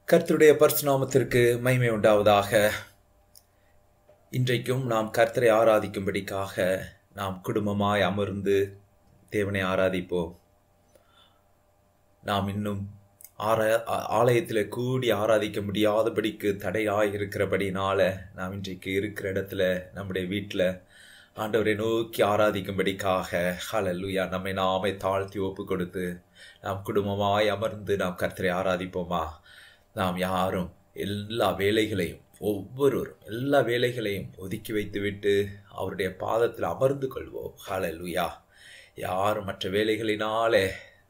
கர்த்தருடைய பரிசுநாமத்திற்கு மகிமை உண்டாவதாக இன்றைக்கும் நாம் கர்த்தரை ஆராதிக்கும்படிக்காக நாம் குடும்பமாய் அமர்ந்து தேவனை ஆராதிப்போம் நாம் இன்னும் ஆரா ஆலயத்தில் கூடி ஆராதிக்க முடியாதபடிக்கு தடையாய் இருக்கிறபடினால நாம் இன்றைக்கு இருக்கிற இடத்துல நம்முடைய வீட்டில் ஆண்டவரை நோக்கி ஆராதிக்கும்படிக்காக ஹலல்லுயா நம்மை நாமே தாழ்த்தி ஒப்பு கொடுத்து நாம் குடும்பமாய் அமர்ந்து நாம் கர்த்தரை ஆராதிப்போமா நாம் யாரும் எல்லா வேலைகளையும் ஒவ்வொருவரும் எல்லா வேலைகளையும் ஒதுக்கி வைத்துவிட்டு அவருடைய பாதத்தில் அமர்ந்து கொள்வோம் ஹலலுயா யாரும் மற்ற வேலைகளினாலே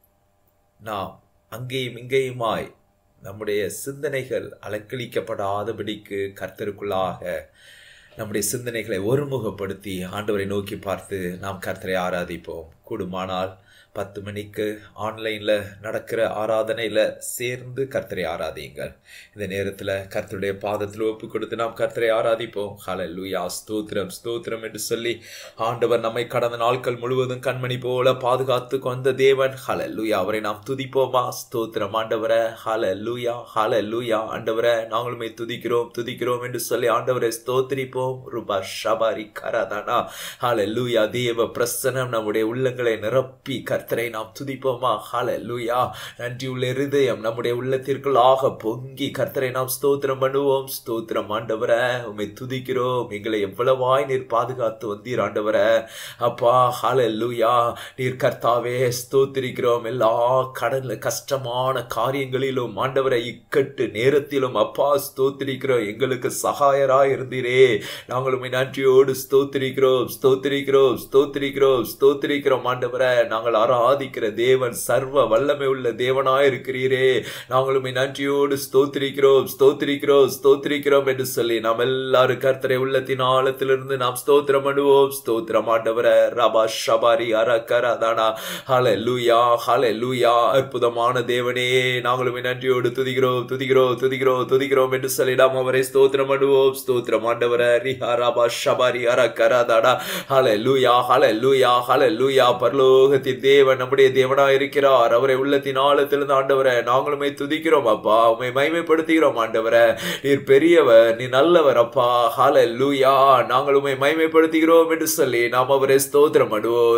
நாம் அங்கேயும் இங்கேயுமாய் நம்முடைய சிந்தனைகள் அலக்களிக்கப்படாதபடிக்கு கர்த்தருக்குள்ளாக நம்முடைய சிந்தனைகளை ஒருமுகப்படுத்தி ஆண்டவரை நோக்கி பார்த்து நாம் கர்த்தரை ஆராதிப்போம் கூடுமானால் பத்து மணிக்கு ஆன்லைனில் நடக்கிற ஆராதனையில் சேர்ந்து கர்த்தரை ஆராதியுங்கள் இந்த நேரத்தில் கர்த்தருடைய பாதத்தில் ஒப்பு கொடுத்து நாம் கர்த்தரை ஆராதிப்போம் ஹலலுயா ஸ்தோத்திரம் ஸ்தோத்திரம் என்று சொல்லி ஆண்டவர் நம்மை கடந்த நாட்கள் முழுவதும் கண்மணி போல பாதுகாத்து கொண்ட தேவன் ஹலலுயா அவரை நாம் துதிப்போமா ஸ்தோத்திரம் ஆண்டவரை ஹலலுயா ஹலலுயா ஆண்டவரை நாங்களுமே துதிக்கிறோம் துதிக்கிறோம் என்று சொல்லி ஆண்டவரை ஸ்தோத்திரிப்போம் ரூபா ஷபாரி கரதானா ஹலலுயா தேவ பிரசனம் நம்முடைய உள்ளங்களை நிரப்பி கர்த்தரை நாம் துதிப்போமா ஹால லூயா நன்றியுள்ள இருதயம் நம்முடைய உள்ளத்திற்குள்ளாக பொங்கி கர்த்தரை நாம் ஸ்தோத்திரம் பண்ணுவோம் ஸ்தோத்திரம் ஆண்டவர உண்மை துதிக்கிறோம் எங்களை எவ்வளவாய் நீர் பாதுகாத்து வந்தீர் ஆண்டவர அப்பா ஹால லூயா நீர் கர்த்தாவே ஸ்தோத்திரிக்கிறோம் எல்லா கடல்ல கஷ்டமான காரியங்களிலும் ஆண்டவரை இக்கட்டு நேரத்திலும் அப்பா ஸ்தோத்திரிக்கிறோம் எங்களுக்கு சகாயராய் இருந்தீரே நாங்கள் உண்மை நன்றியோடு ஸ்தோத்திரிக்கிறோம் ஸ்தோத்திரிக்கிறோம் ஸ்தோத்திரிக்கிறோம் ஸ்தோத்திரிக்கிறோம் ஆண்டவர நாங்கள் ஆராதிக்கிற தேவன் சர்வ வல்லமை உள்ள தேவனாய் இருக்கிறீரே நாங்களும் நன்றியோடு ஸ்தோத்திரிக்கிறோம் ஸ்தோத்திரிக்கிறோம் ஸ்தோத்திரிக்கிறோம் என்று சொல்லி நாம் எல்லாரும் கர்த்தரை உள்ளத்தின் ஆழத்திலிருந்து நாம் ஸ்தோத்திரம் பண்ணுவோம் ஸ்தோத்திரம் ஆண்டவர ரபா ஷபாரி அரக்கர தானா ஹல லூயா ஹல லூயா அற்புதமான தேவனே நாங்களும் நன்றியோடு துதிக்கிறோம் துதிக்கிறோம் துதிக்கிறோம் துதிக்கிறோம் என்று சொல்லி நாம் அவரை ஸ்தோத்திரம் பண்ணுவோம் ஸ்தோத்திரம் ஆண்டவர ரிஹா ரபா ஷபாரி அரக்கர தானா ஹல லூயா ஹல லூயா ஹல லூயா பரலோகத்தின் தேவன் நம்முடைய தேவனா இருக்கிறார் அவரை உள்ளத்தின் ஆழத்திலிருந்து ஆண்டவரை நாங்களுமே துதிக்கிறோம் அப்பா உண்மை மைமைப்படுத்துகிறோம் ஆண்டவரை நீர் பெரியவர் நீ நல்லவர் அப்பா ஹால லூயா நாங்கள் உண்மை மைமைப்படுத்துகிறோம் என்று சொல்லி நாம் அவரை ஸ்தோத்திரம்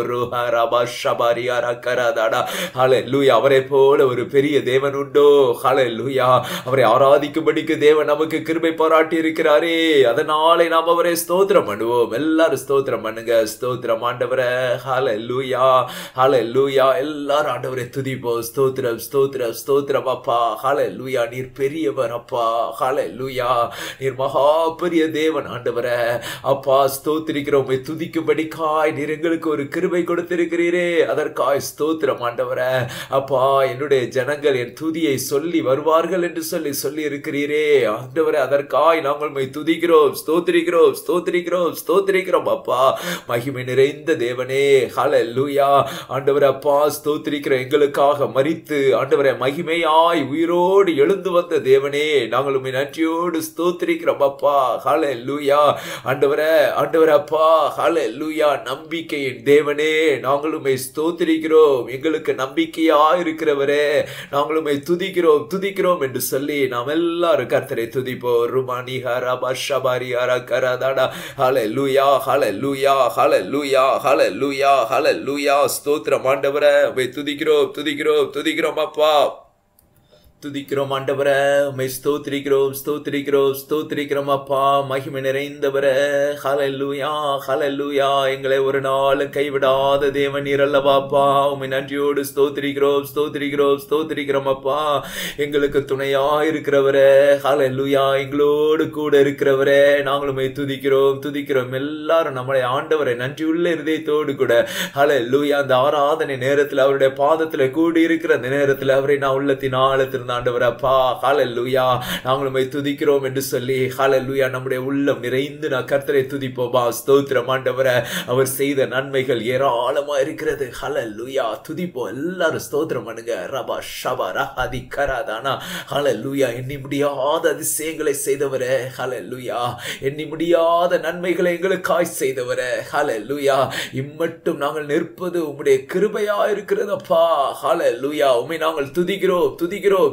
ஹால லூயா அவரை போல ஒரு பெரிய தேவன் உண்டோ ஹால லூயா அவரை ஆராதிக்கும்படிக்கு தேவன் நமக்கு கிருபை பாராட்டி இருக்கிறாரே அதனாலே நாம் அவரை ஸ்தோத்திரம் பண்ணுவோம் எல்லாரும் ஸ்தோத்திரம் பண்ணுங்க ஸ்தோத்திரம் ஆண்டவரை ஹால லூயா ஹால லூயா எல்லாரும் ஆண்டவரை துதிப்போம் ஸ்தோத்திரம் ஸ்தோத்திரம் ஸ்தோத்திரம் அப்பா ஹால லூயா நீர் பெரியவர் அப்பா ஹால லூயா நீர் மகா பெரிய தேவன் ஆண்டவரை அப்பா ஸ்தோத்திரிக்கிறோம் துதிக்கும்படிக்காய் நீர் எங்களுக்கு ஒரு கிருபை கொடுத்திருக்கிறீரே அதற்காய் ஸ்தோத்திரம் ஆண்டவரை அப்பா என்னுடைய ஜனங்கள் என் துதியை சொல்லி வருவார்கள் என்று சொல்லி சொல்லி இருக்கிறீரே ஆண்டவரை அதற்காய் நாங்கள் மை துதிக்கிறோம் ஸ்தோத்திரிக்கிறோம் ஸ்தோத்திரிக்கிறோம் ஸ்தோத்திரிக்கிறோம் அப்பா மகிமை நிறைந்த தேவனே ஹால லூயா ஆண்டவரை அப்பா ஸ்தோத்திரிக்கிற எங்களுக்காக மறித்து ஆண்டவரை மகிமையாய் உயிரோடு எழுந்து வந்த தேவனே நாங்கள் உண்மை நன்றியோடு ஸ்தோத்திரிக்கிறோம் அப்பா ஹால லூயா ஆண்டவரை ஆண்டவரை அப்பா ஹால லூயா நம்பிக்கையின் தேவனே நாங்கள் உண்மை ஸ்தோத்திரிக்கிறோம் எங்களுக்கு நம்பிக்கையா இருக்கிறவரே நாங்கள் உண்மை துதிக்கிறோம் துதிக்கிறோம் என்று சொல்லி நாம் எல்லாரும் கர்த்தரை துதிப்போம் ருமானி ஹரா பஷபாரி ஹரா கரதாடா ஹால லூயா ஹால லூயா ஹால லூயா ஹால லூயா ஹால லூயா ஸ்தோத்திரம் ஆண்டவரை துதிக்கிறோம் துதிக்கிறோம் துதிக்கிறோம் அப்பா துதிக்கிறோம் ஆண்டவரை உண்மை ஸ்தோத்திரிக்கிறோம் ஸ்தோத்திரிக்கிறோம் ஸ்தோத்திரிக்கிறோம் அப்பா மகிமை நிறைந்தவரை ஹலல்லூயா ஹலல்லூயா எங்களை ஒரு நாளும் கைவிடாத தேவன் நீரல்லவாப்பா உண்மை நன்றியோடு ஸ்தோத்திரிக்கிறோம் ஸ்தோத்திரிக்கிறோம் ஸ்தோத்திரிக்கிறோம் அப்பா எங்களுக்கு துணையா இருக்கிறவரே ஹலல்லூயா எங்களோடு கூட இருக்கிறவரே நாங்களுமே துதிக்கிறோம் துதிக்கிறோம் எல்லாரும் நம்மளை ஆண்டவரை நன்றியுள்ள இருதயத்தோடு கூட ஹலல்லூயா அந்த ஆராதனை நேரத்தில் அவருடைய பாதத்தில் கூடி இருக்கிற அந்த நேரத்தில் அவரை நான் உள்ளத்தின் ஆழத்திருந்த ஆண்டவர் அப்பா ஹாலல்லூயா நாங்களும் துதிக்கிறோம் என்று சொல்லி ஹாலல்லூயா நம்முடைய உள்ளம் நிறைந்து நான் கர்த்தரை துதிப்போமா ஸ்தோத்திரம் ஆண்டவரை அவர் செய்த நன்மைகள் ஏராளமா இருக்கிறது ஹலல்லூயா துதிப்போம் எல்லாரும் ஸ்தோத்திரம் பண்ணுங்க ரபா ஷபா ரஹாதி கராதானா ஹலல்லூயா எண்ணி முடியாத அதிசயங்களை செய்தவரே ஹலல்லூயா எண்ணி முடியாத நன்மைகளை எங்களுக்காய் செய்தவரே ஹலல்லூயா இம்மட்டும் நாங்கள் நிற்பது உம்முடைய கிருபையா இருக்கிறதப்பா ஹலல்லூயா உண்மை நாங்கள் துதிக்கிறோம் துதிக்கிறோம்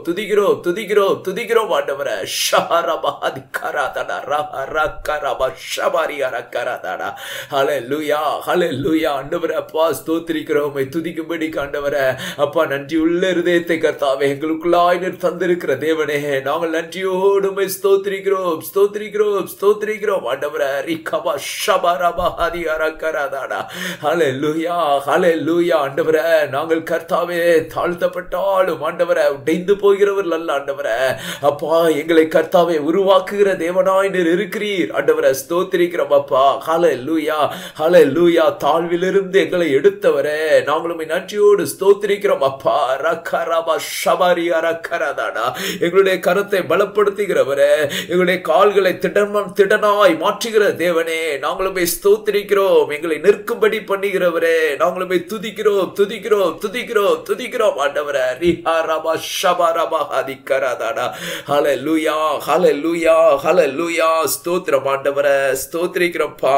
துதிக்கிறோம் துதிக்கிறோம் துதிக்கிறோம் ஆண்டவரே ஷஹரபாதி கராதடா ரஹ ரக்கரப ஷபாரி அரக்கராதடா ஹalleluya ஹalleluya ஆண்டவரே அப்பா ஸ்தோத்திரிக்கிறோம் உம்மை துதிக்கும்படி ஆண்டவரே அப்பா நன்றி உள்ள இருதயத்தை கர்த்தாவே எங்களுக்குள்ளாய் நீர் தந்திருக்கிற தேவனே நாங்கள் நன்றியோடு உம்மை ஸ்தோத்திரிக்கிறோம் ஸ்தோத்திரிக்கிறோம் ஸ்தோத்திரிக்கிறோம் ஆண்டவரே ரிகபா ஷபரபா ஹதி அரக்கராதடா ஹalleluya ஹalleluya ஆண்டவரே நாங்கள் கர்த்தாவே தாழ்த்தப்பட்டாலும் ஆண்டவரே உடைந்து போகிறவர் அல்ல ஆண்டவரே அப்பா எங்களை கர்த்தாவே உருவாக்குகிற தேவனாய் நீர் இருக்கிறீர் ஆண்டவரே ஸ்தோத்திரிக்கிறோம் அப்பா ஹalleluya ஹalleluya தாழ்விலிருந்து எங்களை எடுத்தவரே நாங்களும் நன்றியோடு ஸ்தோத்திரிக்கிறோம் அப்பா ரக்கரபா ஷபரி அரக்கரதாடா எங்களுடைய கரத்தை பலப்படுத்துகிறவரே எங்களுடைய கால்களை திடமன் திடனாய் மாற்றுகிற தேவனே நாங்களுமே ஸ்தோத்திரிக்கிறோம் எங்களை நிற்கும்படி பண்ணுகிறவரே நாங்களுமே துதிக்கிறோம் துதிக்கிறோம் துதிக்கிறோம் துதிக்கிறோம் ஆண்டவரே ரிஹா ரபா ஷபா ரபா ஹதிக்கரதாடா ஹalleluya ஹalleluya ஹalleluya ஸ்தோத்திரம் ஆண்டவரே ஸ்தோத்திரிக்கிறோம்ப்பா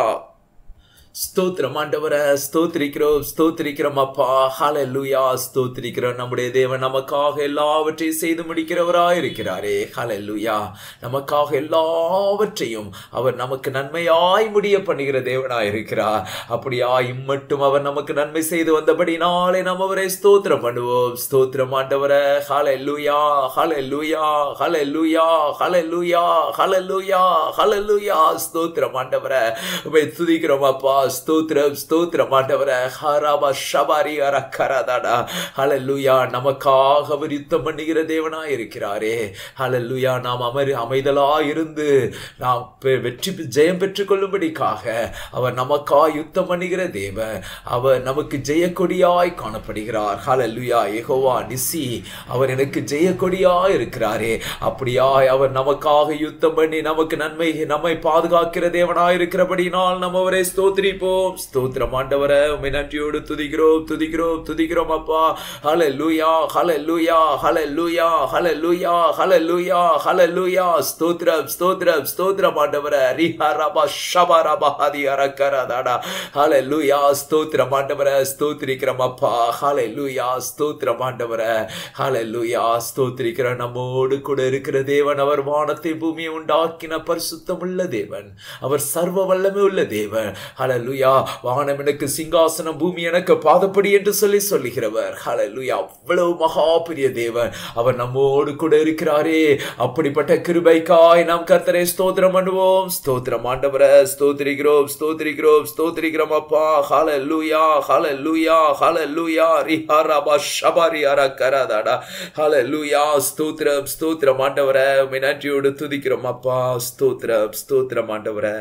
ஸ்தோத்திரம் ஆண்டவரை ஸ்தோத்திரிக்கிறோம் ஸ்தோத்திரிக்கிறோம் அப்பா ஹalleluya ஸ்தோத்திரிக்கிறோம் நம்முடைய தேவன் நமக்காக எல்லாவற்றையும் செய்து முடிக்கிறவராய் இருக்கிறாரே ஹalleluya நமக்காக எல்லாவற்றையும் அவர் நமக்கு நன்மையாய் முடிய பண்ணுகிற தேவனாய் இருக்கிறார் அப்படியா இம்மட்டும் அவர் நமக்கு நன்மை செய்து வந்தபடி நாளை நாம் அவரை ஸ்தோத்திரம் பண்ணுவோம் ஸ்தோத்திரம் ஆண்டவரை ஹalleluya ஹalleluya ஹalleluya ஹalleluya ஹalleluya ஹalleluya ஸ்தோத்திரம் ஆண்டவரை உம்மை துதிக்கிறோம் அப்பா ஸ்தோத்திரம் ஸ்தோத்திரம் ஆண்டவரே ஹராபா ஷபாரி அரக்கரதாடா ஹalleluya நமக்காக அவர் யுத்தம் பண்ணுகிற தேவனாய் இருக்கிறாரே ஹalleluya நாம் அமர் அமைதலாய் இருந்து நாம் பெ- வெற்றி பெ- ஜெயம் பெற்றுக் கொள்ளும்படிக்காக அவர் நமக்காய் யுத்தம் பண்ணுகிற தேவன் அவர் நமக்கு ஜெயக்கொடியாய் காணப்படுகிறார் ஹalleluya யெகோவா நிசி அவர் எனக்கு ஜெயக்கொடியாய் இருக்கிறாரே அப்படியாய் அவர் நமக்காக யுத்தம் பண்ணி நமக்கு நன்மை நம்மை பாதுகாக்கிற தேவனாய் இருக்கிறபடினால் நம்ம அவரை ஸ்தோத்திரிப்போம் ஸ்தோத்திரம் ஆண்டவரை உம்மை நன்றியோடு துதிக்கிறோம் துதிக்கிறோம் துதிக்கிறோம் அப்பா ஹalleluya ஹalleluya ஹalleluya ஹalleluya ஹalleluya ஹalleluya ஸ்தோத்திரம் ஸ்தோத்திரம் ஸ்தோத்திரம் ஆண்டவரை ரிஹரபா ஷபரபா ஹதி அரக்கரதாடா ஹalleluya ஸ்தோத்திரம் ஆண்டவரை ஸ்தோத்திரிக்கிறோம் அப்பா ஹalleluya ஸ்தோத்திரம் ஆண்டவரை ஹalleluya ஸ்தோத்திரிக்கிற நம்மோடு கூட இருக்கிற தேவன் அவர் வானத்தை பூமியை உண்டாக்கின பரிசுத்தமுள்ள தேவன் அவர் சர்வ வல்லமை உள்ள தேவன் ஹalleluya வானம் எனக்கு சிங்காசனம் பூமி எனக்கு பாதப்படி என்று சொல்லி சொல்லுகிறவர் ஹalleluya அவ்வளவு மகா பெரிய தேவன் அவர் நம்மோடு கூட இருக்கிறாரே அப்படிப்பட்ட கிருபைக்காய் நாம் கர்த்தரை ஸ்தோத்திரம் பண்ணுவோம் ஸ்தோத்திரம் ஆண்டவரை ஸ்தோத்திரிக்கிறோம் ஸ்தோத்திரிக்கிறோம் ஸ்தோத்திரிக்கிறோம் அப்பா ஹalleluya ஹalleluya ஹalleluya ரிஹரபா ஷபரி அரக்கரதாடா ஹalleluya ஸ்தோத்திரம் ஸ்தோத்திரம் ஆண்டவரை உம்மை நன்றியோடு துதிக்கிறோம் அப்பா ஸ்தோத்திரம் ஸ்தோத்திரம் ஆண்டவரை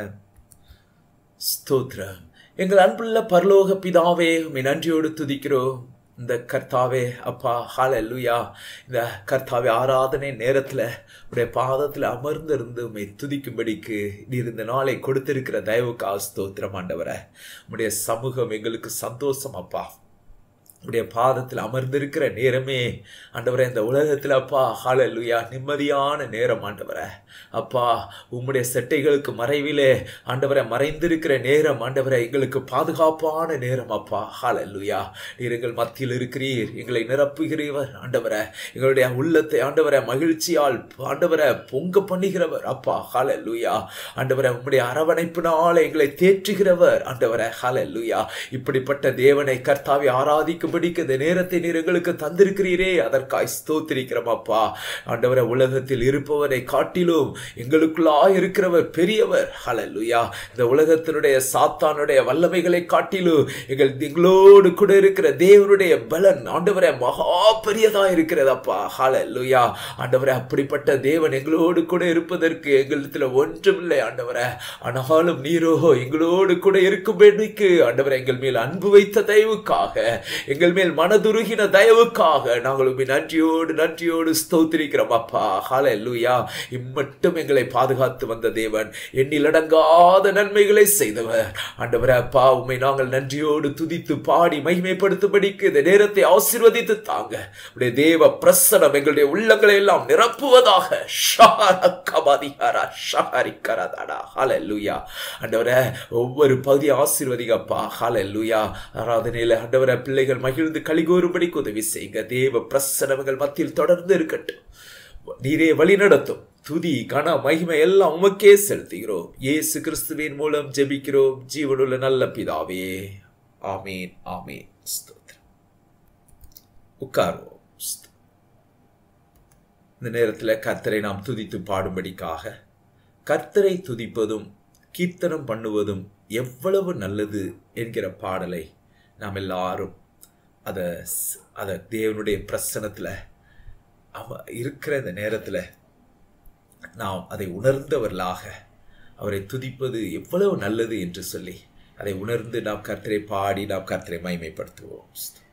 ஸ்தோத்திரம் எங்கள் அன்புள்ள பரலோக பிதாவே உம்மை நன்றியோடு துதிக்கிறோம் இந்த கர்த்தாவே அப்பா ஹalleluya இந்த கர்த்தாவே ஆராதனை நேரத்தில் உடைய பாதத்தில் அமர்ந்திருந்து உம்மை துதிக்கும்படிக்கு நீர் இந்த நாளை கொடுத்திருக்கிற தயவுக்கு ஸ்தோத்திரம் ஆண்டவரே உம்முடைய சமூகம் எங்களுக்கு சந்தோஷம் அப்பா உடைய பாதத்தில் அமர்ந்திருக்கிற நேரமே ஆண்டவரே இந்த உலகத்தில் அப்பா ஹalleluya நிம்மதியான நேரம் ஆண்டவரே அப்பா உம்முடைய செட்டைகளுக்கு மறைவிலே ஆண்டவரை மறைந்திருக்கிற நேரம் ஆண்டவரை எங்களுக்கு பாதுகாப்பான நேரம் அப்பா ஹalleluya நீர் எங்கள் மத்தியில் இருக்கிறீர் எங்களை நிரப்புகிறவர் ஆண்டவரை எங்களுடைய உள்ளத்தை ஆண்டவரை மகிழ்ச்சியால் ஆண்டவரை பொங்க பண்ணுகிறவர் அப்பா ஹalleluya ஆண்டவரை உம்முடைய அரவணைப்பினால எங்களை தேற்றுகிறவர் ஆண்டவரை ஹalleluya இப்படிப்பட்ட தேவனை கர்த்தாவை ஆராதிக்கும்படிக்கு இந்த நேரத்தை நீர் எங்களுக்கு தந்திருக்கிறீரே அதற்காய் ஸ்தோத்திரிக்கிறோம் அப்பா ஆண்டவரை உலகத்தில் இருப்பவரை காட்டிலும் எங்களுக்குள்ளாய் இருக்கிறவர் பெரியவர் ஹalleluya இந்த உலகத்தினுடைய சாத்தானுடைய வல்லமைகளை காட்டிலும் எங்கள் எங்களோடு கூட இருக்கிற தேவனுடைய பலன் ஆண்டவரை மகா பெரியதா இருக்கிறதப்பா ஹalleluya ஆண்டவரை அப்படிப்பட்ட தேவன் எங்களோடு கூட இருப்பதற்கு எங்களிடத்துல ஒன்றுமில்லை ஆண்டவரை ஆனாலும் நீரோ எங்களோடு கூட இருக்கும்படிக்கு ஆண்டவரை எங்கள் மேல் அன்பு வைத்த தயவுக்காக எங்கள் மேல் மனதுருகின தயவுக்காக நாங்கள் உம்மை நன்றியோடு நன்றியோடு ஸ்தோத்திரிக்கிறோம் அப்பா ஹalleluya இம்மட்டும் எங்களை பாதுகாத்து வந்த தேவன் எண்ணிலடங்காத நன்மைகளை செய்தவர் ஆண்டவரே அப்பா உம்மை நாங்கள் நன்றியோடு துதித்து பாடி மகிமைப்படுத்தும்படிக்கு இந்த நேரத்தை ஆசீர்வதித்து தாங்க உடைய தேவ பிரசனம் எங்களுடைய உள்ளங்களை எல்லாம் நிரப்புவதாக ஷஹரகபதிஹரா ஷஹரிகரதடா ஹalleluya ஆண்டவரே ஒவ்வொரு பகுதி ஆசீர்வதிங்கப்பா ஹalleluya ஆராதனையில ஆண்டவரே பிள்ளைகள் மகிழ்ந்து கலிகூறும்படிக்கு உதவி செய்யுங்க தேவ பிரசனங்கள் மத்தியில் தொடர்ந்து இருக்கட்டும் நீரே வழி நடத்தும் துதி கன மகிமை எல்லாம் உமக்கே செலுத்துகிறோம் இயேசு கிறிஸ்துவின் மூலம் ஜெபிக்கிறோம் ஜீவனுள்ள நல்ல பிதாவே ஆமீன் ஆமீன் ஸ்தோத்திரம் உட்காருவோம் ஸ்தோத்திரம். இந்த நேரத்தில் கர்த்தரை நாம் துதித்து பாடும்படிக்காக கர்த்தரை துதிப்பதும் கீர்த்தனம் பண்ணுவதும் எவ்வளவு நல்லது என்கிற பாடலை நாம் எல்லாரும் அதை அதை தேவனுடைய பிரசனத்தில் அவ இருக்கிற இந்த நேரத்தில் நாம் அதை உணர்ந்தவர்களாக அவரை துதிப்பது எவ்வளவு நல்லது என்று சொல்லி அதை உணர்ந்து நாம் கர்த்தரை பாடி நாம் கர்த்தரை மைமைப்படுத்துவோம்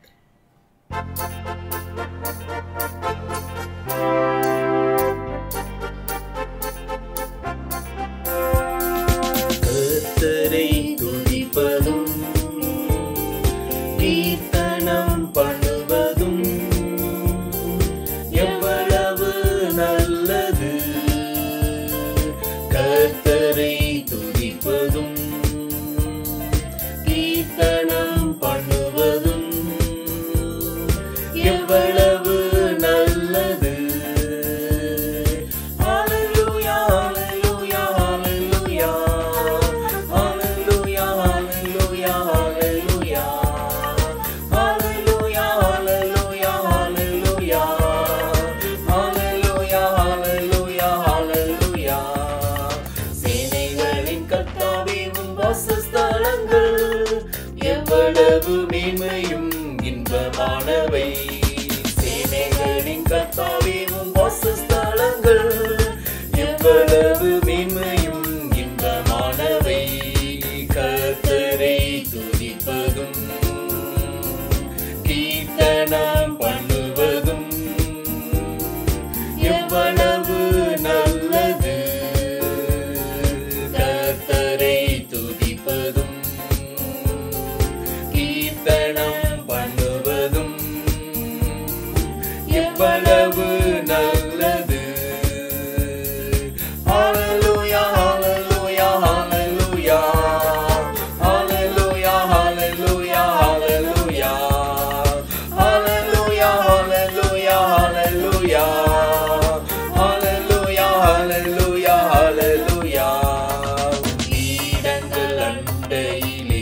கர்த்தரை துதிப்பதும் கீர்த்தனம் பண்ணுவதும் எவ்வளவு நல்லது கர்த்தரை துதிப்பதும் கீர்த்தனம் பண்ணுவதும் எவ்வளவு நல்லது ஹalleluya ஹalleluya ஹalleluya ஹalleluya ஹalleluya ஹalleluya ஹalleluya ஹalleluya ஹalleluya ஹalleluya ஹalleluya ஹalleluya சேனைகளின் கர்த்தாவே உம் வாசஸ்தலங்கள் எவ்வளவு மேன்மையும் இன்பமானவை சேனைகளின் கர்த்தாவே உம் வாசஸ்தலங்கள் எவ்வளவு மேன்மையும் இன்பமானவை கர்த்தரை துதிப்பதும் கீர்த்தனம் பண்ணுவதும் எவ்வளவு நல்லது கர்த்தரை துதிப்பதும் கீர்த்தனம் பண்ணுவதும் எவ்வளவு நல்லது ஹalleluya ஹalleluya ஹalleluya ஹalleluya ஹalleluya ஹalleluya ஹalleluya ஹalleluya ஹalleluya ஹalleluya ஹalleluya ஹalleluya கீடங்கள் அண்டையிலே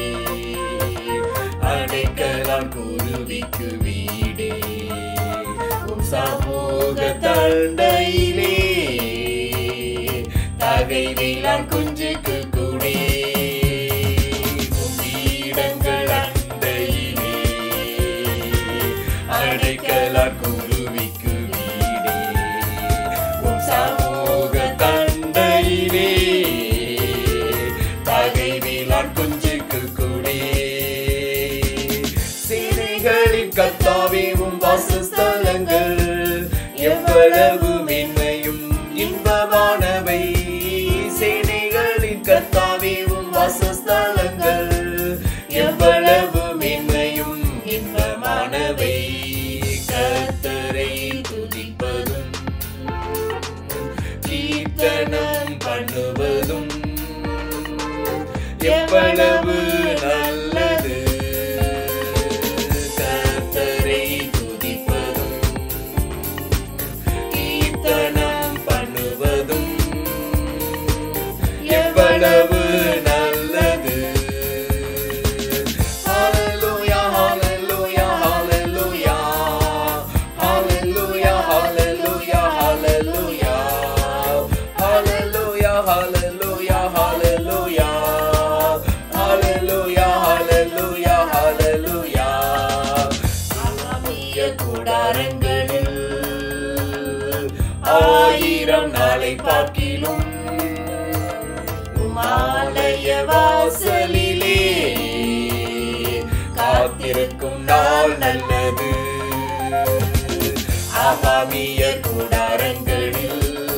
அடைக்கலான் குருவிக்கு வீடே உம் சமூக தண்டையிலே தகைவிலான் குஞ்சுக்கு குடி உம் கீடங்கள் அண்டையிலே அடைக்கலான் குருவிக்கு வீடே உம் சமூக தண்டையிலே தகைவிலான் குஞ்சுக்கு குடி சேனைகளின் கத்தாவே உம் வாசஸ்தலங்கள் எவ்வளவு மென்மையும் இன்பமானவை சேனைகளின் கத்தாவே உம் வாசஸ்தலங்கள் எவ்வளவு மென்மையும் இன்பமானவை கர்த்தரை துதிப்பதும் கீர்த்தனம் பண்ணுவதும் எவ்வளவு நல்லது கர்த்தரை துதிப்பதும் கீர்த்தனம் பண்ணுவதும் எவ்வளவு நல்லது ஹalleluya ஹalleluya ஹalleluya ஹalleluya ஹalleluya ஹalleluya ஹalleluya ஹalleluya ஹalleluya ஹalleluya ஹalleluya ஹalleluya ஆலமிய கூடாரங்களில் ஆயிரம் நாளை பார்க்கிலும் உமாலய வாசலிலே காத்திருக்கும் நாள் நல்லது ஆகாமிய கூடாரங்களில்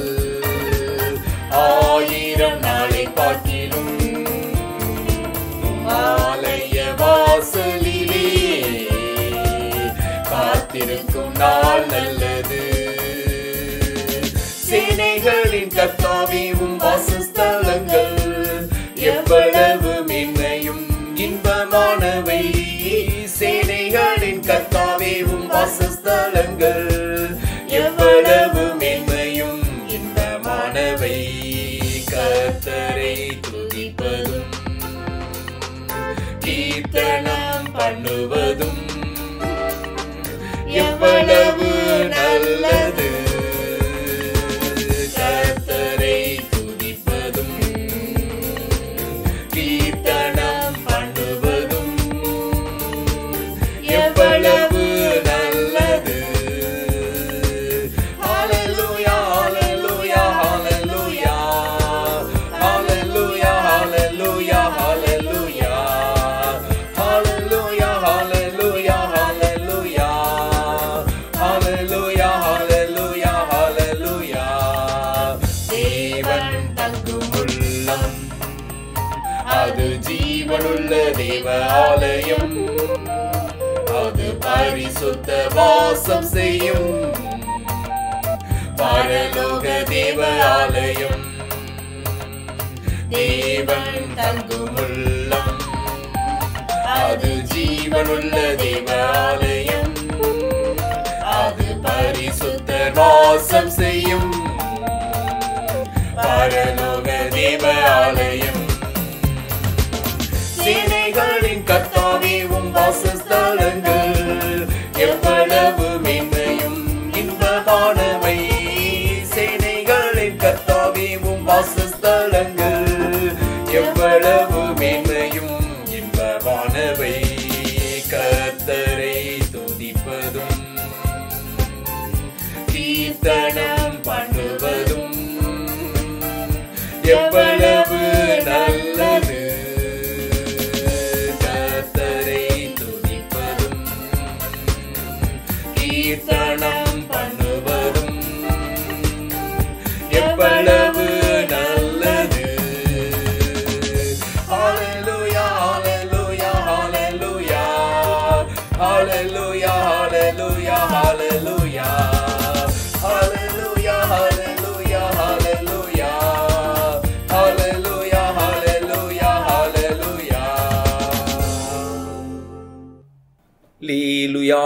ஆயிரம் நாளை பார்க்கிலும் ஆலய வாசலிலே காத்திருக்கும் நாள் நல்லது சேனைகளின் கர்த்தாவியும் வாசஸ்தலங்கள் எவ்வளவு மென்மையும் இன்பமானவை சேனைகள் சேனைகளின் கர்த்தாவே உம் வாசஸ்தலங்கள் எவ்வளவு மேன்மையும் இன்பமானவை கர்த்தரை துதிப்பதும் கீர்த்தனம் பண்ணுவதும் எவ்வளவு நல்லது கர்த்தரை துதிப்பதும் கீர்த்தனம் பண்ணுவதும் எவ்வளவு நல்லது ஹalleluya ஹalleluya ஹalleluya ஹalleluya ஹalleluya ஹalleluya ஹalleluya ஹalleluya ஹalleluya ஹalleluya ஹalleluya ஹalleluya தேவன் தங்கும் உள்ளம் அது ஜீவனுள்ள தேவ ஆலயம் அது பரிசுத்த வாசம் செய்யும் பரலோக தேவ ஆலயம் தேவன் தங்கும் உள்ளம் அது ஜீவனுள்ள தேவ ஆலயம் அது பரிசுத்த வாசம் செய்யும் பரலோக தேவ ஆலயம் சேனைகளின் கர்த்தாவே உம் வாசஸ்தலங்கள் எவ்வளவு மேன்மையும் இன்பமானவை சேனைகளின் கர்த்தாவே உம் வாசஸ்தலங்கள் எவ்வளவு மேன்மையும் இன்பமானவை கர்த்தரை துதிப்பதும் கீர்த்தனம் பண்ணுவதும் எவ்வளவு நல்லது கர்த்தரை துதிப்பதும் கீர்த்தனம் பண்ணுவதும் எவ்வளவு நல்லது ஹalleluya ஹalleluya ஹalleluya ஹalleluya ஹalleluya ஹalleluya ஹalleluya ஹalleluya ஹalleluya ஹalleluya ஹalleluya ஹalleluya லீலுயா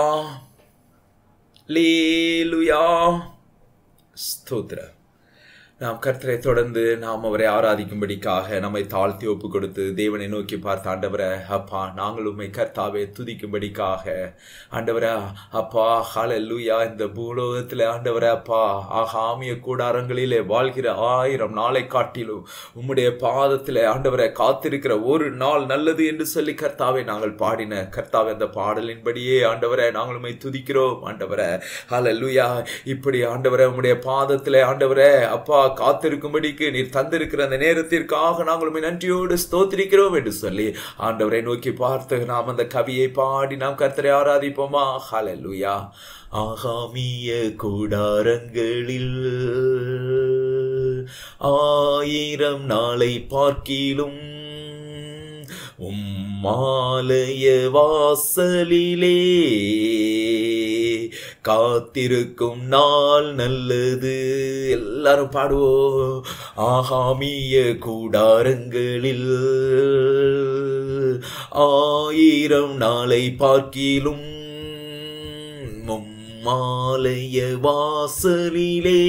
லீலுயா ஸ்தோத்திர நாம் கர்த்தரை தொடர்ந்து நாம் அவரை ஆராதிக்கும்படிக்காக நம்மை தாழ்த்தி ஒப்பு கொடுத்து தேவனை நோக்கி பார்த்த ஆண்டவரை அப்பா நாங்கள் உண்மை கர்த்தாவை துதிக்கும்படிக்காக ஆண்டவரை அப்பா ஹalleluya இந்த பூலோகத்தில் ஆண்டவரை அப்பா ஆகாமிய கூடாரங்களிலே வாழ்கிற ஆயிரம் நாளை காட்டிலும் உம்முடைய பாதத்தில் ஆண்டவரை காத்திருக்கிற ஒரு நாள் நல்லது என்று சொல்லி கர்த்தாவை நாங்கள் பாடின கர்த்தாவை அந்த பாடலின்படியே ஆண்டவரை நாங்கள் உண்மை துதிக்கிறோம் ஆண்டவரை ஹalleluya இப்படி ஆண்டவரை உம்முடைய பாதத்தில் ஆண்டவரே அப்பா காத்திருக்கும்படிக்கு நீர் தந்திருக்கிற அந்த நேரத்திற்காக நாங்கள் உம்மை நன்றியோடு ஸ்தோத்திரிக்கிறோம் என்று சொல்லி ஆண்டவரை நோக்கி பார்த்து நாம் அந்த கவியை பாடி நாம் கர்த்தரை ஆராதிப்போமா ஹalleluya ஆகாமிய கூடாரங்களில் ஆயிரம் நாளை பார்க்கிலும் உம்மாலய வாசலிலே காத்திருக்கும் நாள் நல்லது எல்லாரும் பாடுவோம் ஆகாமிய கூடாரங்களில் ஆயிரம் நாளை பார்க்கிலும் மாலைய வாசலிலே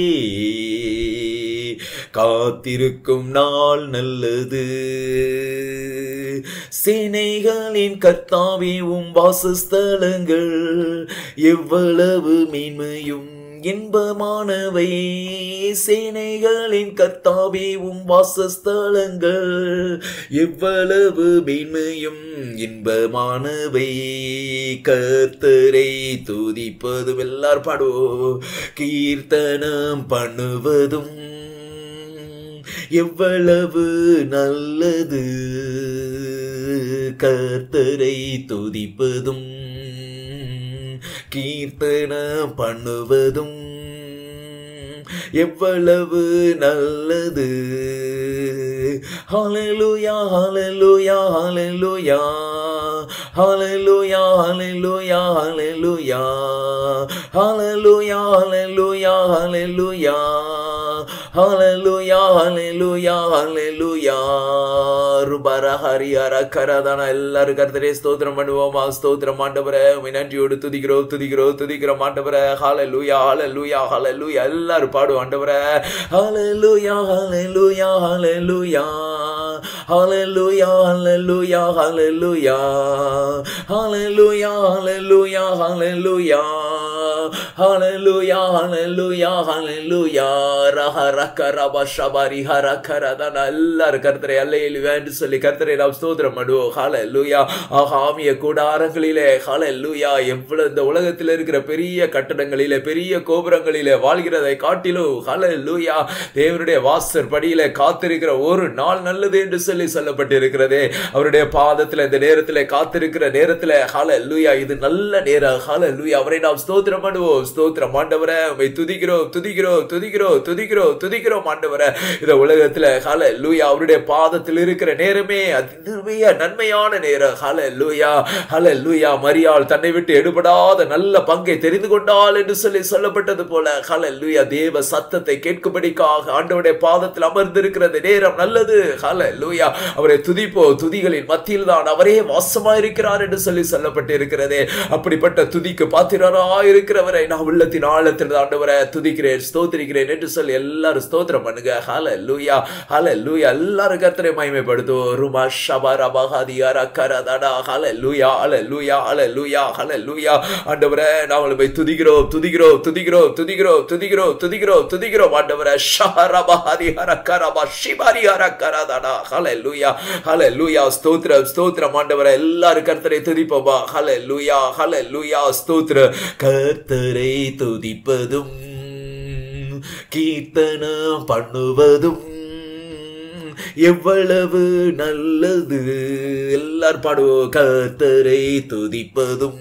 காத்திருக்கும் நாள் நல்லது சேனைகளின் கர்த்தாவே உம் வாசஸ்தலங்கள் எவ்வளவு மேன்மையும் இன்பமானவை சேனைகளின் கர்த்தாவே உம் வாசஸ்தலங்கள் எவ்வளவு மேன்மையும் இன்பமானவை கர்த்தரை துதிப்பதும் எல்லாரும் பாடுவோம் கீர்த்தனம் பண்ணுவதும் எவ்வளவு நல்லது கர்த்தரை துதிப்பதும் கீர்த்தனம் பண்ணுவதும் எவ்வளவு நல்லது ஹalleluya ஹalleluya ஹalleluya ஹalleluya ஹalleluya ஹalleluya ஹalleluya ஹalleluya ஹalleluya ஹalleluya ஹalleluya ஹalleluya ருபர ஹரிஹர கரதன எல்லாரும் கர்த்தரே ஸ்தோத்திரம் பண்ணுவோமா ஸ்தோத்திரம் ஆண்டவரே உம்மை நன்றியோடு துதிக்கிறோம் துதிக்கிறோம் துதிக்கிறோம் ஆண்டவரே ஹalleluya ஹalleluya ஹalleluya எல்லாரும் பாடுவோம் ஆண்டவரே ஹalleluya ஹalleluya ஹalleluya ஹalleluya ஹalleluya ஹalleluya ஹalleluya ஹalleluya ஹalleluya ஹalleluya ஹalleluya ஹalleluya ரஹ ரக்க ரப ஷபரி ஹர கரதன எல்லாரும் கர்த்தரை அல்லையில் வேண்டு சொல்லி கர்த்தரை நாம் ஸ்தோத்திரம் பண்ணுவோம் ஹalleluya ஆகாமிய கூடாரங்களிலே ஹalleluya எவ்வளவு இந்த உலகத்தில் இருக்கிற பெரிய கட்டடங்களிலே பெரிய கோபுரங்களிலே வாழ்கிறதை காட்டிலும் ஹalleluya தேவனுடைய வாசர் படியிலே காத்திருக்கிற ஒரு நாள் நல்லது என்று சொல்லி சொல்லப்பட்டிருக்கிறதே அவருடைய பாதத்தில் இந்த நேரத்தில் காத்திருக்கிற நேரத்தில் ஹalleluya இது நல்ல நேரம் ஹalleluya அவரை நாம் ஸ்தோத்திரம் பண்ணுவோம் ஸ்தோத்திரம் ஆண்டவரே உம்மை துதிக்கிறோம் துதிக்கிறோம் துதிக்கிறோம் துதிக்கிறோம் துதிக்கிறோம் ஆண்டவரே இந்த உலகத்துல ஹalleluya அவருடைய பாதத்தில் இருக்கிற நேரமே அதிர்மைய நன்மையான நேரம் ஹalleluya ஹalleluya மரியாள் தன்னை விட்டு எடுபடாத நல்ல பங்கை தெரிந்து கொண்டாள் என்று சொல்லி சொல்லப்பட்டது போல ஹalleluya தேவ சத்தத்தை கேட்கும்படிக்காக ஆண்டவருடைய பாதத்தில் அமர்ந்திருக்கிற இந்த நேரம் நல்லது ஹalleluya அவரை துதிப்போ துதிகளின் மத்தியில் தான் அவரே வாசமா இருக்கிறார் என்று சொல்லி சொல்லப்பட்டிருக்கிறதே அப்படிப்பட்ட துதிக்கு பாத்திரரா இருக்கிறவரை நான் உள்ளத்தின் ஆழத்தில் ஆண்டவரை துதிக்கிறேன் ஸ்தோத்திரிக்கிறேன் என்று சொல்லி எல்லாரும் ஸ்தோத்திரம் பண்ணுங்க ஹalleluya ஹalleluya எல்லாரும் கர்த்தரை மகிமைப்படுத்துவோம் ருமா ஷபர பகாதியார கரதடா ஹalleluya ஹalleluya ஹalleluya ஹalleluya ஆண்டவரே நான் உங்களை துதிக்கிறோம் துதிக்கிறோம் துதிக்கிறோம் துதிக்கிறோம் துதிக்கிறோம் துதிக்கிறோம் துதிக்கிறோம் ஆண்டவரே ஷஹர பகாதியார கரபா ஷிபாரியார கரதடா ஹalleluya ஹalleluya ஸ்தோத்திரம் ஸ்தோத்திரம் ஆண்டவரே எல்லாரும் கர்த்தரை துதிப்போமா ஹalleluya ஹalleluya ஸ்தோத்திர கர்த்தரை துதிப்பதும் கீர்த்தனம் பண்ணுவதும் எவ்வளவு நல்லது எல்லார் பாடுவோம் கர்த்தரை துதிப்பதும்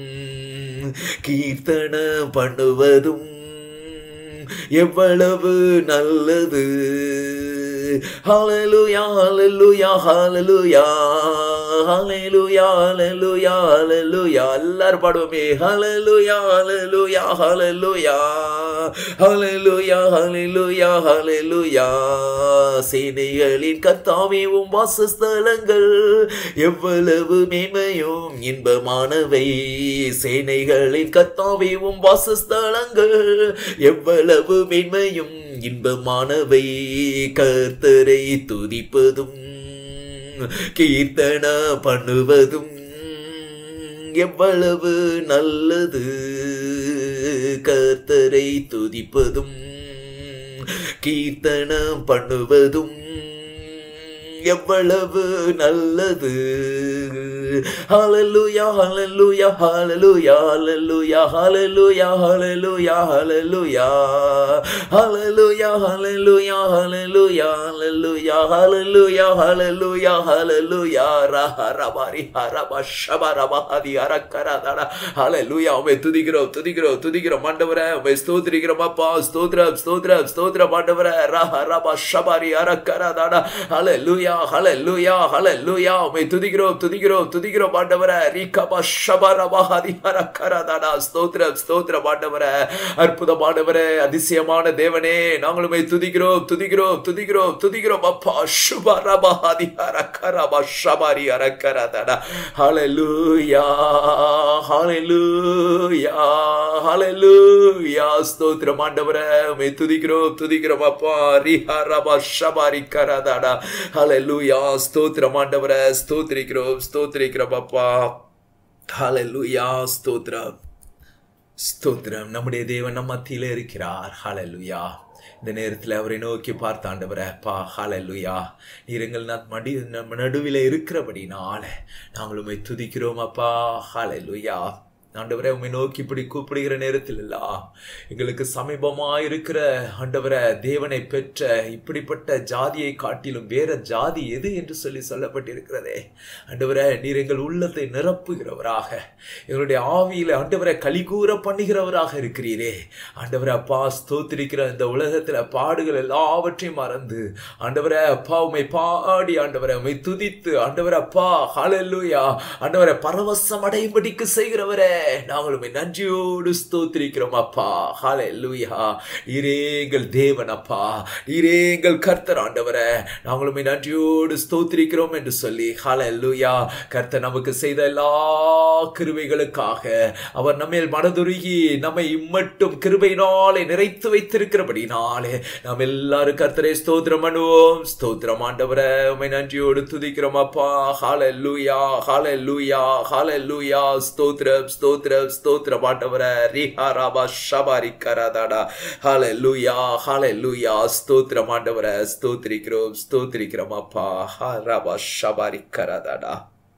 கீர்த்தனம் பண்ணுவதும் எவ்வளவு நல்லது ஹalleluya ஹalleluya ஹalleluya ஹalleluya ஹalleluya ஹalleluya எல்லாரும் பாடுவோமே ஹalleluya ஹalleluya ஹalleluya ஹalleluya ஹalleluya ஹalleluya சேனைகளின் கர்த்தாவே உம் வாசஸ்தலங்கள் எவ்வளவு மேன்மையும் இன்பமானவை சேனைகளின் கர்த்தாவே உம் வாசஸ்தலங்கள் எவ்வளவு மேன்மையும் இன்பமானவை கர்த்தரை துதிப்பதும் கீர்த்தன பண்ணுவதும் எவ்வளவு நல்லது கர்த்தரை துதிப்பதும் கீர்த்தனம் பண்ணுவதும் எவ்வளவு நல்லது ஹalleluya ஹalleluya ஹalleluya ஹalleluya ஹalleluya ஹalleluya ஹalleluya ஹalleluya ஹalleluya ஹalleluya ஹalleluya ஹalleluya ஹalleluya ஹalleluya ரஹ ரபரி ஹரப ஷபரப ஹதி அரக்கரதட ஹalleluya உம்மை துதிக்கிறோம் துதிக்கிறோம் துதிக்கிறோம் ஆண்டவரே உம்மை ஸ்தோத்திரிக்கிறோம் அப்பா ஸ்தோத்திரம் ஸ்தோத்திரம் ஸ்தோத்திரம் ஆண்டவரே ரஹ ரப ஷபரி அரக்கரதட ஹalleluya ஹalleluya ஹalleluya உம்மை துதிக்கிறோம் துதிக்கிறோம் துதிக்கிறோம் ஆண்டவரே ரீகப ஷபரப ஹதி அரக்கரதட ஸ்தோத்திரம் ஸ்தோத்திரம் ஆண்டவரே அற்புதமானவரே அதிசயமான தேவனே நாங்கள் உம்மை துதிக்கிறோம் துதிக்கிறோம் துதிக்கிறோம் துதிக்கிறோம் அப்பா சுபரப ஹதி அரக்கரப ஷபரி அரக்கரதட ஹalleluya ஹalleluya ஹalleluya ஸ்தோத்திரம் ஆண்டவரே உம்மை துதிக்கிறோம் துதிக்கிறோம் அப்பா ரிஹரப ஷபரி கரதட ஹalleluya ஸ்தோத்திரம் ஆண்டவரே ஸ்தோத்திரிக்கிறோம் ஸ்தோத்திரிக்கிறோம் அப்பா ஹalleluya ஸ்தோத்திரம் ஸ்தோத்திரம் நம்முடைய தேவன் நம் மத்தியில இருக்கிறார் ஹalleluya இந்த நேரத்தில் அவரை நோக்கி பார்த்த ஆண்டவரே அப்பா ஹalleluya நீர் எங்கள் ந- மடி நம்ம நடுவில் இருக்கிறபடினால நாங்கள் உம்மை துதிக்கிறோம் அப்பா ஹalleluya ஆண்டவரே உம்மை நோக்கி இப்படி கூப்பிடுகிற நேரத்தில் எல்லாம் எங்களுக்கு சமீபமாக இருக்கிற ஆண்டவரே தேவனை பெற்ற இப்படிப்பட்ட ஜாதியை காட்டிலும் வேற ஜாதி எது என்று சொல்லி சொல்லப்பட்டிருக்கிறதே ஆண்டவரே நீர் எங்கள் உள்ளத்தை நிரப்புகிறவராக எங்களுடைய ஆவியில ஆண்டவரை கலிகூற பண்ணுகிறவராக இருக்கிறீரே ஆண்டவரே அப்பா ஸ்தோத்திரிக்கிற இந்த உலகத்துல பாடுகள் எல்லாவற்றையும் மறந்து ஆண்டவரே அப்பா உம்மை பாடி ஆண்டவரை உம்மை துதித்து ஆண்டவரே அப்பா ஹalleluya ஆண்டவரை பரவசம் அடையும்படிக்கு செய்கிறவரே நாங்கள் உம்மை நன்றியோடு ஸ்தோத்திரிக்கிறோம் அப்பா ஹalleluya நீரே எங்கள் தேவன் அப்பா நீரே எங்கள் கர்த்தர் ஆண்டவரே நாங்கள் உம்மை நன்றியோடு ஸ்தோத்திரிக்கிறோம் என்று சொல்லி ஹalleluya கர்த்தர் நமக்கு செய்த எல்லா கிருபைகளுக்காக அவர் நம்மேல் மனதுருகி நம்மை இம்மட்டும் கிருபையினாலே நிறைத்து வைத்திருக்கிறபடினாலே நாம் எல்லாரும் கர்த்தரை ஸ்தோத்திரம் பண்ணுவோம் ஸ்தோத்திரம் ஆண்டவரே உம்மை நன்றியோடு துதிக்கிறோம் அப்பா ஹalleluya ஹalleluya ஹalleluya ஸ்தோத்திரம் ஸ்தோத்திரம் ஸ்தோத்திரம் ஆண்டவரே ரிஹாராபா ஷபாரி கராதாடா ஹalleluya ஹalleluya ஸ்தோத்திரம் ஆண்டவரே ஸ்தோத்திரிக்கிறோம் ஸ்தோத்திரிக்கிறோம் அப்பா ஹராபா ஷபாரி கராதாடா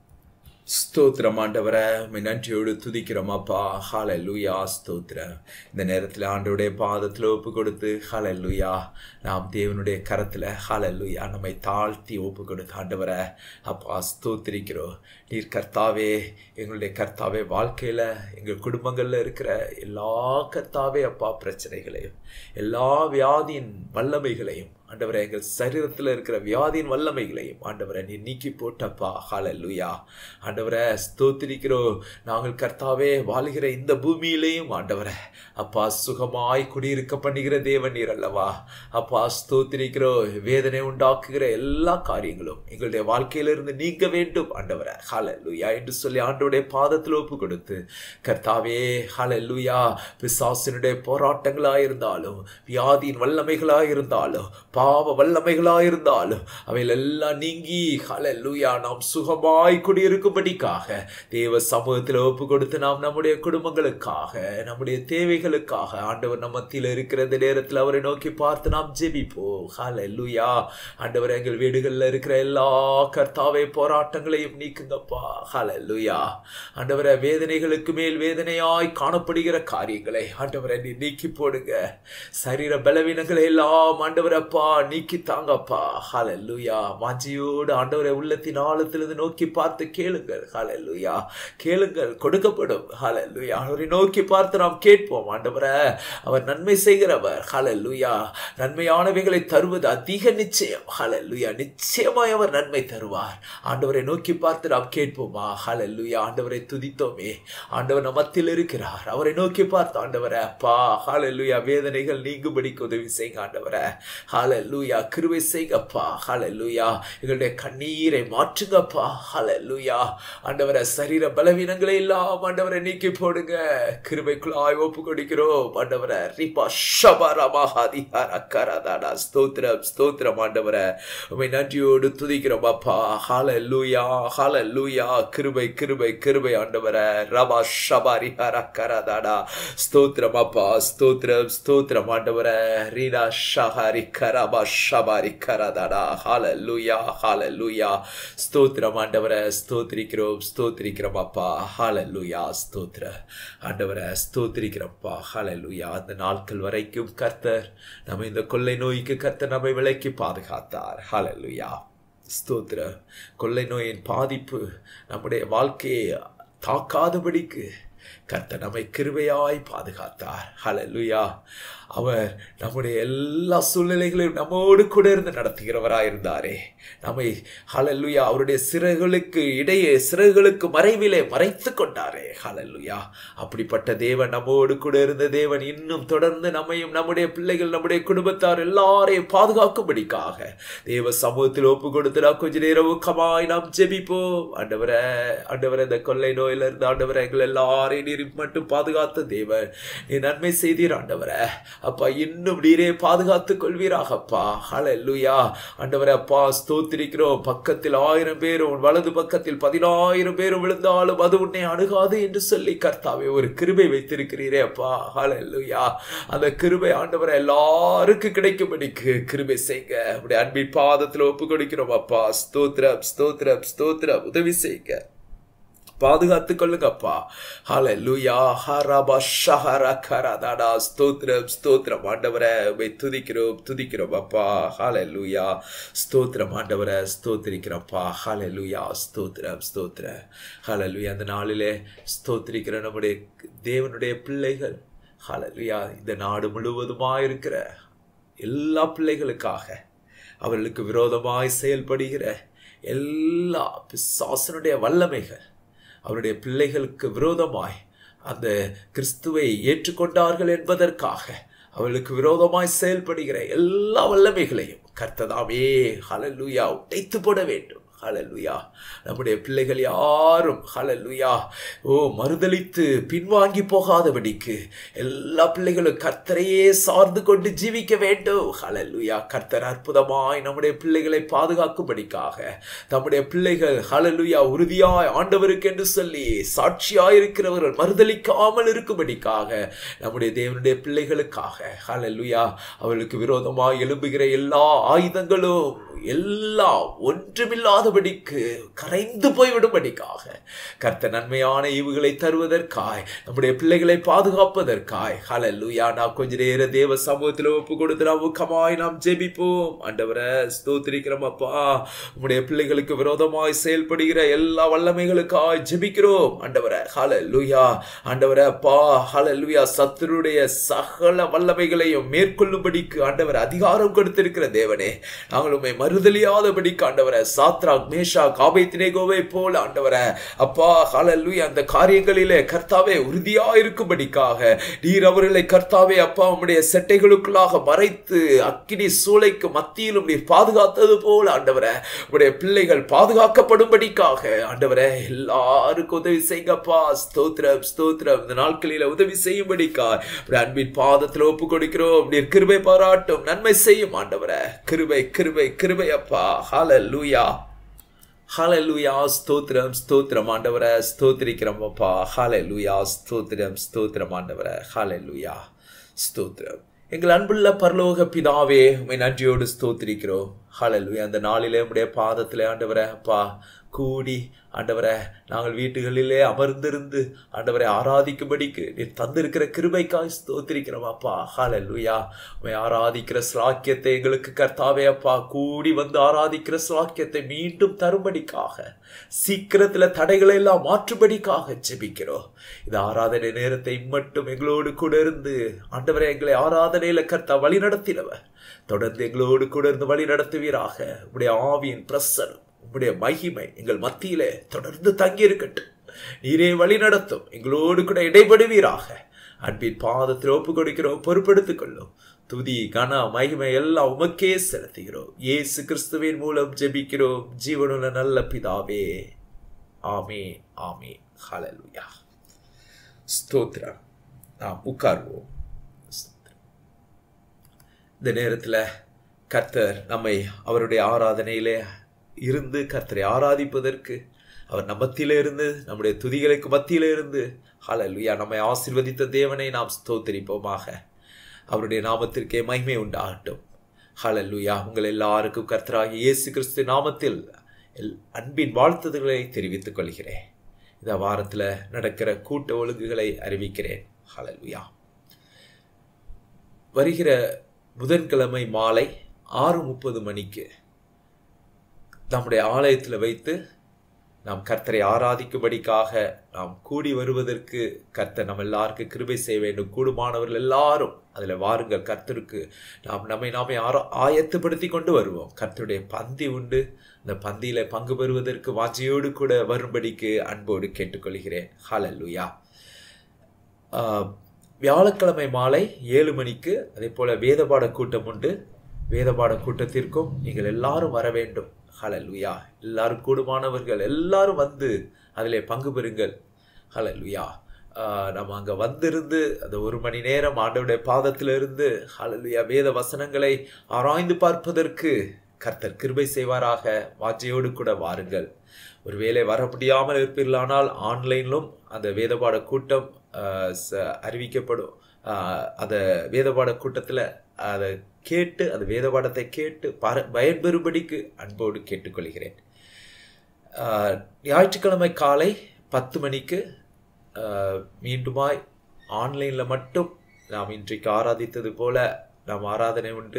ஸ்தோத்திரம் ஆண்டவரை உம்மை நன்றியோடு துதிக்கிறோம் அப்பா ஹalleluya ஸ்தோத்திரம் இந்த நேரத்தில் ஆண்டவருடைய பாதத்தில் ஒப்பு கொடுத்து ஹalleluya நாம் தேவனுடைய கரத்தில் ஹalleluya நம்மை தாழ்த்தி ஒப்பு கொடுத்து ஆண்டவரை அப்பா ஸ்தோத்திரிக்கிறோம் நீர் கர்த்தாவே எங்களுடைய கர்த்தாவே வாழ்க்கையில் எங்கள் குடும்பங்களில் இருக்கிற எல்லா கர்த்தாவே அப்பா பிரச்சனைகளையும் எல்லா வியாதியின் வல்லமைகளையும் ஆண்டவரை எங்கள் சரீரத்தில் இருக்கிற வியாதியின் வல்லமைகளையும் ஆண்டவரை நீ நீக்கி போட்டப்பா ஹalleluya ஆண்டவரை ஸ்தோத்திரிக்கிறோம் நாங்கள் கர்த்தாவே வாழ்கிற இந்த பூமியிலேயும் ஆண்டவரை அப்பா சுகமாய் குடியிருக்க பண்ணுகிற தேவன் நீர் அல்லவா அப்பா ஸ்தோத்திரிக்கிறோம் வேதனை உண்டாக்குகிற எல்லா காரியங்களும் எங்களுடைய வாழ்க்கையிலிருந்து நீங்க வேண்டும் ஆண்டவரை ஹalleluya என்று சொல்லி ஆண்டவருடைய பாதத்தில் ஒப்பு கொடுத்து கர்த்தாவே ஹalleluya பிசாசினுடைய போராட்டங்களாக இருந்தாலும் வியாதியின் வல்லமைகளாக இருந்தாலும் பாவ வல்லமைகளாக இருந்தாலும் அவைகள் எல்லாம் நீங்கி ஹalleluya நாம் சுகமாய் குடியிருக்கும்படிக்காக தேவ சமூகத்தில் ஒப்பு கொடுத்து நாம் நம்முடைய குடும்பங்களுக்காக நம்முடைய தேவைகளுக்காக ஆண்டவர் நம்ம மத்தியில் இருக்கிற இந்த நேரத்தில் அவரை நோக்கி பார்த்து நாம் ஜெபிப்போம் ஹalleluya ஆண்டவர் எங்கள் வீடுகளில் இருக்கிற எல்லா கர்த்தாவை போராட்டங்களையும் நீக்குங்கப்பா ஹalleluya ஆண்டவரை வேதனைகளுக்கு மேல் வேதனையாய் காணப்படுகிற காரியங்களை ஆண்டவரை நீ நீக்கி போடுங்க சரீர பலவீனங்களை எல்லாம் ஆண்டவரப்பா நீக்கி தாங்கப்பா ஹalleluya வாஞ்சியோடு ஆண்டவரை உள்ளத்தின் ஆழத்திலிருந்து நோக்கி பார்த்து கேளுங்கள் ஹalleluya கேளுங்கள் கொடுக்கப்படும் ஹalleluya அவரை நோக்கி பார்த்து நாம் கேட்போம் ஆண்டவரே அவர் நன்மை செய்கிறவர் ஹalleluya நன்மையானவைகளை தருவது அதிக நிச்சயம் ஹalleluya நிச்சயமாய் அவர் நன்மை தருவார் ஆண்டவரை நோக்கி பார்த்து நாம் கேட்போமா ஹalleluya ஆண்டவரை துதித்தோமே ஆண்டவர் நம் மத்தியில் இருக்கிறார் அவரை நோக்கி பார்த்து ஆண்டவரே அப்பா ஹalleluya வேதனைகள் நீங்கும்படிக்கு உதவி செய்யுங்க ஆண்டவரே ஹalleluya கிருபை செய்கப்பா ஹalleluya எங்களுடைய கண்ணீரை மாற்றுங்கப்பா ஹalleluya ஆண்டவரே சரீர பலவீனங்களை எல்லாம் ஆண்டவரை நீக்கி போடுங்க கிருபைக்குள்ளாய் ஒப்பு கொடுக்கிறோம் ஆண்டவரே ரிபா ஷபரமஹாதி ஹரக்கரதாடா ஸ்தோத்திரம் ஸ்தோத்திரம் ஆண்டவரே உம்மை நன்றியோடு துதிக்கிறோம் அப்பா ஹalleluya ஹalleluya கிருபை கிருபை கிருபை ஆண்டவரே ரபா ஷபாரி ஹரக்கரதாடா ஸ்தோத்திரம் அப்பா ஸ்தோத்திரம் ஸ்தோத்திரம் ஆண்டவரே ரீனா ஷஹாரி கரபா ஷபாரி கரதாடா ஹalleluya ஹalleluya ஸ்தோத்திரம் ஆண்டவரே ஸ்தோத்திரிக்கிறோம் ஸ்தோத்திரிக்கிறோம் அப்பா ஹalleluya ஸ்தோத்திர ஆண்டவரே ஸ்தோத்திரிக்கிறப்பா ஹalleluya அந்த நாட்கள் வரைக்கும் கர்த்தர் நம்ம இந்த கொள்ளை நோய்க்கு கர்த்தர் நம்மை விலக்கி பாதுகாத்தார் ஹalleluya ஸ்தோத்திர கொள்ளை நோயின் பாதிப்பு நம்முடைய வாழ்க்கையை தாக்காதபடிக்கு கர்த்தர் நம்மை கிருபையாய் பாதுகாத்தார் ஹalleluya அவர் நம்முடைய எல்லா சூழ்நிலைகளையும் நம்மோடு கூட இருந்து நடத்துகிறவராய் இருந்தாரே நம்மை ஹalleluya அவருடைய சிறகுகளுக்கு இடையே சிறகுகளுக்கு மறைவிலே மறைத்து கொண்டாரே ஹalleluya அப்படிப்பட்ட தேவன் நம்மோடு கூட இருந்த தேவன் இன்னும் தொடர்ந்து நம்மையும் நம்முடைய பிள்ளைகள் நம்முடைய குடும்பத்தார் எல்லாரையும் பாதுகாக்கும்படிக்காக தேவ சமூகத்தில் ஒப்பு கொடுத்து நாம் கொஞ்ச நேரம் ஊக்கமாய் நாம் ஜெபிப்போம் ஆண்டவரே ஆண்டவரே இந்த கொள்ளை நோயில இருந்து ஆண்டவரே எங்கள் எல்லாரையும் நீர் மட்டும் பாதுகாத்த தேவன் நீ நன்மை செய்தீர் ஆண்டவரே அப்பா இன்னும் நீரே பாதுகாத்துக் கொள்வீராகப்பா ஹalleluya ஆண்டவரே அப்பா ஸ்தோத்திரிக்கிறோம் பக்கத்தில் ஆயிரம் பேரும் உன் வலது பக்கத்தில் பதினாயிரம் பேரும் விழுந்தாலும் அது உன்னை அணுகாது என்று சொல்லி கர்த்தாவே ஒரு கிருபை வைத்திருக்கிறீரே அப்பா ஹalleluya அந்த கிருபை ஆண்டவரை எல்லாருக்கும் கிடைக்கும்படிக்கு கிருபை செய்யுங்க உடைய அன்பின் பாதத்தில் ஒப்பு கொடுக்கிறோம் அப்பா ஸ்தோத்திரம் ஸ்தோத்திரம் ஸ்தோத்திரம் உதவி செய்யுங்க பாதுகாத்துக் கொள்ளுங்கப்பா ஹalleluya ஹரபா ஷஹர கரதடா ஸ்தோத்திரம் ஸ்தோத்திரம் ஆண்டவரே உம்மை துதிக்கிறோம் துதிக்கிறோம் அப்பா ஹalleluya ஸ்தோத்திரம் ஆண்டவரே ஸ்தோத்திரிக்கிறோம்ப்பா ஹalleluya ஸ்தோத்திரம் ஸ்தோத்திரம் ஹalleluya அந்த நாளிலே ஸ்தோத்திரிக்கிற நம்முடைய தேவனுடைய பிள்ளைகள் ஹalleluya இந்த நாடு முழுவதுமாய் இருக்கிற எல்லா பிள்ளைகளுக்காக அவர்களுக்கு விரோதமாய் செயல்படுகிற எல்லா பிசாசனுடைய வல்லமைகள் அவருடைய பிள்ளைகளுக்கு விரோதமாய் அந்த கிறிஸ்துவை ஏற்றுக்கொண்டார்கள் என்பதற்காக அவளுக்கு விரோதமாய் செயல்படுகிற எல்லா வல்லமைகளையும் கர்த்ததாமே ஹலலுயா உடைத்து போட வேண்டும் ஹலலுயா நம்முடைய பிள்ளைகள் யாரும் ஹலலுயா ஓ மறுதளித்து பின்வாங்கி போகாதபடிக்கு எல்லா பிள்ளைகளும் கர்த்தரையே சார்ந்து கொண்டு ஜீவிக்க வேண்டும் ஹலலுயா கர்த்தர் அற்புதமாய் நம்முடைய பிள்ளைகளை பாதுகாக்கும்படிக்காக நம்முடைய பிள்ளைகள் ஹலலுயா உறுதியாய் ஆண்டவருக்கு என்று சொல்லி சாட்சியாய் இருக்கிறவர்கள் மறுதளிக்காமல் இருக்கும்படிக்காக நம்முடைய தேவனுடைய பிள்ளைகளுக்காக ஹலலுயா அவர்களுக்கு விரோதமாய் எழும்புகிற எல்லா ஆயுதங்களும் எல்லாம் ஒன்றுமில்லாதபடிக்கு கரைந்து போய்விடும்படிக்காக கர்த்த நன்மையான ஈவுகளை தருவதற்காய் நம்முடைய பிள்ளைகளை பாதுகாப்பதற்காய் ஹலல்லுயா நான் கொஞ்ச நேர தேவ சமூகத்தில் ஒப்பு கொடுத்து நாம் ஊக்கமாய் நாம் ஜெபிப்போம் ஆண்டவரை ஸ்தோத்திரிக்கிறோம் அப்பா உம்முடைய பிள்ளைகளுக்கு விரோதமாய் செயல்படுகிற எல்லா வல்லமைகளுக்காய் ஜெபிக்கிறோம் ஆண்டவரை ஹலல்லுயா ஆண்டவரை அப்பா ஹலல்லுயா சத்துருடைய சகல வல்லமைகளையும் மேற்கொள்ளும்படிக்கு ஆண்டவர் அதிகாரம் கொடுத்திருக்கிற தேவனே நாங்கள் உண்மை மறுதலியாதபடிக்கு ஆண்டவரை சாத்ரா மேஷா காபைத்தினேகோவை போல ஆண்டவரை அப்பா ஹalleluya அந்த காரியங்களிலே கர்த்தாவே உறுதியா இருக்கும்படிக்காக நீர் அவர்களை கர்த்தாவே அப்பா உம்முடைய செட்டைகளுக்குள்ளாக மறைத்து அக்கினி சூளைக்கு மத்தியிலும் நீர் பாதுகாத்தது போல ஆண்டவரை உம்முடைய பிள்ளைகள் பாதுகாக்கப்படும்படிக்காக ஆண்டவரை எல்லாருக்கும் உதவி செய்யுங்கப்பா ஸ்தோத்திரம் ஸ்தோத்திரம் இந்த நாட்களில உதவி செய்யும்படிக்கா உம்முடைய அன்பின் பாதத்தில் ஒப்பு கொடுக்கிறோம் நீர் கிருபை பாராட்டும் நன்மை செய்யும் ஆண்டவரை கிருபை கிருபை கிருபை அப்பா ஹalleluya ஹalleluya ஸ்தோத்திரம் ஸ்தோத்திரம் ஆண்டவரை ஸ்தோத்திரிக்கிறோம் அப்பா ஹalleluya ஸ்தோத்திரம் ஸ்தோத்திரம் ஆண்டவரை ஹalleluya ஸ்தோத்திரம் எங்கள் அன்புள்ள பரலோக பிதாவே உமை நன்றியோடு ஸ்தோத்திரிக்கிறோம் ஹalleluya அந்த நாளிலே உம்முடைய பாதத்திலே ஆண்டவரை அப்பா கூடி ஆண்டவரை நாங்கள் வீட்டுகளிலே அமர்ந்திருந்து ஆண்டவரை ஆராதிக்கும்படிக்கு நீர் தந்திருக்கிற கிருபைக்காய் ஸ்தோத்திரிக்கிறோம் அப்பா ஹalleluya உம்மை ஆராதிக்கிற ஸ்லாக்கியத்தை எங்களுக்கு கர்த்தாவே அப்பா கூடி வந்து ஆராதிக்கிற ஸ்லாக்கியத்தை மீண்டும் தரும்படிக்காக சீக்கிரத்துல தடைகளை எல்லாம் மாற்றும்படிக்காக ஜெபிக்கிறோம் இந்த ஆராதனை நேரத்தை மட்டும் எங்களோடு கூட இருந்து ஆண்டவரை எங்களை ஆராதனையில கர்த்தா வழி நடத்தினவர் தொடர்ந்து எங்களோடு கூட இருந்து வழி நடத்துவீராக உடைய ஆவியின் பிரசனம் உம்முடைய மகிமை எங்கள் மத்தியிலே தொடர்ந்து தங்கி இருக்கட்டும் நீரே வழி நடத்தும் எங்களோடு கூட இடைபடுவீராக அன்பின் பாதத்தில் ஒப்பு கொடுக்கிறோம் பொறுப்படுத்திக் கொள்ளும் துதி கன மகிமை எல்லாம் உமக்கே செலுத்துகிறோம் இயேசு கிறிஸ்துவின் மூலம் ஜெபிக்கிறோம் ஜீவனுள்ள நல்ல பிதாவே ஆமே ஆமே ஹalleluya ஸ்தோத்திரம் நாம் உட்கார்வோம் இந்த நேரத்தில் கர்த்தர் நம்மை அவருடைய ஆராதனையிலே இருந்து கர்த்தரை ஆராதிப்பதற்கு அவர் நம்மத்திலே இருந்து நம்முடைய துதிகளுக்கு மத்தியிலே இருந்து ஹalleluya நம்மை ஆசீர்வதித்த தேவனை நாம் ஸ்தோத்திரிப்போமாக அவருடைய நாமத்திற்கே மகிமை உண்டாகட்டும் ஹalleluya உங்கள் எல்லாருக்கும் கர்த்தராகிய இயேசு கிறிஸ்து நாமத்தில் எல்- அன்பின் வாழ்த்துதல்களை தெரிவித்துக் கொள்கிறேன் இந்த வாரத்தில் நடக்கிற கூட்ட ஒழுங்குகளை அறிவிக்கிறேன் ஹalleluya வருகிற புதன்கிழமை மாலை ஆறு முப்பது மணிக்கு நம்முடைய ஆலயத்தில் வைத்து நாம் கர்த்தரை ஆராதிக்கும்படிக்காக நாம் கூடி வருவதற்கு கர்த்தர் நம்ம எல்லாருக்கும் கிருபை செய்ய வேண்டும் கூடுமானவர்கள் எல்லாரும் அதில் வாருங்கள் கர்த்தருக்கு நாம் நம்மை நாமே ஆரா ஆயத்தப்படுத்தி கொண்டு வருவோம் கர்த்தருடைய பந்தி உண்டு அந்த பந்தியில பங்கு பெறுவதற்கு வாஞ்சியோடு கூட வரும்படிக்கு அன்போடு கேட்டுக்கொள்கிறேன் ஹalleluya ஆஹ், வியாழக்கிழமை மாலை ஏழு மணிக்கு அதே போல வேதபாட கூட்டம் உண்டு வேதபாட கூட்டத்திற்கும் நீங்கள் எல்லாரும் வர வேண்டும் ஹalleluya எல்லாரும் கூடுமானவர்கள் எல்லாரும் வந்து அதிலே பங்கு பெறுங்கள் ஹalleluya ஆஹ் நம்ம அங்க வந்திருந்து அந்த ஒரு மணி நேரம் ஆண்டவருடைய பாதத்தில் இருந்து ஹalleluya வேத வசனங்களை ஆராய்ந்து பார்ப்பதற்கு கர்த்தர் கிருபை செய்வாராக வாஞ்சையோடு கூட வாருங்கள் ஒருவேளை வர முடியாமல் இருப்பீர்களானால் ஆன்லைனிலும் அந்த வேதபாட கூட்டம் ஆஹ், ச- அறிவிக்கப்படும் ஆஹ், அந்த வேதபாட கூட்டத்தில் அதை கேட்டு அந்த வேதபாடத்தை கேட்டு பர பயன்பெறும்படிக்கு அன்போடு கேட்டுக்கொள்கிறேன் ஆஹ், ஞாயிற்றுக்கிழமை காலை பத்து மணிக்கு ஆஹ், மீண்டுமாய் ஆன்லைனில் மட்டும் நாம் இன்றைக்கு ஆராதித்தது போல நாம் ஆராதனை உண்டு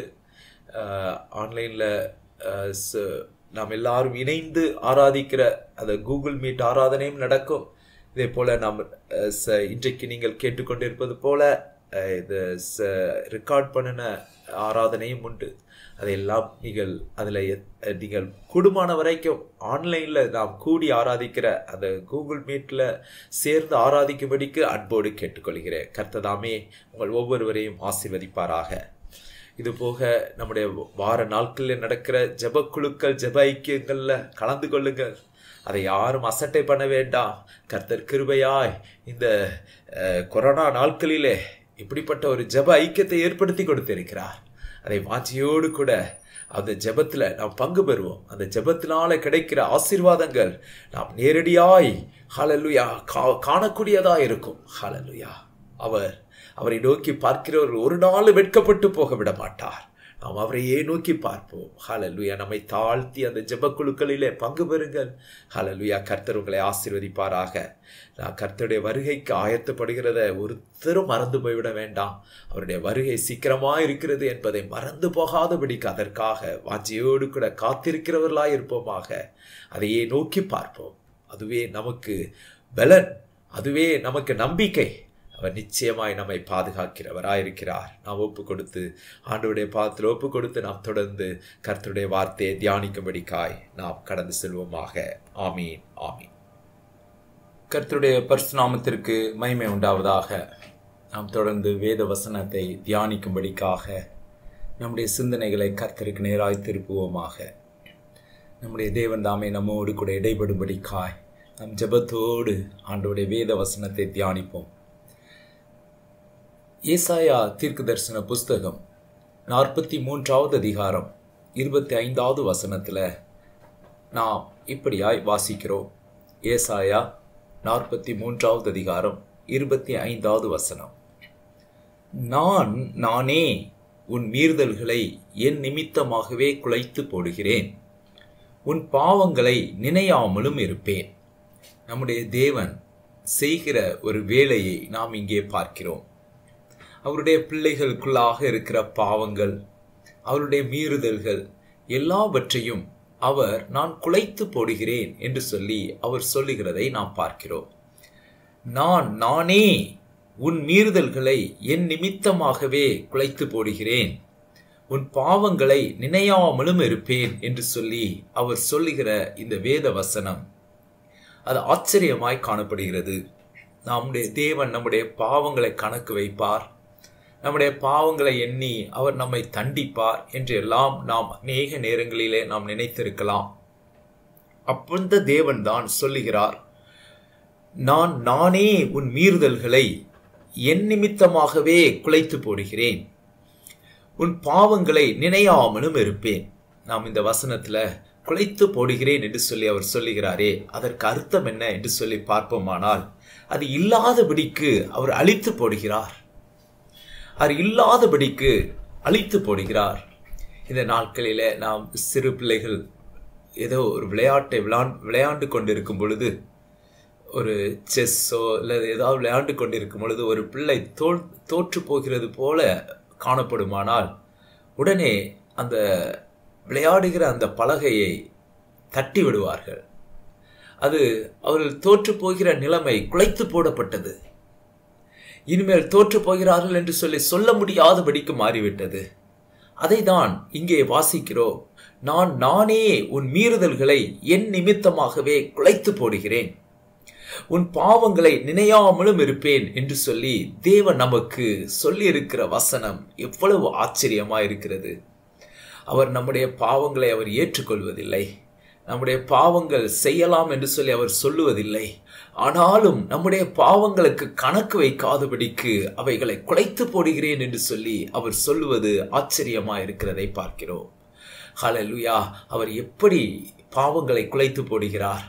ஆன்லைனில் நாம் எல்லாரும் இணைந்து ஆராதிக்கிற அந்த கூகுள் மீட் ஆராதனையும் நடக்கும் இதே போல நாம் அஹ், ச- இன்றைக்கு நீங்கள் கேட்டுக்கொண்டிருப்பது போல அஹ், இது ரெக்கார்ட் பண்ணின ஆராதனையும் உண்டு அதையெல்லாம் நீங்கள் அதில் நீங்கள் கூடுமான வரைக்கும் ஆன்லைனில் நாம் கூடி ஆராதிக்கிற அந்த கூகுள் மீட்டில் சேர்ந்து ஆராதிக்கும்படிக்கு அன்போடு கேட்டுக்கொள்கிறேன் கர்த்ததாமே உங்கள் ஒவ்வொருவரையும் ஆசீர்வதிப்பாராக இது போக நம்முடைய வார நாட்களில் நடக்கிற ஜெப குழுக்கள் ஜெப ஐக்கியங்களில் கலந்து கொள்ளுங்கள் அதை யாரும் அசட்டை பண்ண வேண்டாம் கர்த்தர் கிருபையாய் இந்த அஹ், கொரோனா நாட்களிலே இப்படிப்பட்ட ஒரு ஜெப ஐக்கியத்தை ஏற்படுத்தி கொடுத்திருக்கிறார் அதை வாஞ்சியோடு கூட அந்த ஜெபத்துல நாம் பங்கு பெறுவோம் அந்த ஜெபத்தினால கிடைக்கிற ஆசீர்வாதங்கள் நாம் நேரடியாய் ஹalleluya கா காணக்கூடியதா இருக்கும் ஹalleluya அவர் அவரை நோக்கி பார்க்கிறவர் ஒரு நாள் வெட்கப்பட்டு போக விட மாட்டார் நாம் அவரையே நோக்கி பார்ப்போம் ஹalleluya நம்மை தாழ்த்தி அந்த ஜெபக்குழுக்களிலே பங்கு பெறுங்கள் ஹalleluya கர்த்தர் உங்களை ஆசீர்வதிப்பாராக நான் கர்த்தருடைய வருகைக்கு ஆயத்தப்படுகிறத ஒருத்தரும் மறந்து போய்விட வேண்டாம் அவருடைய வருகை சீக்கிரமா இருக்கிறது என்பதை மறந்து போகாதபடிக்கு அதற்காக வாஞ்சியோடு கூட காத்திருக்கிறவர்களாய் இருப்போமாக அதையே நோக்கி பார்ப்போம் அதுவே நமக்கு பலன் அதுவே நமக்கு நம்பிக்கை அவர் நிச்சயமாய் நம்மை பாதுகாக்கிறவராயிருக்கிறார் நாம் ஒப்பு கொடுத்து ஆண்டவருடைய பாதத்தில் ஒப்பு கொடுத்து நாம் தொடர்ந்து கர்த்தருடைய வார்த்தையை தியானிக்கும்படிக்காய் நாம் கடந்து செல்வோமாக ஆமீன் ஆமீன் கர்த்தருடைய பரிசுநாமத்திற்கு மகிமை உண்டாவதாக நாம் தொடர்ந்து வேத வசனத்தை தியானிக்கும்படிக்காக நம்முடைய சிந்தனைகளை கர்த்தருக்கு நேராய் திருப்புவோமாக நம்முடைய தேவன் தாமே நம்மோடு கூட இடைபடும்படிக்காய் நம் ஜெபத்தோடு ஆண்டோடைய வேத வசனத்தை தியானிப்போம் ஏசாயா தீர்க்க தரிசன புஸ்தகம் நாற்பத்தி மூன்றாவது அதிகாரம் இருபத்தி ஐந்தாவது வசனத்தில் நாம் இப்படியாய் வாசிக்கிறோம் ஏசாயா நாற்பத்தி மூன்றாவது அதிகாரம் இருபத்தி ஐந்தாவது வசனம் நான் நானே உன் மீறுதல்களை என் நிமித்தமாகவே குலைத்து போடுகிறேன் உன் பாவங்களை நினையாமலும் இருப்பேன் நம்முடைய தேவன் செய்கிற ஒரு வேலையை நாம் இங்கே பார்க்கிறோம் அவருடைய பிள்ளைகளுக்குள்ளாக இருக்கிற பாவங்கள் அவருடைய மீறுதல்கள் எல்லாவற்றையும் அவர் நான் குலைத்து போடுகிறேன் என்று சொல்லி அவர் சொல்லுகிறதை நாம் பார்க்கிறோம் நான் நானே உன் மீறுதல்களை என் நிமித்தமாகவே குலைத்து போடுகிறேன் உன் பாவங்களை நினையாமலும் இருப்பேன் என்று சொல்லி அவர் சொல்லுகிற இந்த வேத வசனம் அது ஆச்சரியமாய் காணப்படுகிறது நம்முடைய தேவன் நம்முடைய பாவங்களை கணக்கு வைப்பார் நம்முடைய பாவங்களை எண்ணி அவர் நம்மை தண்டிப்பார் என்று எல்லாம் நாம் அநேக நேரங்களிலே நாம் நினைத்திருக்கலாம் அப்பந்த தேவன் தான் சொல்லுகிறார் நான் நானே உன் மீறுதல்களை என் நிமித்தமாகவே குலைத்து போடுகிறேன் உன் பாவங்களை நினையாமலும் இருப்பேன் நாம் இந்த வசனத்துல குலைத்து போடுகிறேன் என்று சொல்லி அவர் சொல்லுகிறாரே அதற்கு அர்த்தம் என்ன என்று சொல்லி பார்ப்போமானால் அது இல்லாதபடிக்கு அவர் அழித்து போடுகிறார் அவர் இல்லாதபடிக்கு அழித்து போடுகிறார் இந்த நாட்களில நாம் சிறு பிள்ளைகள் ஏதோ ஒரு விளையாட்டை விளையாண்டு விளையாண்டு கொண்டிருக்கும் பொழுது ஒரு செஸ்ஸோ இல்லை ஏதாவது விளையாண்டு கொண்டிருக்கும் பொழுது ஒரு பிள்ளை தோல் தோற்று போகிறது போல காணப்படுமானால் உடனே அந்த விளையாடுகிற அந்த பலகையை தட்டி விடுவார்கள் அது அவர்கள் தோற்று போகிற நிலைமை குலைத்து போடப்பட்டது இனிமேல் தோற்று போகிறார்கள் என்று சொல்லி சொல்ல முடியாதபடிக்கு மாறிவிட்டது அதை தான் இங்கே வாசிக்கிறோம் நான் நானே உன் மீறுதல்களை என் நிமித்தமாகவே குலைத்து போடுகிறேன் உன் பாவங்களை நினையாமலும் இருப்பேன் என்று சொல்லி தேவன் நமக்கு சொல்லி இருக்கிற வசனம் எவ்வளவு ஆச்சரியமா இருக்கிறது அவர் நம்முடைய பாவங்களை அவர் ஏற்றுக்கொள்வதில்லை நம்முடைய பாவங்கள் செய்யலாம் என்று சொல்லி அவர் சொல்லுவதில்லை ஆனாலும் நம்முடைய பாவங்களுக்கு கணக்கு வைக்காதபடிக்கு அவைகளை குலைத்து போடுகிறேன் என்று சொல்லி அவர் சொல்லுவது ஆச்சரியமா இருக்கிறதை பார்க்கிறோம் ஹalleluya அவர் எப்படி பாவங்களை குலைத்து போடுகிறார்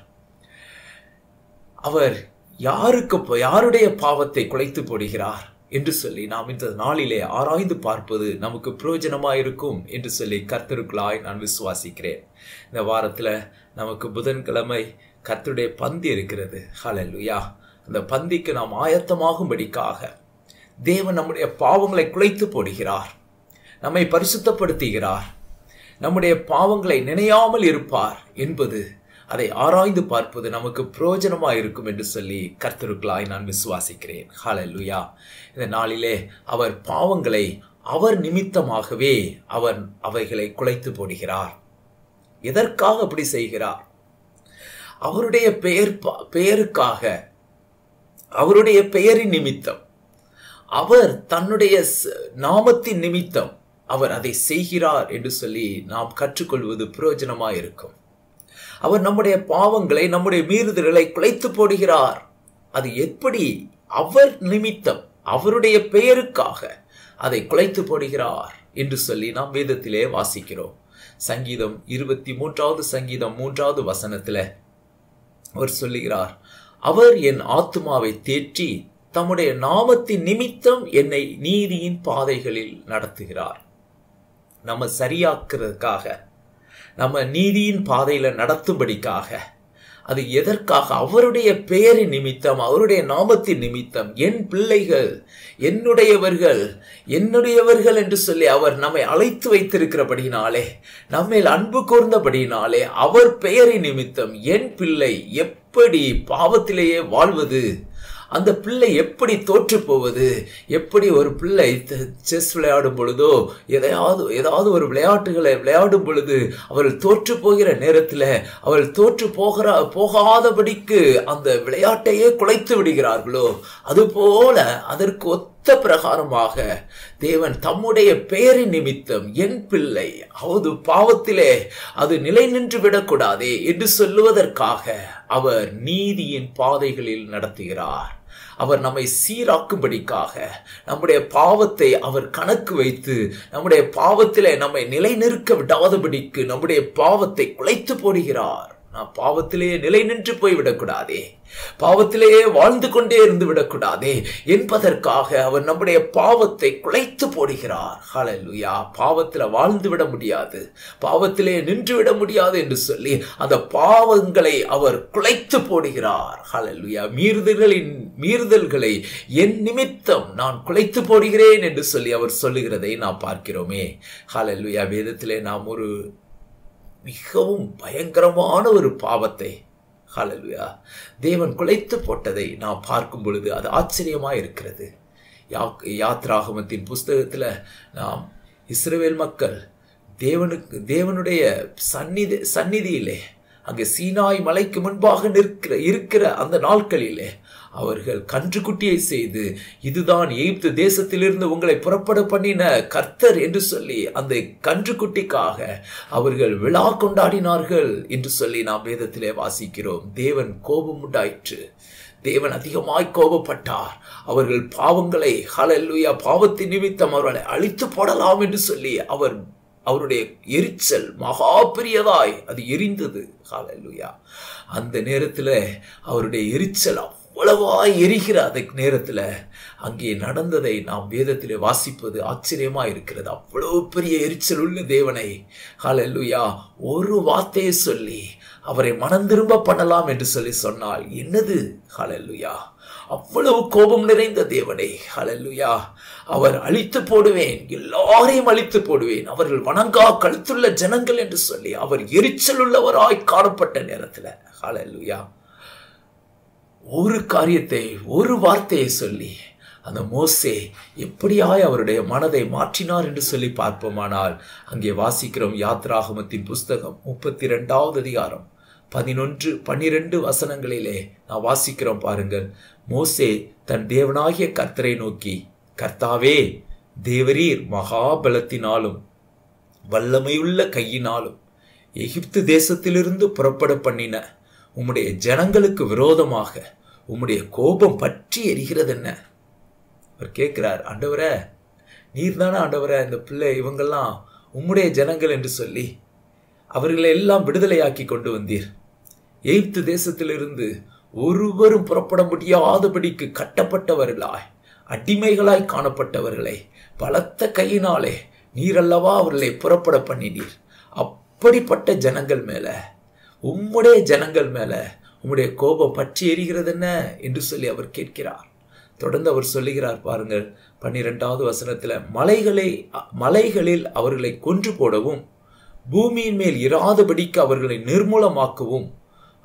அவர் யாருக்கு யாருடைய பாவத்தை குலைத்து போடுகிறார் என்று சொல்லி நாம் இந்த நாளிலே ஆராய்ந்து பார்ப்பது நமக்கு பிரயோஜனமாயிருக்கும் என்று சொல்லி கர்த்தருக்குள்ளாய் நான் விசுவாசிக்கிறேன் இந்த வாரத்தில் நமக்கு புதன்கிழமை கர்த்தருடைய பந்தி இருக்கிறது ஹலலுயா அந்த பந்திக்கு நாம் ஆயத்தமாகும்படிக்காக தேவன் நம்முடைய பாவங்களை குலைத்து போடுகிறார் நம்மை பரிசுத்தப்படுத்துகிறார் நம்முடைய பாவங்களை நினையாமல் இருப்பார் என்பது அதை ஆராய்ந்து பார்ப்பது நமக்கு பிரயோஜனமா இருக்கும் என்று சொல்லி கர்த்தருக்களாய் நான் விசுவாசிக்கிறேன் ஹalleluya இந்த நாளிலே அவர் பாவங்களை அவர் நிமித்தமாகவே அவர் அவைகளை குலைத்து போடுகிறார் எதற்காக அப்படி செய்கிறார் அவருடைய பெயர் பா- பெயருக்காக அவருடைய பெயரின் நிமித்தம் அவர் தன்னுடைய ச- நாமத்தின் நிமித்தம் அவர் அதை செய்கிறார் என்று சொல்லி நாம் கற்றுக்கொள்வது பிரயோஜனமாய் இருக்கும் அவர் நம்முடைய பாவங்களை நம்முடைய மீறுதல்களை குலைத்து போடுகிறார் அது எப்படி அவர் நிமித்தம் அவருடைய பெயருக்காக அதை குலைத்து போடுகிறார் என்று சொல்லி நாம் வேதத்திலே வாசிக்கிறோம் சங்கீதம் இருபத்தி மூன்றாவது சங்கீதம் மூன்றாவது வசனத்துல அவர் சொல்லுகிறார் அவர் என் ஆத்துமாவை தேற்றி தம்முடைய நாமத்தின் நிமித்தம் என்னை நீதியின் பாதைகளில் நடத்துகிறார் நம்ம சரியாக்குறதுக்காக நம்ம நீதியின் பாதையில நடத்தும்படிக்காக அது எதற்காக அவருடைய பெயரின் நிமித்தம் அவருடைய நாமத்தின் நிமித்தம் என் பிள்ளைகள் என்னுடையவர்கள் என்னுடையவர்கள் என்று சொல்லி அவர் நம்மை அழைத்து வைத்திருக்கிறபடினாலே நம்மேல் அன்பு கூர்ந்தபடினாலே அவர் பெயரின் நிமித்தம் என் பிள்ளை எப்படி பாவத்திலேயே வாழ்வது அந்த பிள்ளை எப்படி தோற்று போவது எப்படி ஒரு பிள்ளை செஸ் விளையாடும் பொழுதோ எதையாவது ஏதாவது ஒரு விளையாட்டுகளை விளையாடும் பொழுது அவர்கள் தோற்று போகிற நேரத்தில் அவர்கள் தோற்று போகிற போகாதபடிக்கு அந்த விளையாட்டையே குலைத்து விடுகிறார்களோ அதுபோல அதற்கு ஒத்த பிரகாரமாக தேவன் தம்முடைய பெயரின் நிமித்தம் என் பிள்ளை அவது பாவத்திலே அது நிலை நின்று விடக்கூடாதே என்று சொல்லுவதற்காக அவர் நீதியின் பாதைகளில் நடத்துகிறார் அவர் நம்மை சீராக்கும்படிக்காக நம்முடைய பாவத்தை அவர் கணக்கு வைத்து நம்முடைய பாவத்திலே நம்மை நிலைநிற்க விடாதபடிக்கு நம்முடைய பாவத்தை குலைத்து போடுகிறார் நாம் பாவத்திலேயே நிலை நின்று போய்விடக்கூடாதே பாவத்திலேயே வாழ்ந்து கொண்டே இருந்து விடக்கூடாதே என்பதற்காக அவர் நம்முடைய பாவத்தை குலைத்து போடுகிறார் ஹalleluya பாவத்தில் வாழ்ந்து விட முடியாது பாவத்திலே நின்று விட முடியாது என்று சொல்லி அந்த பாவங்களை அவர் குலைத்து போடுகிறார் ஹalleluya மீறுதல்களின் மீறுதல்களை என் நிமித்தம் நான் குலைத்து போடுகிறேன் என்று சொல்லி அவர் சொல்லுகிறதை நாம் பார்க்கிறோமே ஹalleluya வேதத்திலே நாம் ஒரு மிகவும் பயங்கரமான ஒரு பாவத்தை ஹalleluya தேவன் குலைத்து போட்டதை நாம் பார்க்கும் பொழுது அது ஆச்சரியமா இருக்கிறது யா- யாத்ராகமத்தின் புஸ்தகத்துல நாம் இஸ்ரவேல் மக்கள் தேவனுக்கு தேவனுடைய சந்நிதி சந்நிதியிலே அங்கே சீனாய் மலைக்கு முன்பாக நிற்கிற இருக்கிற அந்த நாட்களிலே அவர்கள் கன்றுக்குட்டியை செய்து இதுதான் எகிப்து தேசத்திலிருந்து உங்களை புறப்பட பண்ணின கர்த்தர் என்று சொல்லி அந்த கன்றுக்குட்டிக்காக அவர்கள் விழா கொண்டாடினார்கள் என்று சொல்லி நாம் வேதத்திலே வாசிக்கிறோம் தேவன் கோபம் உண்டாயிற்று தேவன் அதிகமாய் கோபப்பட்டார் அவர்கள் பாவங்களை ஹalleluya பாவத்தின் நிமித்தம் அவர்களை அழித்து போடலாம் என்று சொல்லி அவர் அவருடைய எரிச்சல் மகா பெரியதாய் அது எரிந்தது ஹalleluya அந்த நேரத்தில் அவருடைய எரிச்சல் அவ்வளவாய் எரிகிற அந்த நேரத்தில் அங்கே நடந்ததை நாம் வேதத்திலே வாசிப்பது ஆச்சரியமா இருக்கிறது அவ்வளவு பெரிய எரிச்சல் உள்ள தேவனை ஹalleluya ஒரு வார்த்தையை சொல்லி அவரை மனம் திரும்ப பண்ணலாம் என்று சொல்லி சொன்னால் என்னது ஹalleluya அவ்வளவு கோபம் நிறைந்த தேவனை ஹalleluya அவர் அழித்து போடுவேன் எல்லாரையும் அழித்து போடுவேன் அவர்கள் வணங்கா கழுத்துள்ள ஜனங்கள் என்று சொல்லி அவர் எரிச்சல் உள்ளவராய் காணப்பட்ட நேரத்தில் ஹalleluya ஒரு காரியத்தை ஒரு வார்த்தையை சொல்லி அந்த மோசே எப்படியாய் அவருடைய மனதை மாற்றினார் என்று சொல்லி பார்ப்போமானால் அங்கே வாசிக்கிறோம் யாத்ராகமத்தின் புஸ்தகம் முப்பத்தி ரெண்டாவது அதிகாரம் பதினொன்று பன்னிரண்டு வசனங்களிலே நான் வாசிக்கிறோம் பாருங்கள் மோசே தன் தேவனாகிய கர்த்தரை நோக்கி கர்த்தாவே தேவரீர் மகாபலத்தினாலும் வல்லமையுள்ள கையினாலும் எகிப்து தேசத்திலிருந்து புறப்பட பண்ணின உம்முடைய ஜனங்களுக்கு விரோதமாக உம்முடைய கோபம் பற்றி எரிகிறது என்ன அவர் கேட்கிறார் ஆண்டவரே நீர் தானே ஆண்டவரே இந்த பிள்ளை இவங்கெல்லாம் உம்முடைய ஜனங்கள் என்று சொல்லி அவர்களை எல்லாம் விடுதலையாக்கி கொண்டு வந்தீர் எகிப்து தேசத்திலிருந்து ஒருவரும் புறப்பட முடியாதபடிக்கு கட்டப்பட்டவர்களாய் அடிமைகளாய் காணப்பட்டவர்களை பலத்த கையினாலே நீரல்லவா அவர்களை புறப்பட பண்ணினீர் அப்படிப்பட்ட ஜனங்கள் மேல உம்முடைய ஜனங்கள் மேல உம்முடைய கோபம் பற்றி எரிகிறது என்ன என்று சொல்லி அவர் கேட்கிறார் தொடர்ந்து அவர் சொல்லுகிறார் பாருங்கள் பன்னிரெண்டாவது வசனத்துல மலைகளை மலைகளில் அவர்களை கொன்று போடவும் பூமியின் மேல் இராதபடிக்கு அவர்களை நிர்மூலமாக்கவும்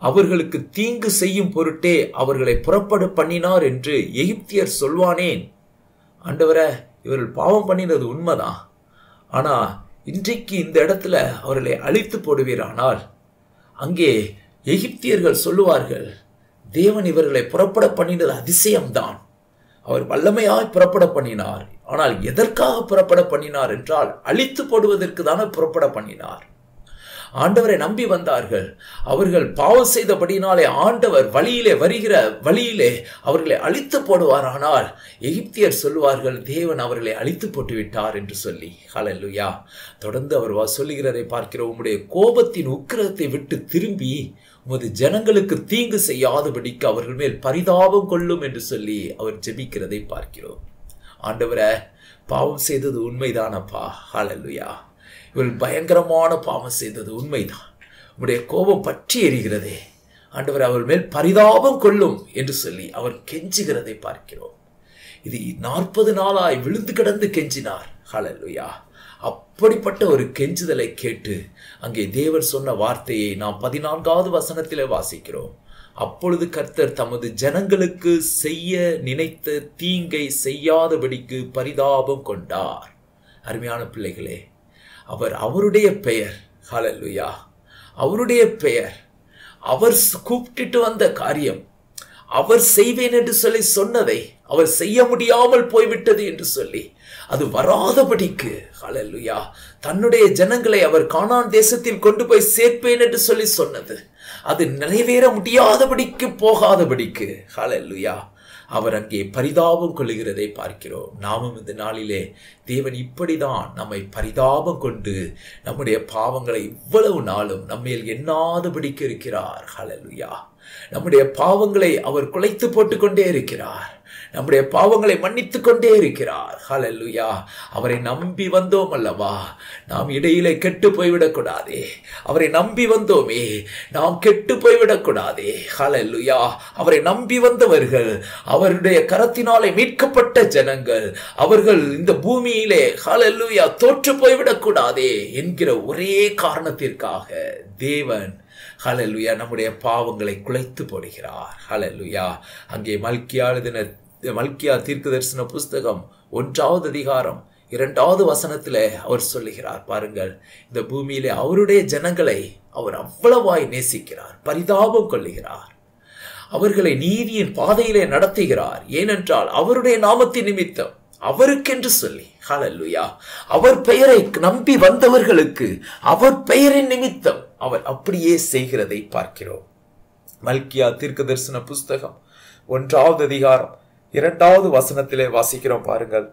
அவர்களுக்கு தீங்கு செய்யும் பொருட்டே அவர்களை புறப்பட பண்ணினார் என்று எகிப்தியர் சொல்வானேன் ஆண்டவரே இவர்கள் பாவம் பண்ணினது உண்மைதான் ஆனா இன்றைக்கு இந்த இடத்துல அவர்களை அழித்து போடுவீரானால் அங்கே எகிப்தியர்கள் சொல்லுவார்கள் தேவன் இவர்களை புறப்பட பண்ணினது அதிசயம்தான் அவர் வல்லமையாய் புறப்பட பண்ணினார் ஆனால் எதற்காக புறப்பட பண்ணினார் என்றால் அழித்து போடுவதற்கு தானே புறப்பட பண்ணினார் ஆண்டவரை நம்பி வந்தார்கள் அவர்கள் பாவம் செய்தபடினாலே ஆண்டவர் வழியிலே வருகிற வழியிலே அவர்களை அழித்து போடுவாரானால் எகிப்தியர் சொல்லுவார்கள் தேவன் அவர்களை அழித்து போட்டு விட்டார் என்று சொல்லி ஹalleluya தொடர்ந்து அவர் வா- சொல்லுகிறதை பார்க்கிறோம் உம்முடைய கோபத்தின் உக்கிரத்தை விட்டு திரும்பி உமது ஜனங்களுக்கு தீங்கு செய்யாதபடிக்கு அவர்கள் மேல் பரிதாபம் கொள்ளும் என்று சொல்லி அவர் ஜெபிக்கிறதை பார்க்கிறோம் ஆண்டவரை பாவம் செய்தது உண்மைதானப்பா ஹalleluya இவள் பயங்கரமான பாவம் செய்தது உண்மைதான் உம்முடைய கோபம் பற்றி எரிகிறதே ஆண்டவர் அவர் மேல் பரிதாபம் கொள்ளும் என்று சொல்லி அவர் கெஞ்சுகிறதை பார்க்கிறோம் இது நாற்பது நாளாய் விழுந்து கிடந்து கெஞ்சினார் ஹalleluya அப்படிப்பட்ட ஒரு கெஞ்சுதலை கேட்டு அங்கே தேவர் சொன்ன வார்த்தையை நாம் பதினான்காவது வசனத்திலே வாசிக்கிறோம் அப்பொழுது கர்த்தர் தமது ஜனங்களுக்கு செய்ய நினைத்த தீங்கை செய்யாதபடிக்கு பரிதாபம் கொண்டார் அருமையான பிள்ளைகளே அவர் அவருடைய பெயர் ஹalleluya அவருடைய பெயர் அவர் ஸ்- கூப்பிட்டுட்டு வந்த காரியம் அவர் செய்வேன் என்று சொல்லி சொன்னதை அவர் செய்ய முடியாமல் போய்விட்டது என்று சொல்லி அது வராதபடிக்கு ஹalleluya தன்னுடைய ஜனங்களை அவர் கானான் தேசத்தில் கொண்டு போய் சேர்ப்பேன் என்று சொல்லி சொன்னது அது நிறைவேற முடியாதபடிக்கு போகாதபடிக்கு ஹalleluya அவர் அங்கே பரிதாபம் கொள்ளுகிறதை பார்க்கிறோம் நாமும் இந்த நாளிலே தேவன் இப்படிதான் நம்மை பரிதாபம் கொண்டு நம்முடைய பாவங்களை இவ்வளவு நாளும் நம்மேல் எண்ணாதபடிக்கு இருக்கிறார் ஹalleluya நம்முடைய பாவங்களை அவர் குலைத்து போட்டுக்கொண்டே இருக்கிறார் நம்முடைய பாவங்களை மன்னித்துக் கொண்டே இருக்கிறார் ஹalleluya அவரை நம்பி வந்தோம் அல்லவா நாம் இடையிலே கெட்டு போய்விடக் கூடாதே அவரை நம்பி வந்தோமே நாம் கெட்டு போய்விடக் கூடாதே ஹalleluya அவரை நம்பி வந்தவர்கள் அவருடைய கரத்தினாலே மீட்கப்பட்ட ஜனங்கள் அவர்கள் இந்த பூமியிலே ஹalleluya தோற்று போய்விடக் கூடாதே என்கிற ஒரே காரணத்திற்காக தேவன் ஹalleluya நம்முடைய பாவங்களை குலைத்து போடுகிறார் ஹalleluya அங்கே மல்கியா எழுதின மல்கியா தீர்க்கதரிசன புஸ்தகம் ஒன்றாவது அதிகாரம் இரண்டாவது வசனத்திலே அவர் சொல்லுகிறார் பாருங்கள் இந்த பூமியிலே அவருடைய ஜனங்களை அவர் அவ்வளவாய் நேசிக்கிறார் பரிதாபம் கொள்ளுகிறார் அவர்களை நீதியின் பாதையிலே நடத்துகிறார் ஏனென்றால் அவருடைய நாமத்தின் நிமித்தம் அவருக்கென்று சொல்லி ஹalleluya அவர் பெயரை நம்பி வந்தவர்களுக்கு அவர் பெயரின் நிமித்தம் அவர் அப்படியே செய்கிறதை பார்க்கிறோம் மல்கியா தீர்க்க தரிசன புஸ்தகம் ஒன்றாவது அதிகாரம் இரண்டாவது வசனத்திலே வாசிக்கிறோம் பாருங்கள்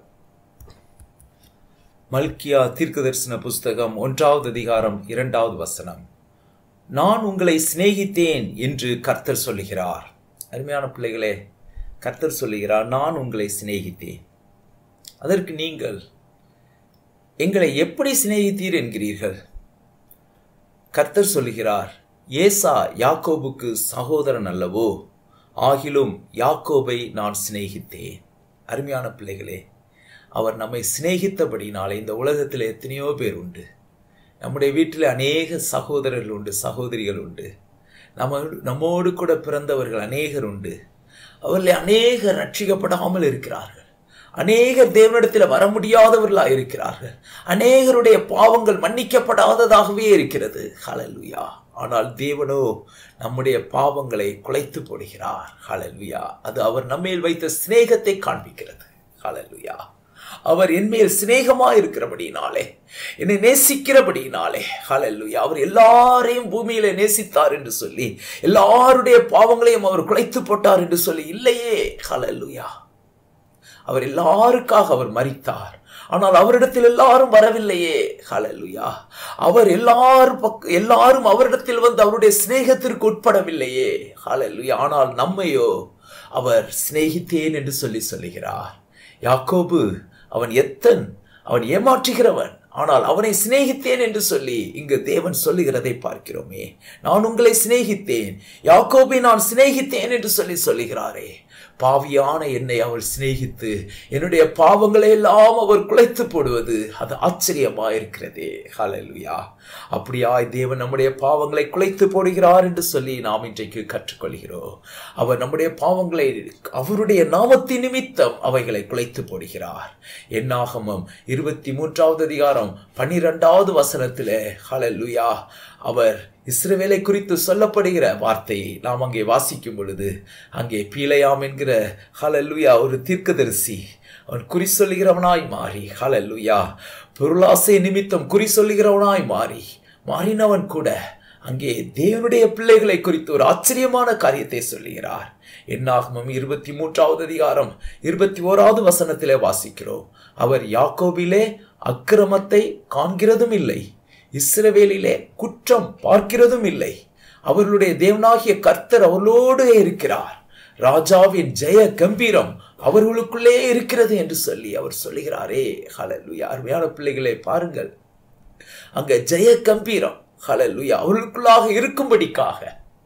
மல்கியா தீர்க்க தரிசன புஸ்தகம் ஒன்றாவது அதிகாரம் இரண்டாவது வசனம் நான் உங்களை சிநேகித்தேன் என்று கர்த்தர் சொல்லுகிறார் அருமையான பிள்ளைகளே கர்த்தர் சொல்லுகிறார் நான் உங்களை சிநேகித்தேன் அதற்கு நீங்கள் எங்களை எப்படி சிநேகித்தீர் என்கிறீர்கள் கர்த்தர் சொல்லுகிறார் ஏசா யாக்கோபுக்கு சகோதரன் அல்லவோ ஆகிலும் யாக்கோபை நான் சிநேகித்தேன் அருமையான பிள்ளைகளே அவர் நம்மை சிநேகித்தபடினாலே இந்த உலகத்தில் எத்தனையோ பேர் உண்டு நம்முடைய வீட்டில் அநேக சகோதரர்கள் உண்டு சகோதரிகள் உண்டு நம்ம நம்மோடு கூட பிறந்தவர்கள் அநேகர் உண்டு அவர்கள் அநேகர் ரட்சிக்கப்படாமல் இருக்கிறார்கள் அநேகர் தேவனிடத்தில் வர முடியாதவர்களாக இருக்கிறார்கள் அநேகருடைய பாவங்கள் மன்னிக்கப்படாததாகவே இருக்கிறது ஹalleluya ஆனால் தேவனோ நம்முடைய பாவங்களை குலைத்து போடுகிறார் ஹalleluya அது அவர் நம்மேல் வைத்த சிநேகத்தை காண்பிக்கிறது ஹalleluya அவர் என்மேல் சிநேகமா இருக்கிறபடினாலே என்னை நேசிக்கிறபடினாலே ஹalleluya அவர் எல்லாரையும் பூமியில நேசித்தார் என்று சொல்லி எல்லாருடைய பாவங்களையும் அவர் குலைத்து போட்டார் என்று சொல்லி இல்லையே ஹalleluya அவர் எல்லாருக்காக அவர் மரித்தார் ஆனால் அவரிடத்தில் எல்லாரும் வரவில்லையே ஹalleluya அவர் எல்லாரும் பக்க எல்லாரும் அவரிடத்தில் வந்து அவருடைய சிநேகத்திற்கு உட்படவில்லையே ஹalleluya ஆனால் நம்மையோ அவர் சிநேகித்தேன் என்று சொல்லி சொல்லுகிறார் யாக்கோபு அவன் எத்தன் அவன் ஏமாற்றுகிறவன் ஆனால் அவனை சிநேகித்தேன் என்று சொல்லி இங்கு தேவன் சொல்லுகிறதை பார்க்கிறோமே நான் உங்களை சிநேகித்தேன் யாக்கோபை நான் சிநேகித்தேன் என்று சொல்லி சொல்லுகிறாரே பாவியான என்னை அவர் சிநேகித்து என்னுடைய பாவங்களை எல்லாம் அவர் குலைத்து போடுவது அது ஆச்சரியமா இருக்கிறதே ஹalleluya அப்படியாய் தேவன் நம்முடைய பாவங்களை குலைத்து போடுகிறார் என்று சொல்லி நாம் இன்றைக்கு கற்றுக்கொள்கிறோம் அவர் நம்முடைய பாவங்களை அவருடைய நாமத்தின் நிமித்தம் அவைகளை குலைத்து போடுகிறார் என்னாகமம் இருபத்தி மூன்றாவது அதிகாரம் பன்னிரெண்டாவது வசனத்திலே ஹalleluya அவர் இஸ்ரவேலை குறித்து சொல்லப்படுகிற வார்த்தையை நாம் அங்கே வாசிக்கும் பொழுது அங்கே பீலையாம் என்கிற ஹalleluya ஒரு தீர்க்கதரிசி அவன் குறி சொல்லுகிறவனாய் மாறி ஹalleluya பொருளாசை நிமித்தம் குறி சொல்லுகிறவனாய் மாறி மாறினவன் கூட அங்கே தேவனுடைய பிள்ளைகளை குறித்து ஒரு ஆச்சரியமான காரியத்தை சொல்லுகிறார் என்னாகமம் இருபத்தி மூன்றாவது அதிகாரம் இருபத்தி ஓராவது வசனத்திலே வாசிக்கிறோம் அவர் யாக்கோபிலே அக்கிரமத்தை காண்கிறதும் இல்லை இஸ்ரவேலிலே குற்றம் பார்க்கிறதும் இல்லை அவர்களுடைய தேவனாகிய கர்த்தர் அவர்களோடு இருக்கிறார் ராஜாவின் ஜெய கம்பீரம் அவர்களுக்குள்ளே இருக்கிறது என்று சொல்லி அவர் சொல்லுகிறாரே ஹalleluya அருமையான பிள்ளைகளை பாருங்கள் அங்க ஜெய கம்பீரம் ஹalleluya அவர்களுக்குள்ளாக இருக்கும்படிக்காக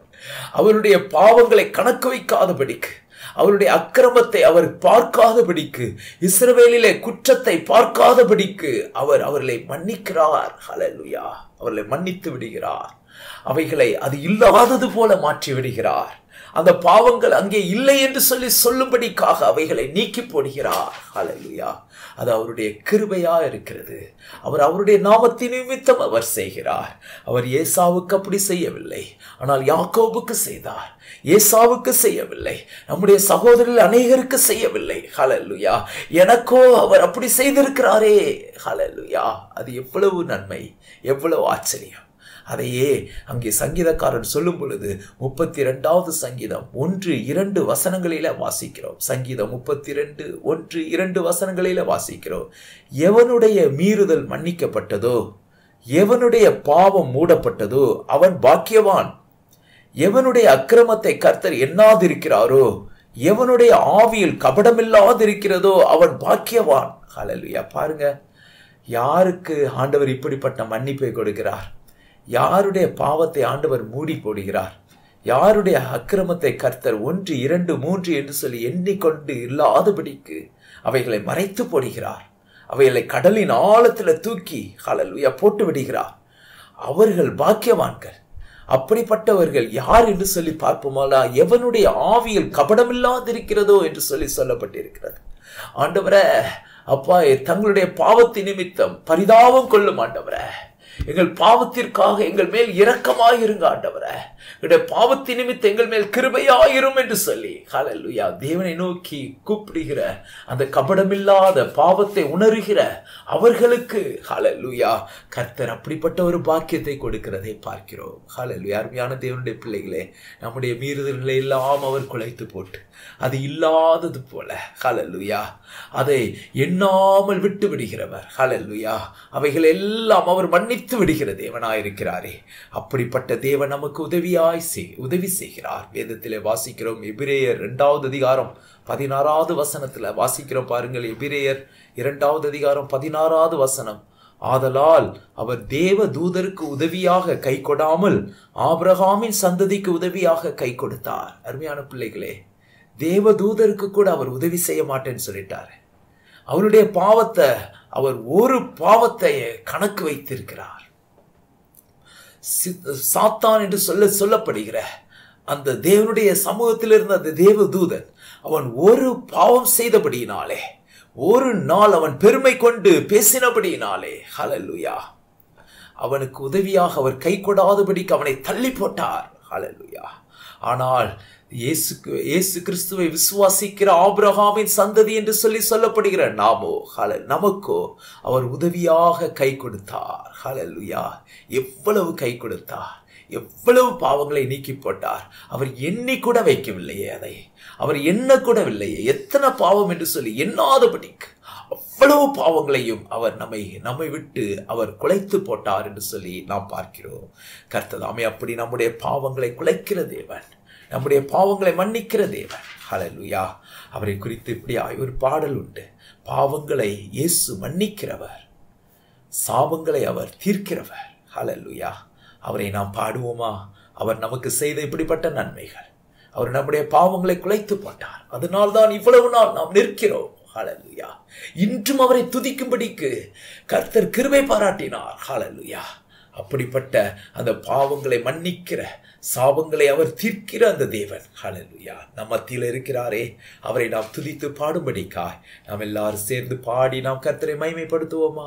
அவருடைய பாவங்களை கணக்கு வைக்காதபடிக்கு அவருடைய அக்கிரமத்தை அவர் பார்க்காதபடிக்கு இஸ்ரவேலிலே குற்றத்தை பார்க்காதபடிக்கு அவர் அவர்களை மன்னிக்கிறார் ஹalleluya அவர்களை மன்னித்து விடுகிறார் அவைகளை அது இல்லாதது போல மாற்றி விடுகிறார் அந்த பாவங்கள் அங்கே இல்லை என்று சொல்லி சொல்லும்படிக்காக அவைகளை நீக்கி போடுகிறார் ஹalleluya அது அவருடைய கிருபையா இருக்கிறது அவர் அவருடைய நாமத்தின் நிமித்தம் அவர் செய்கிறார் அவர் ஏசாவுக்கு அப்படி செய்யவில்லை ஆனால் யாக்கோபுக்கு செய்தார் ஏசாவுக்கு செய்யவில்லை நம்முடைய சகோதரர்கள் அநேகருக்கு செய்யவில்லை ஹalleluya எனக்கோ அவர் அப்படி செய்திருக்கிறாரே ஹalleluya அது எவ்வளவு நன்மை எவ்வளவு ஆச்சரியம் அதையே அங்கே சங்கீதக்காரன் சொல்லும் பொழுது முப்பத்தி இரண்டாவது சங்கீதம் ஒன்று இரண்டு வசனங்களில வாசிக்கிறோம் சங்கீதம் முப்பத்தி இரண்டு ஒன்று இரண்டு வசனங்களில வாசிக்கிறோம் எவனுடைய மீறுதல் மன்னிக்கப்பட்டதோ எவனுடைய பாவம் மூடப்பட்டதோ அவன் பாக்கியவான் எவனுடைய அக்கிரமத்தை கர்த்தர் எண்ணாதிருக்கிறாரோ எவனுடைய ஆவியில் கபடமில்லாதிருக்கிறதோ அவன் பாக்கியவான் ஹalleluya பாருங்க யாருக்கு ஆண்டவர் இப்படிப்பட்ட மன்னிப்பை கொடுக்கிறார் யாருடைய பாவத்தை ஆண்டவர் மூடி போடுகிறார் யாருடைய அக்கிரமத்தை கர்த்தர் ஒன்று இரண்டு மூன்று என்று சொல்லி எண்ணிக்கொண்டு இல்லாதபடிக்கு அவைகளை மறைத்து போடுகிறார் அவைகளை கடலின் ஆழத்துல தூக்கி ஹalleluya போட்டு விடுகிறார் அவர்கள் பாக்கியவான்கள் அப்படிப்பட்டவர்கள் யார் என்று சொல்லி பார்ப்போமாலா எவனுடைய ஆவியில் கபடமில்லாதிருக்கிறதோ என்று சொல்லி சொல்லப்பட்டிருக்கிறது ஆண்டவரே அப்பா தங்களுடைய பாவத்தின் நிமித்தம் பரிதாபம் கொள்ளும் ஆண்டவரே எங்கள் பாவத்திற்காக எங்கள் மேல் இரக்கமாய் இருங்க ஆண்டவரே எங்களுடைய பாவத்தின் நிமித்தம் எங்கள் மேல் கிருபையாயிரும் என்று சொல்லி ஹalleluya தேவனை நோக்கி கூப்பிடுகிற அந்த கபடமில்லாத பாவத்தை உணர்கிற அவர்களுக்கு ஹalleluya கர்த்தர் அப்படிப்பட்ட ஒரு பாக்கியத்தை கொடுக்கிறதை பார்க்கிறோம் ஹalleluya அருமையான தேவனுடைய பிள்ளைகளே நம்முடைய மீறுதல்களை எல்லாம் அவர் குலைத்து போட்டு அது இல்லாதது போல ஹalleluya அதை எண்ணாமல் விட்டு விடுகிறவர் ஹalleluya அவைகள் எல்லாம் அவர் மன்னித்து விடுகிற தேவனாயிருக்கிறாரே அப்படிப்பட்ட தேவன் நமக்கு உதவியாய் செய் உதவி செய்கிறார் வேதத்திலே வாசிக்கிறோம் எபிரேயர் இரண்டாவது அதிகாரம் பதினாறாவது வசனத்துல வாசிக்கிறோம் பாருங்கள் எபிரேயர் இரண்டாவது அதிகாரம் பதினாறாவது வசனம் ஆதலால் அவர் தேவ தூதருக்கு உதவியாக கை கொடாமல் ஆபிரகாமின் சந்ததிக்கு உதவியாக கை கொடுத்தார் அருமையான பிள்ளைகளே தேவ தூதருக்கு கூட அவர் உதவி செய்ய மாட்டேன்னு சொல்லிட்டாரு அவருடைய பாவத்தை அவர் ஒரு பாவத்தை கணக்கு வைத்திருக்கிறார் சாத்தான் என்று சொல்ல சொல்லப்படுகிற அந்த தேவனுடைய சமூகத்தில் இருந்த அந்த தேவ தூதன் அவன் ஒரு பாவம் செய்தபடியினாலே ஒரு நாள் அவன் பெருமை கொண்டு பேசினபடியினாலே ஹலலுயா அவனுக்கு உதவியாக அவர் கை கொடாதபடிக்கு அவனை தள்ளி போட்டார் ஹலலுயா ஆனால் இயேசு இயேசு கிறிஸ்துவை விசுவாசிக்கிற ஆபிரகாமின் சந்ததி என்று சொல்லி சொல்லப்படுகிற நாமோ ஹல நமக்கோ அவர் உதவியாக கை கொடுத்தார் ஹலலுயா எவ்வளவு கை கொடுத்தார் எவ்வளவு பாவங்களை நீக்கி போட்டார் அவர் எண்ணி கூட வைக்கவில்லையே அதை அவர் எண்ண கூடவில்லையே எத்தனை பாவம் என்று சொல்லி எண்ணாதபடிக்கு அவ்வளவு பாவங்களையும் அவர் நம்மை நம்மை விட்டு அவர் குலைத்து போட்டார் என்று சொல்லி நாம் பார்க்கிறோம் கர்த்ததாமே அப்படி நம்முடைய பாவங்களை குலைக்கிற தேவன் நம்முடைய பாவங்களை மன்னிக்கிற தேவன் ஹலலுயா அவரை குறித்து இப்படி ஒரு பாடல் உண்டு பாவங்களை இயேசு மன்னிக்கிறவர் சாபங்களை அவர் தீர்க்கிறவர் ஹலலுயா அவரை நாம் பாடுவோமா அவர் நமக்கு செய்த இப்படிப்பட்ட நன்மைகள் அவர் நம்முடைய பாவங்களை குலைத்து போட்டார் அதனால்தான் இவ்வளவு நாள் நாம் நிற்கிறோம் ஹalleluya இன்றும் அவரை துதிக்கும்படிக்கு கர்த்தர் கிருபை பாராட்டினார் ஹalleluya அப்படிப்பட்ட அந்த பாவங்களை மன்னிக்கிற சாபங்களை அவர் தீர்க்கிற அந்த தேவன் ஹalleluya நம்ம மத்தியில் இருக்கிறாரே அவரை நாம் துதித்து பாடும்படிக்காய் நாம் எல்லாரும் சேர்ந்து பாடி நாம் கர்த்தரை மகிமைப்படுத்துவோமா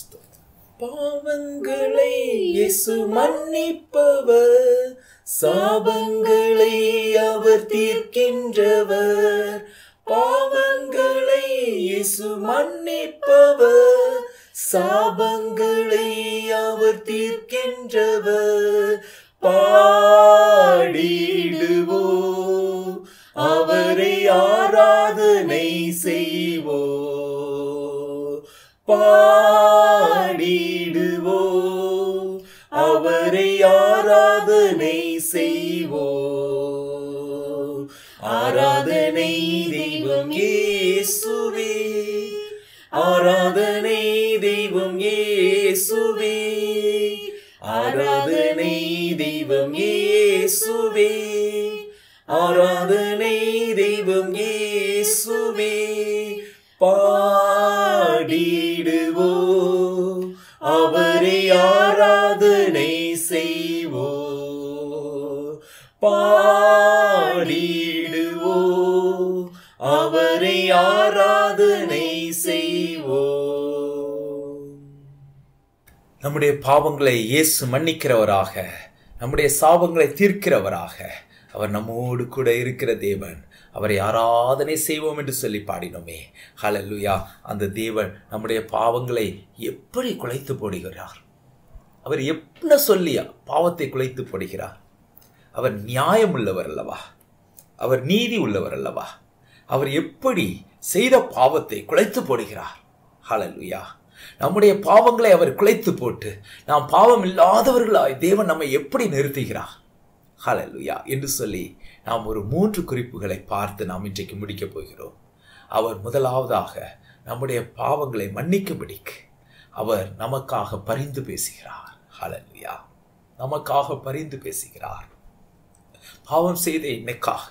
பாவங்களை இயேசு மன்னிப்பவர் சாபங்களை அவர் தீர்க்கின்றவர் பாவங்களை இயேசு மன்னிப்பவர் சாபங்களை அவர் தீர்க்கின்றவர் பாடிடுவோ அவரை ஆராதனை செய்வோ பாடிடுவோ அவரை ஆராதனை செய்வோ ஆராதனை தெய்வம் இயேசுவே ஆராதனை தெய்வம் இயேசுவே ஆராதனை தெய்வம் இயேசுவே ஆராதனை தெய்வம் இயேசுவே பாடிடுவோ அவரை ஆராதனை செய்வோ பாடிடுவோ அவரை ஆராதனை செய்வோ நம்முடைய பாவங்களை இயேசு மன்னிக்கிறவராக நம்முடைய சாபங்களை தீர்க்கிறவராக அவர் நம்மோடு கூட இருக்கிற தேவன் அவரை ஆராதனை செய்வோம் என்று சொல்லி பாடினோமே ஹalleluya அந்த தேவன் நம்முடைய பாவங்களை எப்படி குலைத்து போடுகிறார் அவர் என்ன சொல்லியா பாவத்தை குலைத்து போடுகிறார் அவர் நியாயம் உள்ளவர் அல்லவா அவர் நீதி உள்ளவர் அல்லவா அவர் எப்படி செய்த பாவத்தை குலைத்து போடுகிறார் ஹalleluya நம்முடைய பாவங்களை அவர் குலைத்து போட்டு நாம் பாவம் இல்லாதவர்களாய் தேவன் நம்மை எப்படி நிறுத்துகிறார் ஹalleluya என்று சொல்லி நாம் ஒரு மூன்று குறிப்புகளை பார்த்து நாம் இன்றைக்கு முடிக்கப் போகிறோம் அவர் முதலாவதாக நம்முடைய பாவங்களை மன்னிக்கும்படிக்கு அவர் நமக்காக பரிந்து பேசுகிறார் ஹalleluya நமக்காக பரிந்து பேசுகிறார் பாவம் செய்த என்னைக்காக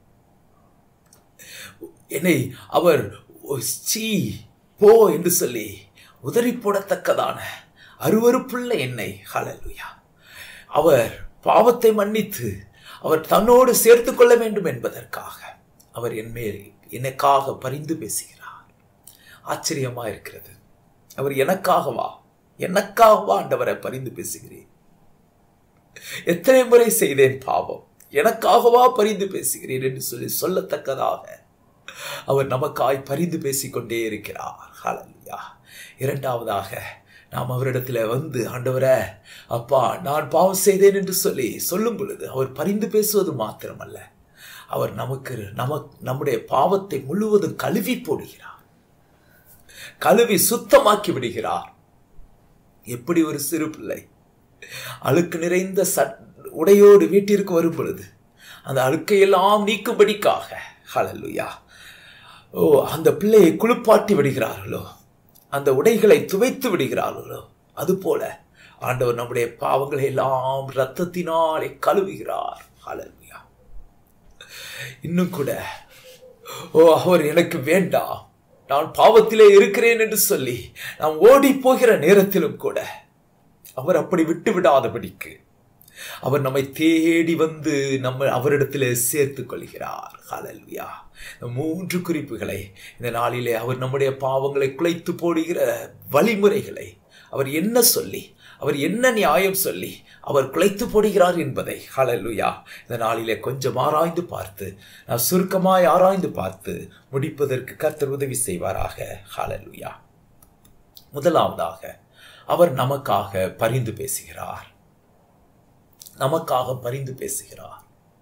என்னை அவர் சீ போ என்று சொல்லி உதறி போடத்தக்கதான அருவருப்புள்ள என்னை ஹalleluya அவர் பாவத்தை மன்னித்து அவர் தன்னோடு சேர்த்து கொள்ள வேண்டும் என்பதற்காக அவர் என் மேல் எனக்காக பரிந்து பேசுகிறார் ஆச்சரியமா இருக்கிறது அவர் எனக்காகவா எனக்காகவா ஆண்டவரை பரிந்து பேசுகிறேன் எத்தனை முறை செய்தேன் பாவம் எனக்காகவா பரிந்து பேசுகிறேன் என்று சொல்லி சொல்லத்தக்கதாக அவர் நமக்காய் பரிந்து பேசிக்கொண்டே இருக்கிறார் ஹalleluya இரண்டாவதாக நாம் அவரிடத்துல வந்து ஆண்டவரே அப்பா நான் பாவம் செய்தேன் என்று சொல்லி சொல்லும் பொழுது அவர் பரிந்து பேசுவது மாத்திரமல்ல அவர் நமக்கு நமக் நம்முடைய பாவத்தை முழுவதும் கழுவி போடுகிறார் கழுவி சுத்தமாக்கி விடுகிறார் எப்படி ஒரு சிறு பிள்ளை அழுக்கு நிறைந்த சட் உடையோடு வீட்டிற்கு வரும் பொழுது அந்த அழுக்கையெல்லாம் நீக்கும்படிக்காக ஹalleluya ஓ அந்த பிள்ளையை குளிப்பாட்டி விடுகிறார்களோ அந்த உடைகளை துவைத்து விடுகிறார்களோ அதுபோல ஆண்டவர் நம்முடைய பாவங்களை எல்லாம் ரத்தத்தினாலே கழுவுகிறார் ஹalleluya இன்னும் கூட ஓ அவர் எனக்கு வேண்டாம் நான் பாவத்திலே இருக்கிறேன் என்று சொல்லி நாம் ஓடி போகிற நேரத்திலும் கூட அவர் அப்படி விட்டு விடாதபடிக்கு அவர் நம்மை தேடி வந்து நம்ம அவரிடத்தில் சேர்த்து கொள்கிறார் ஹalleluya இந்த மூன்று குறிப்புகளை இந்த நாளிலே அவர் நம்முடைய பாவங்களை குலைத்து போடுகிற வழிமுறைகளை அவர் என்ன சொல்லி அவர் என்ன நியாயம் சொல்லி அவர் குலைத்து போடுகிறார் என்பதை ஹalleluya இந்த நாளிலே கொஞ்சம் ஆராய்ந்து பார்த்து நான் சுருக்கமாய் ஆராய்ந்து பார்த்து முடிப்பதற்கு கர்த்தர் உதவி செய்வாராக ஹalleluya முதலாவதாக அவர் நமக்காக பரிந்து பேசுகிறார் நமக்காக பரிந்து பேசுகிறார்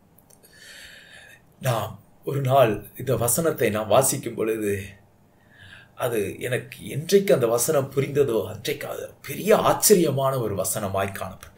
நாம் ஒரு நாள் இந்த வசனத்தை நாம் வாசிக்கும் பொழுது அது எனக்கு என்றைக்கு அந்த வசனம் புரிந்ததோ அன்றைக்கு அது பெரிய ஆச்சரியமான ஒரு வசனமாய் காணப்பட்டது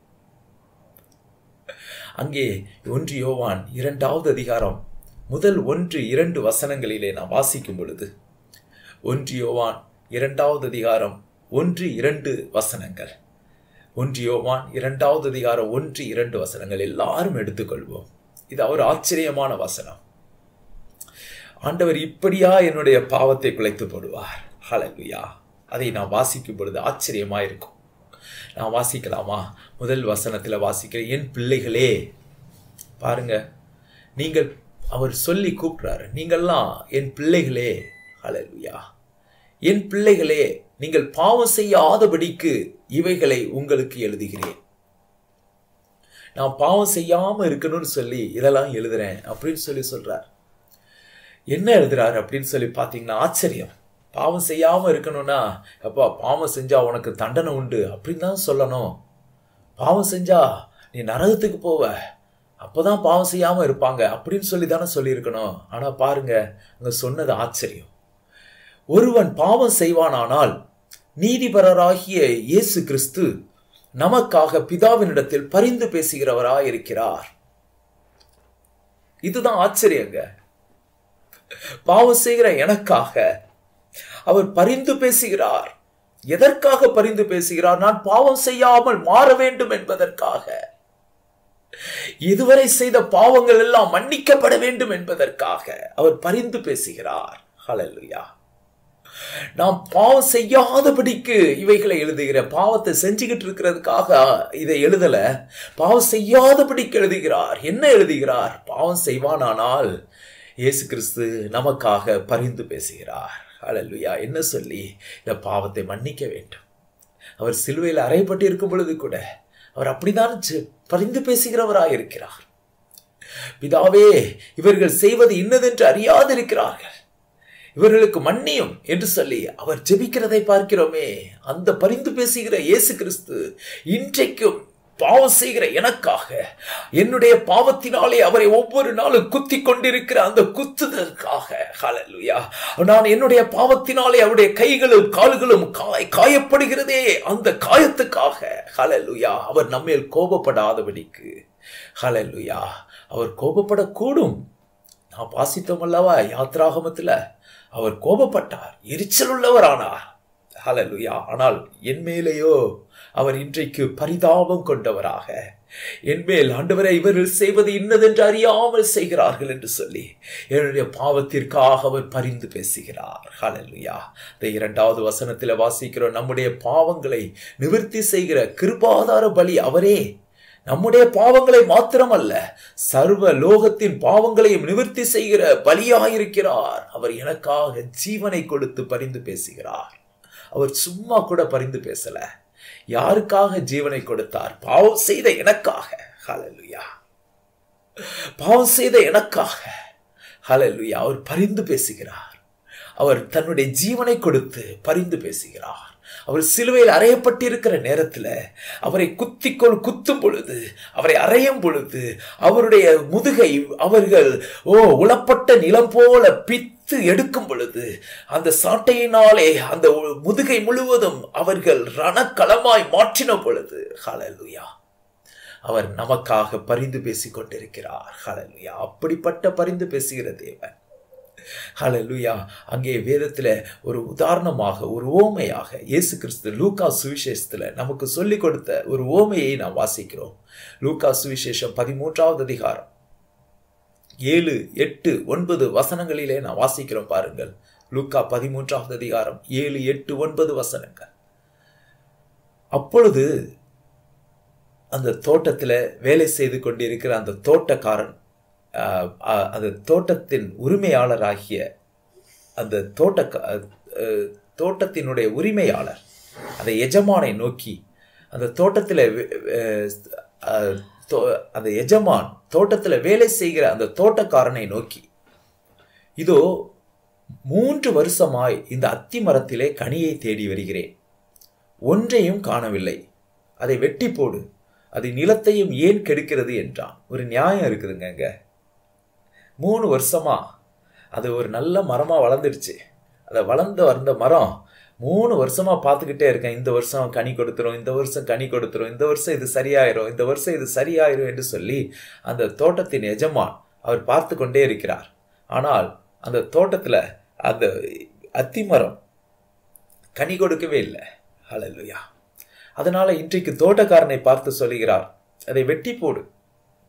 அங்கே ஒன்று யோவான் இரண்டாவது அதிகாரம் முதல் ஒன்று இரண்டு வசனங்களிலே நாம் வாசிக்கும் பொழுது ஒன்று யோவான் இரண்டாவது அதிகாரம் ஒன்று இரண்டு வசனங்கள் ஒன்று யோவான் இரண்டாவது அதிகாரம் ஒன்று இரண்டு வசனங்கள் எல்லாரும் எடுத்துக்கொள்வோம் இது ஒரு ஆச்சரியமான வசனம் ஆண்டவர் இப்படியா என்னுடைய பாவத்தை குலைத்து போடுவார் ஹalleluya அதை நான் வாசிக்கும் பொழுது ஆச்சரியமா இருக்கும் நான் வாசிக்கலாமா முதல் வசனத்துல வாசிக்கிறேன் என் பிள்ளைகளே பாருங்க நீங்கள் அவர் சொல்லி கூப்பிடுறாரு நீங்கள்லாம் என் பிள்ளைகளே ஹalleluya என் பிள்ளைகளே நீங்கள் பாவம் செய்யாதபடிக்கு இவைகளை உங்களுக்கு எழுதுகிறேன் நான் பாவம் செய்யாம இருக்கணும்னு சொல்லி இதெல்லாம் எழுதுறேன் அப்படின்னு சொல்லி சொல்றார் என்ன எழுதுறாரு அப்படின்னு சொல்லி பார்த்தீங்கன்னா ஆச்சரியம் பாவம் செய்யாம இருக்கணும்னா அப்பா பாவம் செஞ்சா உனக்கு தண்டனை உண்டு அப்படின்னு தான் சொல்லணும் பாவம் செஞ்சா நீ நரகத்துக்கு போவ அப்போதான் பாவம் செய்யாம இருப்பாங்க அப்படின்னு சொல்லி தானே சொல்லியிருக்கணும் ஆனா பாருங்க அங்க சொன்னது ஆச்சரியம் ஒருவன் பாவம் செய்வானானால் நீதிபரராகிய இயேசு கிறிஸ்து நமக்காக பிதாவினிடத்தில் பரிந்து பேசுகிறவராய் இருக்கிறார் இதுதான் ஆச்சரியங்க பாவம் செய்கிற எனக்காக அவர் பரிந்து பேசுகிறார் எதற்காக பரிந்து பேசுகிறார் நான் பாவம் செய்யாமல் மாற வேண்டும் என்பதற்காக இதுவரை செய்த பாவங்கள் எல்லாம் மன்னிக்கப்பட வேண்டும் என்பதற்காக அவர் பரிந்து பேசுகிறார் ஹalleluya நாம் பாவம் செய்யாதபடிக்கு இவைகளை எழுதுகிற பாவத்தை செஞ்சுக்கிட்டு இருக்கிறதுக்காக இதை எழுதல பாவம் செய்யாதபடிக்கு எழுதுகிறார் என்ன எழுதுகிறார் பாவம் செய்வானானால் இயேசு கிறிஸ்து நமக்காக பரிந்து பேசுகிறார் ஹalleluya என்ன சொல்லி இந்த பாவத்தை மன்னிக்க வேண்டும் அவர் சிலுவையில் அறையப்பட்டு இருக்கும் பொழுது கூட அவர் அப்படிதான் ஜெ- பரிந்து பேசுகிறவராய் இருக்கிறார் பிதாவே இவர்கள் செய்வது இன்னதென்று அறியாதிருக்கிறார்கள் இவர்களுக்கு மன்னியும் என்று சொல்லி அவர் ஜெபிக்கிறதை பார்க்கிறோமே அந்த பரிந்து பேசுகிற இயேசு கிறிஸ்து இன்றைக்கும் பாவம் செய்கிற எனக்காக என்னுடைய பாவத்தினாலே அவரை ஒவ்வொரு நாளும் குத்தி கொண்டிருக்கிற அந்த குத்துதற்காக ஹalleluya நான் என்னுடைய பாவத்தினாலே அவருடைய கைகளும் கால்களும் காய் காயப்படுகிறதே அந்த காயத்துக்காக ஹalleluya அவர் நம்மேல் கோபப்படாதபடிக்கு ஹalleluya அவர் கோபப்படக்கூடும் நாம் வாசித்தோம் அல்லவா யாத்ராகமத்துல அவர் கோபப்பட்டார் எரிச்சல் உள்ளவரானார் ஹalleluya ஆனால் என் மேலேயோ அவர் இன்றைக்கு பரிதாபம் கொண்டவராக என்மேல் ஆண்டவரை இவர்கள் செய்வது இன்னதென்று அறியாமல் செய்கிறார்கள் என்று சொல்லி என்னுடைய பாவத்திற்காக அவர் பரிந்து பேசுகிறார் ஹalleluya இந்த இரண்டாவது வசனத்தில் வாசிக்கிறோம் நம்முடைய பாவங்களை நிவர்த்தி செய்கிற கிருபாதார பலி அவரே நம்முடைய பாவங்களை மாத்திரமல்ல சர்வ லோகத்தின் பாவங்களையும் நிவர்த்தி செய்கிற பலியாயிருக்கிறார் அவர் எனக்காக ஜீவனை கொடுத்து பரிந்து பேசுகிறார் அவர் சும்மா கூட பரிந்து பேசல யாருக்காக ஜீவனை கொடுத்தார் பாவம் செய்த எனக்காக ஹalleluya பாவம் செய்த எனக்காக ஹalleluya அவர் பரிந்து பேசுகிறார் அவர் தன்னுடைய ஜீவனை கொடுத்து பரிந்து பேசுகிறார் அவர் சிலுவையில் அறையப்பட்டிருக்கிற நேரத்தில் அவரை குத்திக்கொள் குத்தும் பொழுது அவரை அறையும் பொழுது அவருடைய முதுகை அவர்கள் ஓ உளப்பட்ட நிலம் போல பித்து எடுக்கும் பொழுது அந்த சாட்டையினாலே அந்த முதுகை முழுவதும் அவர்கள் ரணக்களமாய் மாற்றின பொழுது ஹalleluya அவர் நமக்காக பரிந்து பேசிக் கொண்டிருக்கிறார் ஹalleluya அப்படிப்பட்ட பரிந்து பேசுகிற தேவன் ஹalleluya அங்கே வேதத்துல ஒரு உதாரணமாக ஒரு ஓமையாக இயேசு கிறிஸ்து லூக்கா சுவிசேஷத்துல நமக்கு சொல்லிக் கொடுத்த ஒரு ஓமையை நாம் வாசிக்கிறோம் லூக்கா சுவிசேஷம் பதிமூன்றாவது அதிகாரம் ஏழு எட்டு ஒன்பது வசனங்களிலே நான் வாசிக்கிறோம் பாருங்கள் லூக்கா பதிமூன்றாவது அதிகாரம் ஏழு எட்டு ஒன்பது வசனங்கள் அப்பொழுது அந்த தோட்டத்தில் வேலை செய்து கொண்டிருக்கிற அந்த தோட்டக்காரன் ஆஹ், ஆஹ், அந்த தோட்டத்தின் உரிமையாளராகிய அந்த தோட்ட தோட்டத்தினுடைய உரிமையாளர் அந்த எஜமானை நோக்கி அந்த தோட்டத்தில் அந்த எஜமான் தோட்டத்தில் வேலை செய்கிற அந்த தோட்டக்காரனை நோக்கி இதோ மூன்று வருஷமாய் இந்த அத்தி மரத்திலே கனியை தேடி வருகிறேன் ஒன்றையும் காணவில்லை அதை வெட்டி போடு அது நிலத்தையும் ஏன் கெடுக்கிறது என்றான் ஒரு நியாயம் இருக்குதுங்க அங்க மூணு வருஷமா அது ஒரு நல்ல மரமா வளர்ந்துடுச்சு அதை வளர்ந்து வந்த மரம் மூணு வருஷமா பார்த்துக்கிட்டே இருக்கேன் இந்த வருஷம் கனி கொடுத்துரும் இந்த வருஷம் கனி கொடுத்துரும் இந்த வருஷம் இது சரியாயிரும் இந்த வருஷம் இது சரியாயிரும் என்று சொல்லி அந்த தோட்டத்தின் எஜமான் அவர் பார்த்து கொண்டே இருக்கிறார் ஆனால் அந்த தோட்டத்துல அந்த அத்திமரம் கனி கொடுக்கவே இல்லை ஹalleluya அதனால இன்றைக்கு தோட்டக்காரனை பார்த்து சொல்லுகிறார் அதை வெட்டி போடு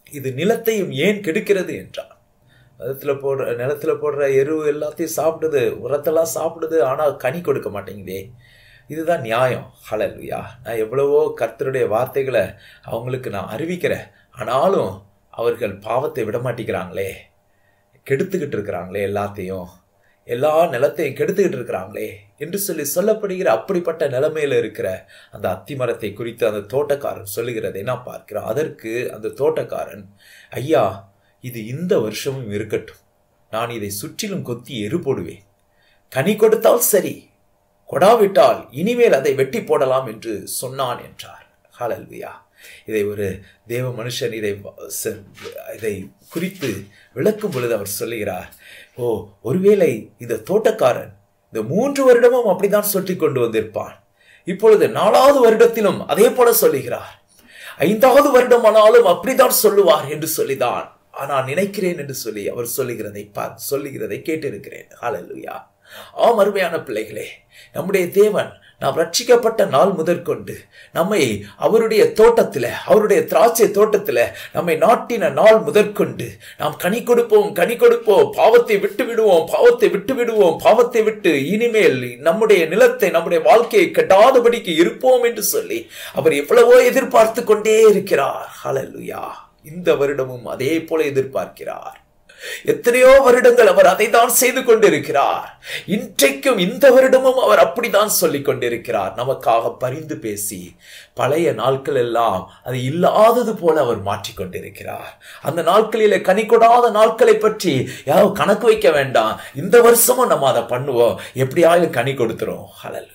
இது நிலத்தையும் ஏன் கெடுக்கிறது என்றார் நிலத்துல போடுற நிலத்துல போடுற எரு எல்லாத்தையும் சாப்பிடுது உரத்தெல்லாம் சாப்பிடுது ஆனால் கனி கொடுக்க மாட்டேங்குதே இதுதான் நியாயம் ஹலலுயா நான் எவ்வளவோ கர்த்தருடைய வார்த்தைகளை அவங்களுக்கு நான் அறிவிக்கிறேன் ஆனாலும் அவர்கள் பாவத்தை விட மாட்டேங்கிறாங்களே கெடுத்துக்கிட்டு இருக்கிறாங்களே எல்லாத்தையும் எல்லா நிலத்தையும் கெடுத்துக்கிட்டு இருக்கிறாங்களே என்று சொல்லி சொல்லப்படுகிற அப்படிப்பட்ட நிலைமையில இருக்கிற அந்த அத்திமரத்தை குறித்து அந்த தோட்டக்காரன் சொல்லுகிறதை நான் பார்க்கிறேன் அதற்கு அந்த தோட்டக்காரன் ஐயா இது இந்த வருஷமும் இருக்கட்டும் நான் இதை சுற்றிலும் கொத்தி எரு போடுவேன் கனி கொடுத்தால் சரி கொடாவிட்டால் இனிமேல் அதை வெட்டி போடலாம் என்று சொன்னான் என்றார் ஹalleluya இதை ஒரு தேவ மனுஷன் இதை ச- இதை குறித்து விளக்கும் பொழுது அவர் சொல்லுகிறார் ஓ ஒருவேளை இந்த தோட்டக்காரன் இந்த மூன்று வருடமும் அப்படித்தான் சொல்லி கொண்டு வந்திருப்பான் இப்பொழுது நாலாவது வருடத்திலும் அதே போல சொல்லுகிறார் ஐந்தாவது வருடமானாலும் அப்படித்தான் சொல்லுவார் என்று சொல்லிதான் நான் நினைக்கிறேன் என்று சொல்லி அவர் சொல்லுகிறதை பார் சொல்லுகிறதை கேட்டிருக்கிறேன் ஹalleluya ஆம் அருமையான பிள்ளைகளே நம்முடைய தேவன் நாம் ரட்சிக்கப்பட்ட நாள் முதற்கொண்டு நம்மை அவருடைய தோட்டத்தில் அவருடைய திராட்சை தோட்டத்தில் நம்மை நாட்டின நாள் முதற்கொண்டு நாம் கனி கொடுப்போம் கனி கொடுப்போம் பாவத்தை விட்டு விடுவோம் பாவத்தை விட்டு விடுவோம் பாவத்தை விட்டு இனிமேல் நம்முடைய நிலத்தை நம்முடைய வாழ்க்கையை கெட்டாதபடிக்கு இருப்போம் என்று சொல்லி அவர் எவ்வளவோ எதிர்பார்த்து கொண்டே இருக்கிறார் ஹalleluya இந்த வருடமும் அதே போல எதிர்பார்க்கிறார் எத்தனையோ வருடங்கள் அவர் அதை தான் செய்து கொண்டிருக்கிறார் இன்றைக்கும் இந்த வருடமும் அவர் அப்படித்தான் சொல்லிக் கொண்டிருக்கிறார் நமக்காக பரிந்து பேசி பழைய நாட்கள் எல்லாம் அது இல்லாதது போல அவர் மாற்றிக் கொண்டிருக்கிறார் அந்த நாட்களிலே கனி கொடாத நாட்களை பற்றி யாரும் கணக்கு வைக்க வேண்டாம் இந்த வருஷமும் நம்ம அதை பண்ணுவோம் எப்படியாயும் கனி கொடுத்துரும் ஹalleluya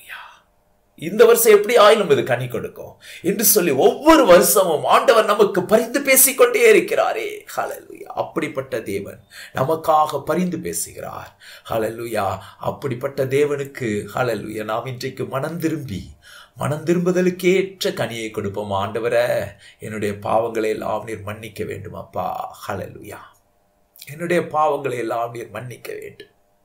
இந்த வருஷம் எப்படி ஆயிலும் இது கனி கொடுக்கும் என்று சொல்லி ஒவ்வொரு வருஷமும் ஆண்டவர் நமக்கு பரிந்து பேசிக்கொண்டே இருக்கிறாரே ஹalleluya அப்படிப்பட்ட தேவன் நமக்காக பரிந்து பேசுகிறார் ஹalleluya அப்படிப்பட்ட தேவனுக்கு ஹalleluya நாம் இன்றைக்கு மனம் திரும்பி மனம் திரும்புதலுக்கு ஏற்ற கனியை கொடுப்போம் ஆண்டவரே என்னுடைய பாவங்களை எல்லாம் நீர் மன்னிக்க வேண்டும் அப்பா ஹalleluya என்னுடைய பாவங்களை எல்லாம் நீர் மன்னிக்க வேண்டும்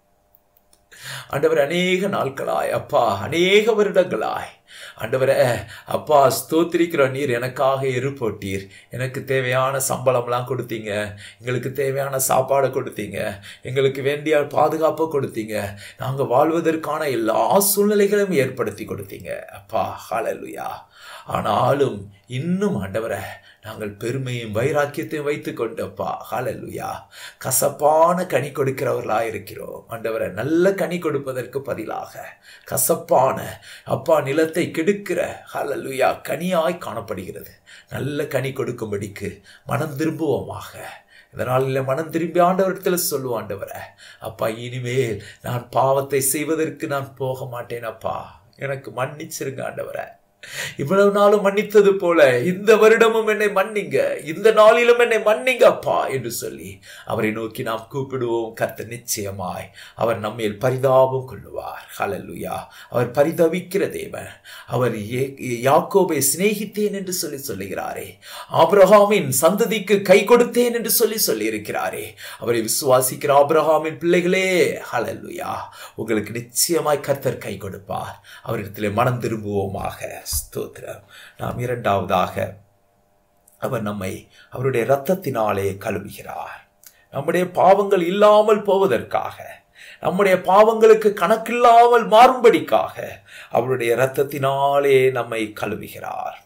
ஆண்டவர் அநேக நாட்களாய் அப்பா அநேக வருடங்களாய் ஆண்டவரே அப்பா ஸ்தோத்திரிக்கிற நீர் எனக்காக எரு போட்டீர் எனக்கு தேவையான சம்பளம்லாம் கொடுத்தீங்க எங்களுக்கு தேவையான சாப்பாடு கொடுத்தீங்க எங்களுக்கு வேண்டிய பாதுகாப்பை கொடுத்தீங்க நாங்கள் வாழ்வதற்கான எல்லா சூழ்நிலைகளையும் ஏற்படுத்தி கொடுத்தீங்க அப்பா ஹalleluya ஆனாலும் இன்னும் ஆண்டவரே நாங்கள் பெருமையும் வைராக்கியத்தையும் வைத்துக் கொண்டப்பா ஹalleluya கசப்பான கனி கொடுக்கிறவர்களா இருக்கிறோம் ஆண்டவரை நல்ல கனி கொடுப்பதற்கு பதிலாக கசப்பான அப்பா நிலத்தை கெடுக்கிற ஹalleluya கனியாய் காணப்படுகிறது நல்ல கனி கொடுக்கும்படிக்கு மனம் திரும்புவோமாக இதனால் இல்லை மனம் திரும்பி ஆண்டவரிடத்தில் சொல்லுவோம் ஆண்டவரை அப்பா இனிமேல் நான் பாவத்தை செய்வதற்கு நான் போக மாட்டேன் அப்பா எனக்கு மன்னிச்சிருங்க ஆண்டவரை இவ்வளவு நாளும் மன்னித்தது போல இந்த வருடமும் என்னை மன்னிங்க இந்த நாளிலும் என்னை மன்னிங்க அப்பா என்று சொல்லி அவரை நோக்கி நாம் கூப்பிடுவோம் கர்த்தர் நிச்சயமாய் அவர் நம்மேல் பரிதாபம் கொள்ளுவார் ஹalleluya அவர் பரிதவிக்கிற தேவன் அவர் ஏ- யாக்கோபை சிநேகித்தேன் என்று சொல்லி சொல்லுகிறாரே ஆபிரகாமின் சந்ததிக்கு கை கொடுத்தேன் என்று சொல்லி சொல்லி இருக்கிறாரே அவரை விசுவாசிக்கிற ஆபிரகாமின் பிள்ளைகளே ஹalleluya உங்களுக்கு நிச்சயமாய் கர்த்தர் கை கொடுப்பார் அவரிடத்திலே மனம் திரும்புவோமாக ஸ்தோத்திரம் நாம் இரண்டாவதாக அவர் நம்மை அவருடைய இரத்தத்தினாலே கழுவுகிறார் நம்முடைய பாவங்கள் இல்லாமல் போவதற்காக நம்முடைய பாவங்களுக்கு கணக்கில்லாமல் மாறும்படிக்காக அவருடைய இரத்தத்தினாலே நம்மை கழுவுகிறார்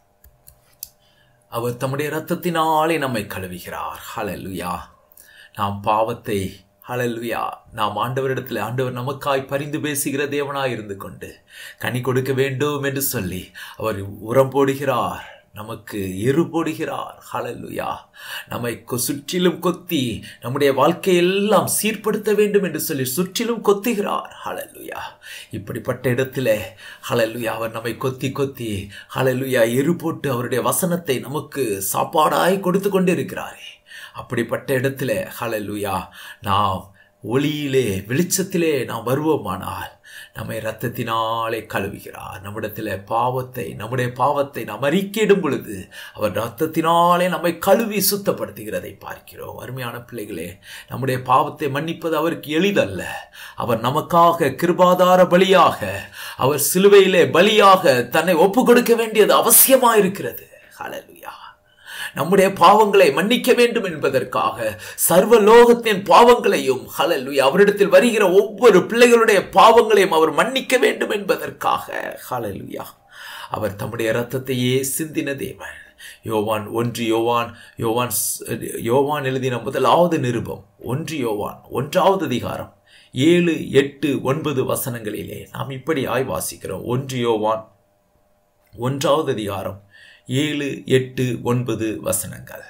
அவர் தம்முடைய இரத்தத்தினாலே நம்மை கழுவுகிறார் ஹalleluya நாம் பாவத்தை ஹalleluya நாம் ஆண்டவரிடத்தில் ஆண்டவர் நமக்காய் பரிந்து பேசுகிற தேவனாய் இருந்து கொண்டு கனி கொடுக்க வேண்டும் என்று சொல்லி அவர் உரம் போடுகிறார் நமக்கு எரு போடுகிறார் ஹalleluya நம்மை கொ- சுற்றிலும் கொத்தி நம்முடைய வாழ்க்கையெல்லாம் சீர்படுத்த வேண்டும் என்று சொல்லி சுற்றிலும் கொத்துகிறார் ஹalleluya இப்படிப்பட்ட இடத்துல ஹalleluya அவர் நம்மை கொத்தி கொத்தி ஹalleluya எரு போட்டு அவருடைய வசனத்தை நமக்கு சாப்பாடாய் கொடுத்து கொண்டிருக்கிறாரே அப்படிப்பட்ட இடத்துல ஹalleluya நாம் ஒளியிலே வெளிச்சத்திலே நாம் வருவோமானால் நம்மை இரத்தத்தினாலே கழுவுகிறார் நம்மிடத்தில் பாவத்தை நம்முடைய பாவத்தை நாம் அறிக்கையிடும் பொழுது அவர் இரத்தத்தினாலே நம்மை கழுவி சுத்தப்படுத்துகிறதை பார்க்கிறோம் அருமையான பிள்ளைகளே நம்முடைய பாவத்தை மன்னிப்பது அவருக்கு எளிதல்ல அவர் நமக்காக கிருபாதார பலியாக அவர் சிலுவையிலே பலியாக தன்னை ஒப்பு கொடுக்க வேண்டியது அவசியமாயிருக்கிறது ஹalleluya நம்முடைய பாவங்களை மன்னிக்க வேண்டும் என்பதற்காக சர்வ லோகத்தின் பாவங்களையும் ஹalleluya அவரிடத்தில் வருகிற ஒவ்வொரு பிள்ளைகளுடைய பாவங்களையும் அவர் மன்னிக்க வேண்டும் என்பதற்காக ஹalleluya அவர் தம்முடைய இரத்தத்தையே சிந்தின தேவன் யோவான் ஒன்று யோவான் யோவான் ஸ்- யோவான் எழுதின முதலாவது நிருபம் ஒன்று யோவான் ஒன்றாவது அதிகாரம் ஏழு எட்டு ஒன்பது வசனங்களிலே நாம் இப்படி ஆய் வாசிக்கிறோம் ஒன்று யோவான் ஒன்றாவது அதிகாரம் ஏழு எட்டு ஒன்பது வசனங்கள்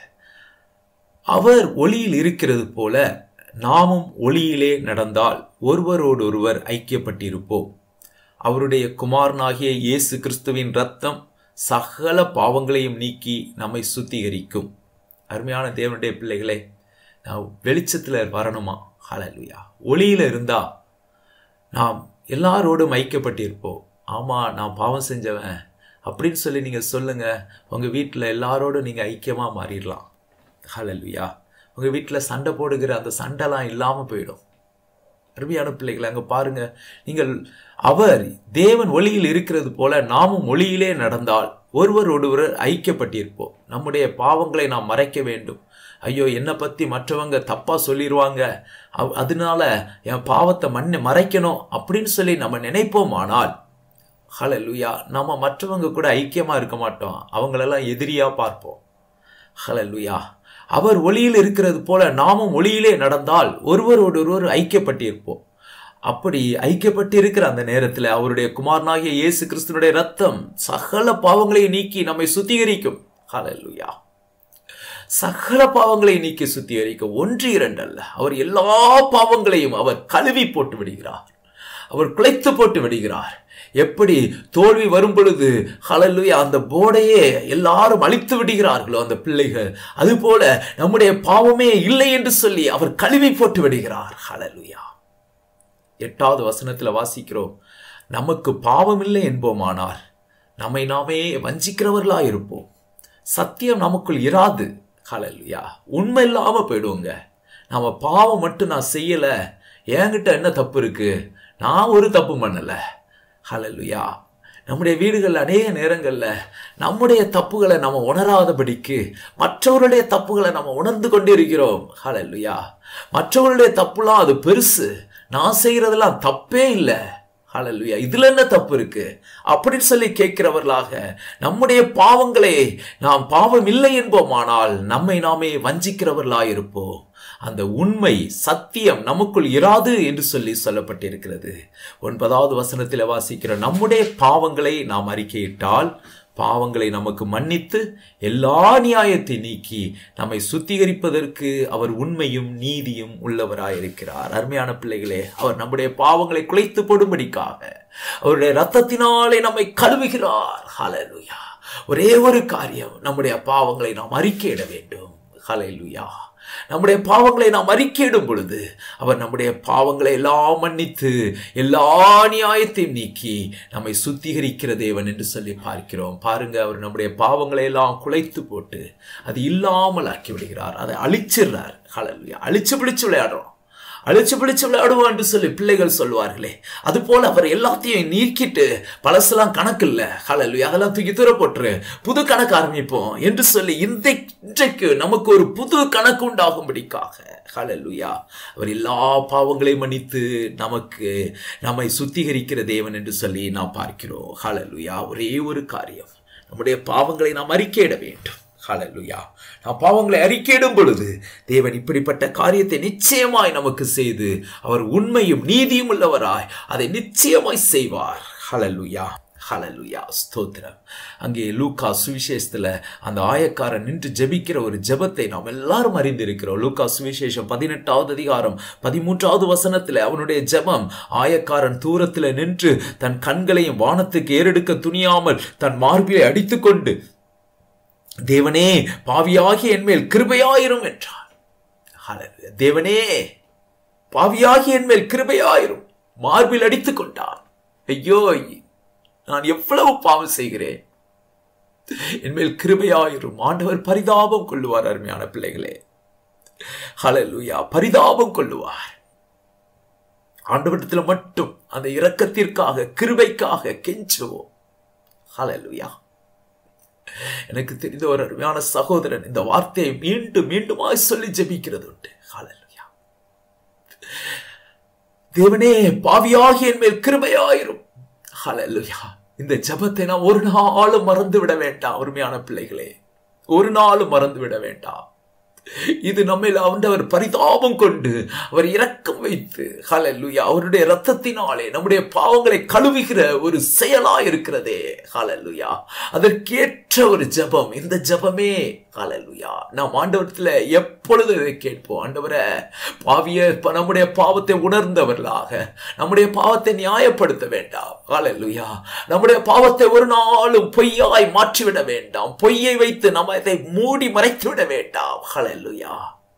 அவர் ஒளியில் இருக்கிறது போல நாமும் ஒளியிலே நடந்தால் ஒருவரோடொருவர் ஐக்கியப்பட்டிருப்போம் அவருடைய குமாரனாகிய இயேசு கிறிஸ்துவின் ரத்தம் சகல பாவங்களையும் நீக்கி நம்மை சுத்திகரிக்கும் அருமையான தேவனுடைய பிள்ளைகளே நான் வெளிச்சத்தில் வரணுமா ஹalleluya ஒளியில இருந்தா நாம் எல்லாரோடும் ஐக்கியப்பட்டிருப்போம் ஆமா நான் பாவம் செஞ்சவன் அப்படின்னு சொல்லி நீங்க சொல்லுங்க உங்க வீட்டில் எல்லாரோடும் நீங்க ஐக்கியமா மாறிடலாம் ஹalleluya உங்க வீட்டில் சண்டை போடுகிற அந்த சண்டைலாம் இல்லாம போயிடும் அருமையான பிள்ளைகளை அங்க பாருங்க நீங்கள் அவர் தேவன் ஒளியில் இருக்கிறது போல நாமும் ஒளியிலே நடந்தால் ஒருவரோடொருவர் ஐக்கியப்பட்டிருப்போம் நம்முடைய பாவங்களை நாம் மறைக்க வேண்டும் ஐயோ என்னை பத்தி மற்றவங்க தப்பா சொல்லிடுவாங்க அவ்- அதனால என் பாவத்தை மண்ணை மறைக்கணும் அப்படின்னு சொல்லி நம்ம நினைப்போமானால் ஹalleluya நம்ம மற்றவங்க கூட ஐக்கியமா இருக்க மாட்டோம் அவங்களெல்லாம் எதிரியா பார்ப்போம் ஹalleluya அவர் ஒளியில் இருக்கிறது போல நாமும் ஒளியிலே நடந்தால் ஒருவரோடொருவர் ஐக்கியப்பட்டிருப்போம் அப்படி ஐக்கியப்பட்டிருக்கிற அந்த நேரத்தில் அவருடைய குமாரனாகிய இயேசு கிறிஸ்துனுடைய ரத்தம் சகல பாவங்களை நீக்கி நம்மை சுத்திகரிக்கும் ஹalleluya சகல பாவங்களை நீக்கி சுத்திகரிக்கும் ஒன்று இரண்டு அல்ல அவர் எல்லா பாவங்களையும் அவர் கழுவி போட்டு விடுகிறார் அவர் குலைத்து போட்டு விடுகிறார் எப்படி தோல்வி வரும் பொழுது ஹalleluya அந்த போர்டையே எல்லாரும் அழித்து விடுகிறார்களோ அந்த பிள்ளைகள் அதுபோல நம்முடைய பாவமே இல்லை என்று சொல்லி அவர் கழுவி போட்டு விடுகிறார் ஹalleluya எட்டாவது வசனத்துல வாசிக்கிறோம் நமக்கு பாவம் இல்லை என்போமானால் நம்மை நாமே வஞ்சிக்கிறவர்களா இருப்போம் சத்தியம் நமக்குள் இராது ஹalleluya உண்மை இல்லாம போயிடுவோங்க நம்ம பாவம் மட்டும் நான் செய்யல என்கிட்ட என்ன தப்பு இருக்கு நான் ஒரு தப்பு பண்ணல ஹalleluya நம்முடைய வீடுகளில் அநேக நேரங்களில் நம்முடைய தப்புகளை நம்ம உணராதபடிக்கு மற்றவருடைய தப்புகளை நம்ம உணர்ந்து கொண்டு இருக்கிறோம் ஹalleluya மற்றவருடைய தப்புலாம் அது பெருசு நான் செய்யறதெல்லாம் தப்பே இல்லை ஹalleluya இதுல என்ன தப்பு இருக்கு அப்படின்னு சொல்லி கேட்கிறவர்களாக நம்முடைய பாவங்களை நாம் பாவம் இல்லை என்போமானால் நம்மை நாமே வஞ்சிக்கிறவர்களாயிருப்போம் அந்த உண்மை சத்தியம் நமக்குள் இராது என்று சொல்லி சொல்லப்பட்டிருக்கிறது ஒன்பதாவது வசனத்தில் வாசிக்கிற நம்முடைய பாவங்களை நாம் அறிக்கையிட்டால் பாவங்களை நமக்கு மன்னித்து எல்லா நியாயத்தை நீக்கி நம்மை சுத்திகரிப்பதற்கு அவர் உண்மையும் நீதியும் உள்ளவராயிருக்கிறார் அருமையான பிள்ளைகளே அவர் நம்முடைய பாவங்களை குலைத்து போடும்படிக்காக அவருடைய ரத்தத்தினாலே நம்மை கழுவுகிறார் ஹalleluya ஒரே ஒரு காரியம் நம்முடைய பாவங்களை நாம் அறிக்கையிட வேண்டும் ஹalleluya நம்முடைய பாவங்களை நாம் அறிக்கையிடும் பொழுது அவர் நம்முடைய பாவங்களை எல்லாம் மன்னித்து எல்லா நியாயத்தையும் நீக்கி நம்மை சுத்திகரிக்கிற தேவன் என்று சொல்லி பார்க்கிறோம் பாருங்க அவர் நம்முடைய பாவங்களை எல்லாம் குலைத்து போட்டு அது இல்லாமல் ஆக்கி விடுகிறார் அதை அழிச்சிடுறார் ஹalleluya அழிச்சு பிடிச்சு விளையாடுறோம் அழிச்சு பிடிச்சு விளையாடுவோம் என்று சொல்லி பிள்ளைகள் சொல்வார்களே அது போல அவர் எல்லாத்தையும் நீக்கிட்டு பழசெல்லாம் கணக்கு இல்ல ஹalleluya அதெல்லாம் தூக்கி தூர போட்டுரு புது கணக்கு ஆரம்பிப்போம் என்று சொல்லி இந்த இன்றைக்கு நமக்கு ஒரு புது கணக்கு உண்டாகும்படிக்காக ஹalleluya அவர் எல்லா பாவங்களையும் மன்னித்து நமக்கு நம்மை சுத்திகரிக்கிற தேவன் என்று சொல்லி நாம் பார்க்கிறோம் ஹalleluya ஒரே ஒரு காரியம் நம்முடைய பாவங்களை நாம் அறிக்கையிட வேண்டும் ஹalleluya நாம் பாவங்களை அறிக்கையிடும் பொழுது தேவன் இப்படிப்பட்ட காரியத்தை நிச்சயமாய் நமக்கு செய்து அவர் உண்மையும் நீதியும் உள்ளவராய் அதை நிச்சயமாய் செய்வார் ஹalleluya ஹalleluya ஸ்தோத்திரம் அங்கே லூக்கா சுவிசேஷத்துல அந்த ஆயக்காரன் நின்று ஜெபிக்கிற ஒரு ஜெபத்தை நாம் எல்லாரும் அறிந்திருக்கிறோம் லூக்கா சுவிசேஷம் பதினெட்டாவது அதிகாரம் பதிமூன்றாவது வசனத்துல அவனுடைய ஜெபம் ஆயக்காரன் தூரத்துல நின்று தன் கண்களையும் வானத்துக்கு ஏறெடுக்க துணியாமல் தன் மார்பிலை அடித்துக்கொண்டு தேவனே பாவியாகிய என்மேல் கிருபையாயிரும் என்றார் ஹalleluya. தேவனே பாவியாகிய என்மேல் கிருபையாயிரும் மார்பில் அடித்துக் கொண்டார் ஐயோ நான் எவ்வளவு பாவம் செய்கிறேன் என்மேல் கிருபையாயிரும் ஆண்டவர் பரிதாபம் கொள்ளுவார் அருமையான பிள்ளைகளே ஹalleluya பரிதாபம் கொள்ளுவார் ஆண்டவரிடத்தில் மட்டும் அந்த இரக்கத்திற்காக கிருபைக்காக கெஞ்சுவோம் ஹalleluya எனக்கு தெரிந்த ஒரு அருமையான சகோதரன் இந்த வார்த்தையை மீண்டும் மீண்டுமாய் சொல்லி ஜெபிக்கிறது உண்டு ஹalleluya தேவனே பாவியாகி என் மேல் கிருபையாயிரும் ஹalleluya இந்த ஜெபத்தை நாம் ஒரு நாளும் மறந்து விட வேண்டாம் அருமையான பிள்ளைகளே ஒரு நாளும் மறந்து விட வேண்டாம் இது நம்மில் ஆண்டவர் பரிதாபம் கொண்டு அவர் இரக்கம் வைத்து ஹalleluya அவருடைய இரத்தத்தினாலே நம்முடைய பாவங்களை கழுவுகிற ஒரு செயலா இருக்கிறதே ஹalleluya அதற்கேற்ற ஒரு ஜெபம் இந்த ஜெபமே ஹalleluya நாம் ஆண்டவரத்தில் எப்பொழுது இதை கேட்போம் ஆண்டவரே பாவிய நம்முடைய பாவத்தை உணர்ந்தவர்களாக நம்முடைய பாவத்தை நியாயப்படுத்த வேண்டாம் ஹalleluya நம்முடைய பாவத்தை ஒரு நாளும் பொய்யாய் மாற்றிவிட வேண்டாம் பொய்யை வைத்து நம்ம இதை மூடி மறைத்து விட வேண்டாம் ஹalleluya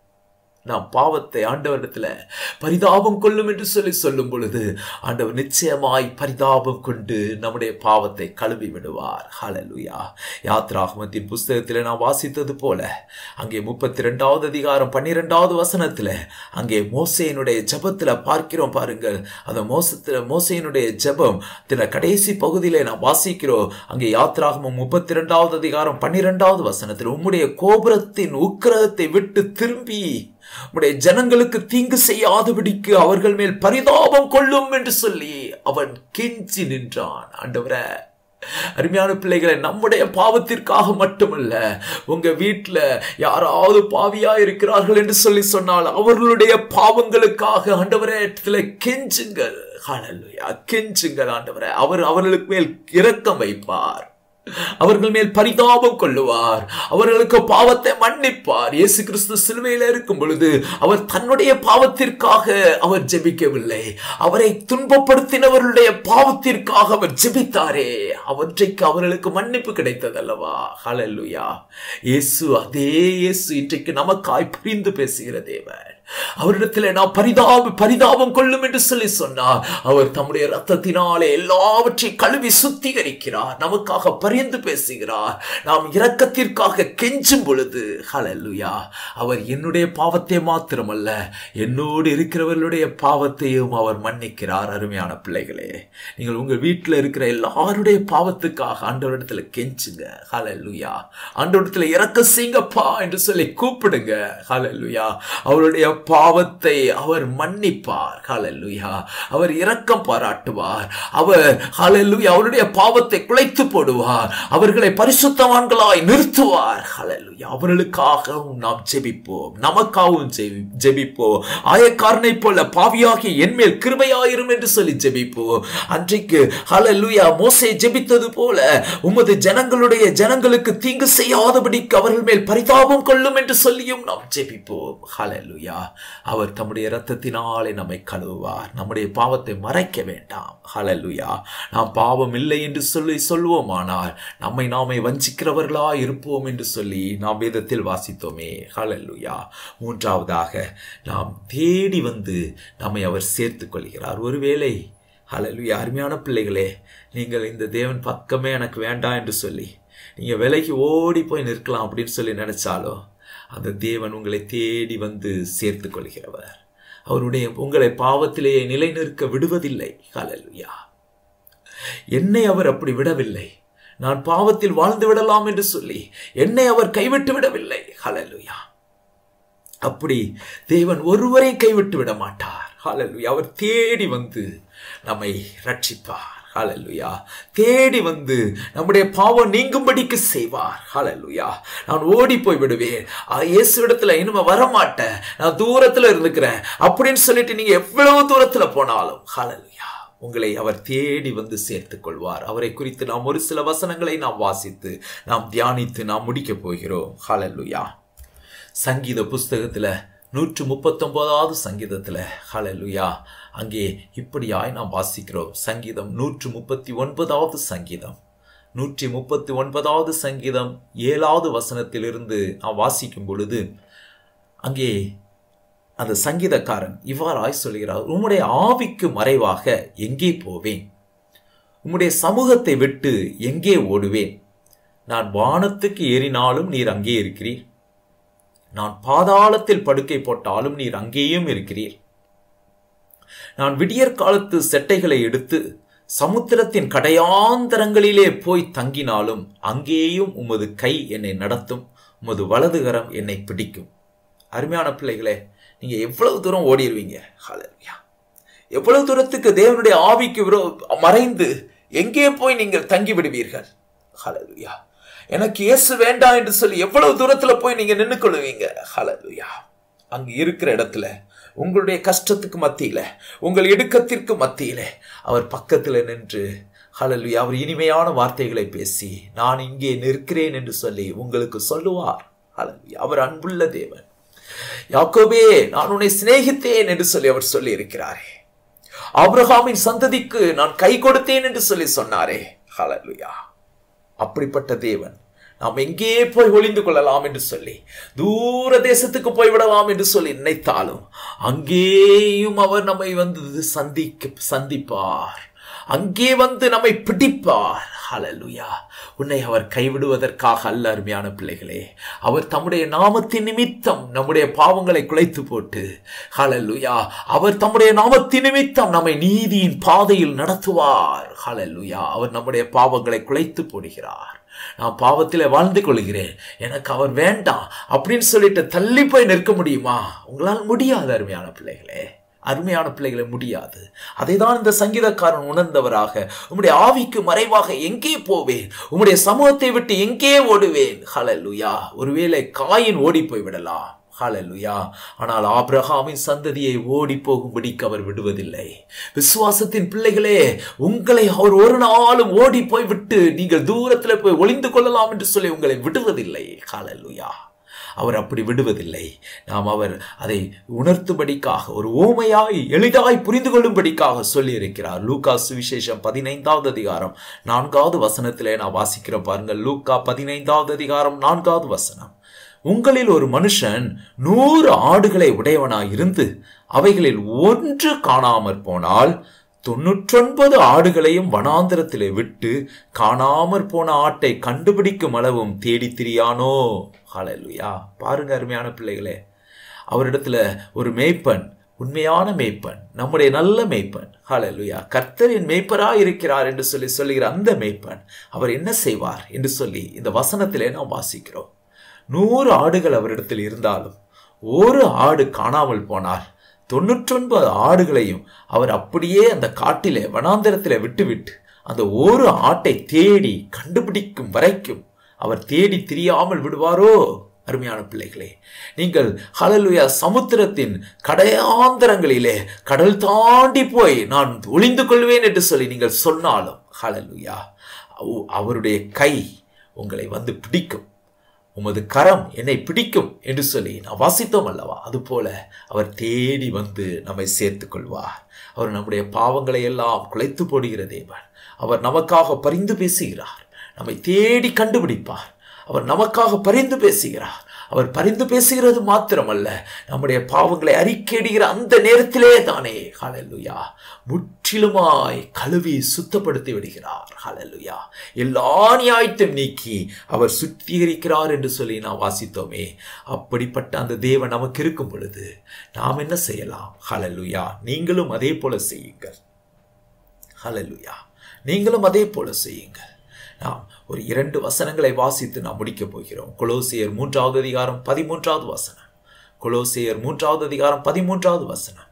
நாம் பாவத்தை ஆண்டவரிடத்துல பரிதாபம் கொள்ளும் என்று சொல்லி சொல்லும் பொழுது ஆண்டவர் நிச்சயமாய் பரிதாபம் கொண்டு நம்முடைய பாவத்தை கழுவி விடுவார் ஹalleluya யாத்ராகமத்தின் புஸ்தகத்தில் நான் வாசித்தது போல அங்கே முப்பத்தி ரெண்டாவது அதிகாரம் பன்னிரெண்டாவது வசனத்துல அங்கே மோசையினுடைய ஜெபத்துல பார்க்கிறோம் பாருங்கள் அந்த மோசத்துல மோசையினுடைய ஜெபம் தின கடைசி பகுதியிலே நான் வாசிக்கிறோம் அங்கே யாத்ராகமம் முப்பத்தி ரெண்டாவது அதிகாரம் பன்னிரெண்டாவது வசனத்தில் உம்முடைய கோபுரத்தின் உக்கிரகத்தை விட்டு திரும்பி உடைய ஜனங்களுக்கு தீங்கு செய்யாதபடிக்கு அவர்கள் மேல் பரிதாபம் கொள்ளும் என்று சொல்லி அவன் கெஞ்சி நின்றான் ஆண்டவரே அருமையான பிள்ளைகளை நம்முடைய பாவத்திற்காக மட்டுமல்ல உங்க வீட்டுல யாராவது பாவியா இருக்கிறார்கள் என்று சொல்லி சொன்னால் அவர்களுடைய பாவங்களுக்காக ஆண்டவரே இடத்துல கெஞ்சுங்கள் ஹalleluya கெஞ்சுங்கள் ஆண்டவரே அவர் அவர்களுக்கு மேல் இரக்கம் வைப்பார் அவர்கள் மேல் பரிதாபம் கொள்ளுவார் அவர்களுக்கு பாவத்தை மன்னிப்பார் இயேசு கிறிஸ்து சிலுவையில் இருக்கும் பொழுது அவர் தன்னுடைய பாவத்திற்காக அவர் ஜெபிக்கவில்லை அவரை துன்பப்படுத்தினவருடைய பாவத்திற்காக அவர் ஜெபித்தாரே அவற்றைக்கு அவர்களுக்கு மன்னிப்பு கிடைத்தது அல்லவா ஹalleluya இயேசு அதே இயேசு இன்றைக்கு நமக்காய் புரிந்து பேசுகிற தேவன் அவரிடத்தில் நாம் பரிதாப பரிதாபம் கொள்ளும் என்று சொல்லி சொன்னார் அவர் தம்முடைய ரத்தத்தினாலே எல்லாவற்றையும் கழுவி சுத்திகரிக்கிறார் நமக்காக பரிந்து பேசுகிறார் நாம் இரக்கத்திற்காக கெஞ்சும் பொழுது ஹalleluya அவர் என்னுடைய பாவத்தை மாத்திரமல்ல என்னோடு இருக்கிறவர்களுடைய பாவத்தையும் அவர் மன்னிக்கிறார் அருமையான பிள்ளைகளே நீங்கள் உங்கள் வீட்டில் இருக்கிற எல்லாருடைய பாவத்துக்காக ஆண்டவரிடத்துல கெஞ்சுங்க ஹalleluya ஆண்டவரிடத்துல இறக்க செய்யுங்கப்பா என்று சொல்லி கூப்பிடுங்க ஹalleluya அவருடைய பாவத்தை அவர் மன்னிப்பார் ஹalleluya அவர் இரக்கம் பாராட்டுவார் அவர் ஹalleluya அவருடைய பாவத்தை குலைத்து போடுவார் அவர்களை பரிசுத்தவான்களாய் நிறுத்துவார் ஹalleluya அவர்களுக்காகவும் நாம் ஜெபிப்போம் நமக்காகவும் ஜெபி- ஜெபிப்போம் ஆயக்காரனை போல பாவியாகி என் மேல் கிருபையாயிரும் என்று சொல்லி ஜெபிப்போம் அன்றைக்கு ஹalleluya மோசே ஜெபித்தது போல உமது ஜனங்களுடைய ஜனங்களுக்கு தீங்கு செய்யாதபடிக்கு அவர்கள் மேல் பரிதாபம் கொள்ளும் என்று சொல்லியும் நாம் ஜெபிப்போம் ஹalleluya அவர் தம்முடைய இரத்தத்தினாலே நம்மை கழுவுவார் நம்முடைய பாவத்தை மறைக்க வேண்டாம் ஹalleluya நாம் பாவம் இல்லை என்று சொல்லி சொல்வோமானால் நம்மை நாமே வஞ்சிக்கிறவர்களா இருப்போம் என்று சொல்லி நாம் வேதத்தில் வாசித்தோமே ஹalleluya மூன்றாவதாக நாம் தேடி வந்து நம்மை அவர் சேர்த்துக் கொள்கிறார் ஒருவேளை ஹalleluya அருமையான பிள்ளைகளே நீங்கள் இந்த தேவன் பக்கமே எனக்கு வேண்டாம் என்று சொல்லி நீங்க விலைக்கு ஓடி போய் நிற்கலாம் அப்படின்னு சொல்லி நினைச்சாலும் அந்த தேவன் உங்களை தேடி வந்து சேர்த்து கொள்கிறவர் அவருடைய உங்களை பாவத்திலேயே நிலைநிற்க விடுவதில்லை ஹalleluya என்னை அவர் அப்படி விடவில்லை நான் பாவத்தில் வாழ்ந்து விடலாம் என்று சொல்லி என்னை அவர் கைவிட்டு விடவில்லை ஹalleluya அப்படி தேவன் ஒருவரை கைவிட்டு விட மாட்டார் ஹalleluya அவர் தேடி வந்து நம்மை ரட்சிப்பார் ஹalleluya தேடி வந்து நம்முடைய பாவம் நீங்கும்படிக்கு செய்வார் ஹalleluya நான் ஓடி போய் விடுவேன் ஆ, இயேசு இடத்துல இனிமே வர மாட்டேன் நான் தூரத்துல இருந்துக்கிறேன் அப்படின்னு சொல்லிட்டு நீங்க எவ்வளவு தூரத்துல போனாலும் ஹalleluya உங்களை அவர் தேடி வந்து சேர்த்துக் கொள்வார் அவரை குறித்து நாம் ஒரு சில வசனங்களை நாம் வாசித்து நாம் தியானித்து நாம் முடிக்கப் போகிறோம் ஹalleluya சங்கீத புஸ்தகத்துல நூற்று முப்பத்தொன்பதாவது சங்கீதத்துல ஹalleluya அங்கே இப்படியாய் நாம் வாசிக்கிறோம் சங்கீதம் நூற்று முப்பத்தி ஒன்பதாவது சங்கீதம் நூற்றி முப்பத்தி ஒன்பதாவது சங்கீதம் ஏழாவது வசனத்திலிருந்து நாம் வாசிக்கும் பொழுது அங்கே அந்த சங்கீதக்காரன் இவ்வாறாய் சொல்கிறார் உம்முடைய ஆவிக்கு மறைவாக எங்கே போவேன் உம்முடைய சமூகத்தை விட்டு எங்கே ஓடுவேன் நான் வானத்துக்கு ஏறினாலும் நீர் அங்கே இருக்கிறீர் நான் பாதாளத்தில் படுக்கை போட்டாலும் நீர் அங்கேயும் இருக்கிறீர் நான் விடியற் காலத்து செட்டைகளை எடுத்து சமுத்திரத்தின் கடையாந்தரங்களிலே போய் தங்கினாலும் அங்கேயும் உமது கை என்னை நடத்தும் உமது வலதுகரம் என்னை பிடிக்கும் அருமையான பிள்ளைகளே நீங்க எவ்வளவு தூரம் ஓடிடுவீங்க ஹalleluya எவ்வளவு தூரத்துக்கு தேவனுடைய ஆவிக்கு விரோ மறைந்து எங்கே போய் நீங்கள் தங்கி விடுவீர்கள் ஹalleluya எனக்கு இயேசு வேண்டாம் என்று சொல்லி எவ்வளவு தூரத்துல போய் நீங்க நின்று கொள்ளுவீங்க ஹalleluya அங்கு இருக்கிற இடத்துல உங்களுடைய கஷ்டத்துக்கு மத்தியில உங்கள் இடுக்கத்திற்கு மத்தியில அவர் பக்கத்துல நின்று ஹalleluya அவர் இனிமையான வார்த்தைகளை பேசி நான் இங்கே நிற்கிறேன் என்று சொல்லி உங்களுக்கு சொல்லுவார் ஹalleluya அவர் அன்புள்ள தேவன் யாக்கோபே நான் உன்னை சிநேகித்தேன் என்று சொல்லி அவர் சொல்லி இருக்கிறாரே ஆபிரகாமின் சந்ததிக்கு நான் கை கொடுத்தேன் என்று சொல்லி சொன்னாரே ஹalleluya அப்படிப்பட்ட தேவன் நாம் எங்கே போய் ஒளிந்து கொள்ளலாம் என்று சொல்லி தூர தேசத்துக்கு போய் விடலாம் என்று சொல்லி நினைத்தாலும் அங்கேயும் அவர் நம்மை வந்து சந்திக்க சந்திப்பார் அங்கே வந்து நம்மை பிடிப்பார் ஹalleluya உன்னை அவர் கைவிடுவதற்காக அல்ல அருமையான பிள்ளைகளே அவர் தம்முடைய நாமத்தின் நிமித்தம் நம்முடைய பாவங்களை குலைத்து போட்டு ஹalleluya அவர் தம்முடைய நாமத்தின் நிமித்தம் நம்மை நீதியின் பாதையில் நடத்துவார் ஹalleluya அவர் நம்முடைய பாவங்களை குலைத்து போடுகிறார் நான் பாவத்திலே வாழ்ந்து கொள்கிறேன் எனக்கு அவர் வேண்டாம் அப்படின்னு சொல்லிட்டு தள்ளி போய் நிற்க முடியுமா உங்களால் முடியாது அருமையான பிள்ளைகளே அருமையான பிள்ளைகளை முடியாது அதை தான் இந்த சங்கீதக்காரன் உணர்ந்தவராக உம்முடைய ஆவிக்கு மறைவாக எங்கே போவேன் உம்முடைய சமூகத்தை விட்டு எங்கே ஓடுவேன் ஹalleluya ஒருவேளை காயின் ஓடி போய் விடலாம் ஹalleluya ஆனால் ஆபிரகாமின் சந்ததியை ஓடி போகும்படிக்கு அவர் விடுவதில்லை விசுவாசத்தின் பிள்ளைகளே உங்களை அவர் ஒரு நாளும் ஓடி போய் விட்டு நீங்கள் தூரத்துல போய் ஒளிந்து கொள்ளலாம் என்று சொல்லி உங்களை விடுவதில்லை ஹalleluya அவர் அப்படி விடுவதில்லை நாம் அவர் அதை உணர்த்தும்படிக்காக ஒரு ஓமையாய் எளிதாய் புரிந்து கொள்ளும்படிக்காக சொல்லி இருக்கிறார் லூக்கா சுவிசேஷம் பதினைந்தாவது அதிகாரம் நான்காவது வசனத்திலே நான் வாசிக்கிறோம் பாருங்கள் லூக்கா பதினைந்தாவது அதிகாரம் நான்காவது வசனம் உங்களில் ஒரு மனுஷன் நூறு ஆடுகளை உடையவனாய் இருந்து அவைகளில் ஒன்று காணாமற் போனால் தொன்னூற்றொன்பது ஆடுகளையும் வனாந்திரத்திலே விட்டு காணாமற் போன ஆட்டை கண்டுபிடிக்கும் அளவும் தேடி திரியானோ ஹalleluya பாருங்க அருமையான பிள்ளைகளே அவரிடத்துல ஒரு மேய்ப்பன் உண்மையான மேய்ப்பன் நம்முடைய நல்ல மேய்ப்பன் ஹalleluya கர்த்தரின் மேய்ப்பராய் இருக்கிறார் என்று சொல்லி சொல்லுகிற அந்த மேய்ப்பன் அவர் என்ன செய்வார் என்று சொல்லி இந்த வசனத்திலே நாம் வாசிக்கிறோம் நூறு ஆடுகள் அவரிடத்தில் இருந்தாலும் ஒரு ஆடு காணாமல் போனால் தொண்ணூற்றொன்பது ஆடுகளையும் அவர் அப்படியே அந்த காட்டிலே வனாந்திரத்திலே விட்டுவிட்டு அந்த ஒரு ஆட்டை தேடி கண்டுபிடிக்கும் வரைக்கும் அவர் தேடி திரியாமல் விடுவாரோ அருமையான பிள்ளைகளே நீங்கள் ஹalleluya சமுத்திரத்தின் கடையாந்தரங்களிலே கடல் தாண்டி போய் நான் ஒளிந்து கொள்வேன் என்று சொல்லி நீங்கள் சொன்னாலும் ஹalleluya அவருடைய கை உங்களை வந்து பிடிக்கும் உமது கரம் என்னை பிடிக்கும் என்று சொல்லி நான் வாசித்தோம் அல்லவா அதுபோல அவர் தேடி வந்து நம்மை சேர்த்துக் கொள்வார் அவர் நம்முடைய பாவங்களை எல்லாம் குலைத்து போடுகிற தேவன் அவர் நமக்காக பரிந்து பேசுகிறார் நம்மை தேடி கண்டுபிடிப்பார் அவர் நமக்காக பரிந்து பேசுகிறார் அவர் பரிந்து பேசுகிறது மாத்திரமல்ல நம்முடைய பாவங்களை அறிக்கையிடுகிற அந்த நேரத்திலே தானே ஹalleluya முற்றிலுமாய் கழுவி சுத்தப்படுத்தி விடுகிறார் ஹalleluya எல்லா நியாயத்தையும் நீக்கி அவர் சுத்திகரிக்கிறார் என்று சொல்லி நாம் வாசித்தோமே அப்படிப்பட்ட அந்த தேவன் நமக்கு இருக்கும் பொழுது நாம் என்ன செய்யலாம் ஹalleluya நீங்களும் அதே போல செய்யுங்கள் ஹalleluya நீங்களும் அதே போல செய்யுங்கள் நாம் ஒரு இரண்டு வசனங்களை வாசித்து நாம் முடிக்கப் போகிறோம் கொலோசியர் மூன்றாவது அதிகாரம் பதிமூன்றாவது வசனம் கொலோசியர் மூன்றாவது அதிகாரம் பதிமூன்றாவது வசனம்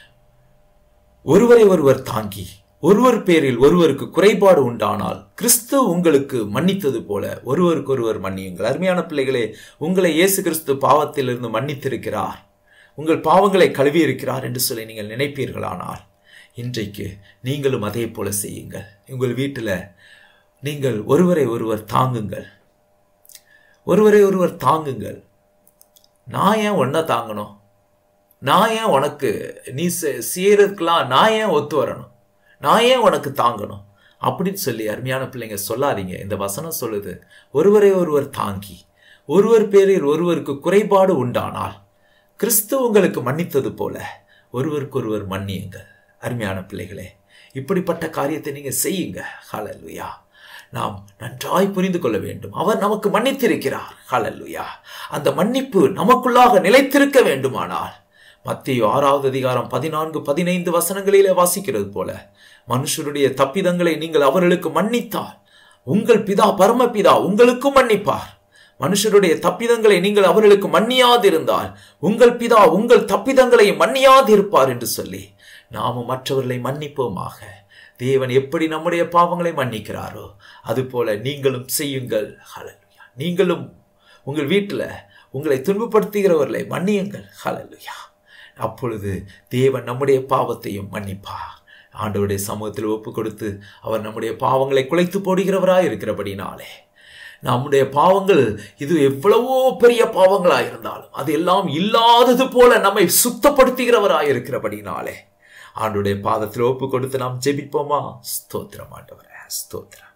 ஒருவரை ஒருவர் தாங்கி ஒருவர் பேரில் ஒருவருக்கு குறைபாடு உண்டானால் கிறிஸ்து உங்களுக்கு மன்னித்தது போல ஒருவருக்கொருவர் மன்னியுங்கள் அருமையான பிள்ளைகளே உங்களை இயேசு கிறிஸ்து பாவத்திலிருந்து மன்னித்திருக்கிறார் உங்கள் பாவங்களை கழுவி இருக்கிறார் என்று சொல்லி நீங்கள் நினைப்பீர்களானால் இன்றைக்கு நீங்களும் அதே போல செய்யுங்கள் உங்கள் வீட்டில் நீங்கள் ஒருவரை ஒருவர் தாங்குங்கள் ஒருவரை ஒருவர் தாங்குங்கள் நான் ஏன் ஒன்றை தாங்கணும் நான் ஏன் உனக்கு நீ செய்யறதுக்கெல்லாம் நான் ஏன் ஒத்து வரணும் நான் ஏன் உனக்கு தாங்கணும் அப்படின்னு சொல்லி அருமையான பிள்ளைங்க சொல்லாதீங்க இந்த வசனம் சொல்லுது ஒருவரை ஒருவர் தாங்கி ஒருவர் பேரில் ஒருவருக்கு குறைபாடு உண்டானால் கிறிஸ்து உங்களுக்கு மன்னித்தது போல ஒருவருக்கொருவர் மன்னியுங்கள் அருமையான பிள்ளைகளே இப்படிப்பட்ட காரியத்தை நீங்க செய்யுங்க ஹalleluya நாம் நன்றாய் புரிந்து கொள்ள வேண்டும் அவர் நமக்கு மன்னித்திருக்கிறார் ஹalleluya அந்த மன்னிப்பு நமக்குள்ளாக நிலைத்திருக்க வேண்டுமானால் மத்திய ஆறாவது அதிகாரம் பதினான்கு பதினைந்து வசனங்களிலே வாசிக்கிறது போல மனுஷருடைய தப்பிதங்களை நீங்கள் அவர்களுக்கு மன்னித்தால் உங்கள் பிதா பரமபிதா உங்களுக்கும் மன்னிப்பார் மனுஷருடைய தப்பிதங்களை நீங்கள் அவர்களுக்கு மன்னியாதிருந்தால் உங்கள் பிதா உங்கள் தப்பிதங்களை மன்னியாதிருப்பார் என்று சொல்லி நாமும் மற்றவர்களை மன்னிப்போமாக தேவன் எப்படி நம்முடைய பாவங்களை மன்னிக்கிறாரோ அதுபோல நீங்களும் செய்யுங்கள் ஹalleluya நீங்களும் உங்கள் வீட்டில் உங்களை துன்பப்படுத்துகிறவர்களை மன்னியுங்கள் ஹalleluya அப்பொழுது தேவன் நம்முடைய பாவத்தையும் மன்னிப்பார் ஆண்டவருடைய சமூகத்தில் ஒப்பு கொடுத்து அவர் நம்முடைய பாவங்களை குலைத்து போடுகிறவராய் இருக்கிறபடினாலே நம்முடைய பாவங்கள் இது எவ்வளவோ பெரிய பாவங்களாக இருந்தாலும் அது எல்லாம் இல்லாதது போல நம்மை சுத்தப்படுத்துகிறவராய் இருக்கிறபடினாலே ஆண்டுடைய பாதத்தில் ஒப்பு கொடுத்து நாம் ஜெபிப்போமா ஸ்தோத்திரம் ஆண்டவரே ஸ்தோத்திரம்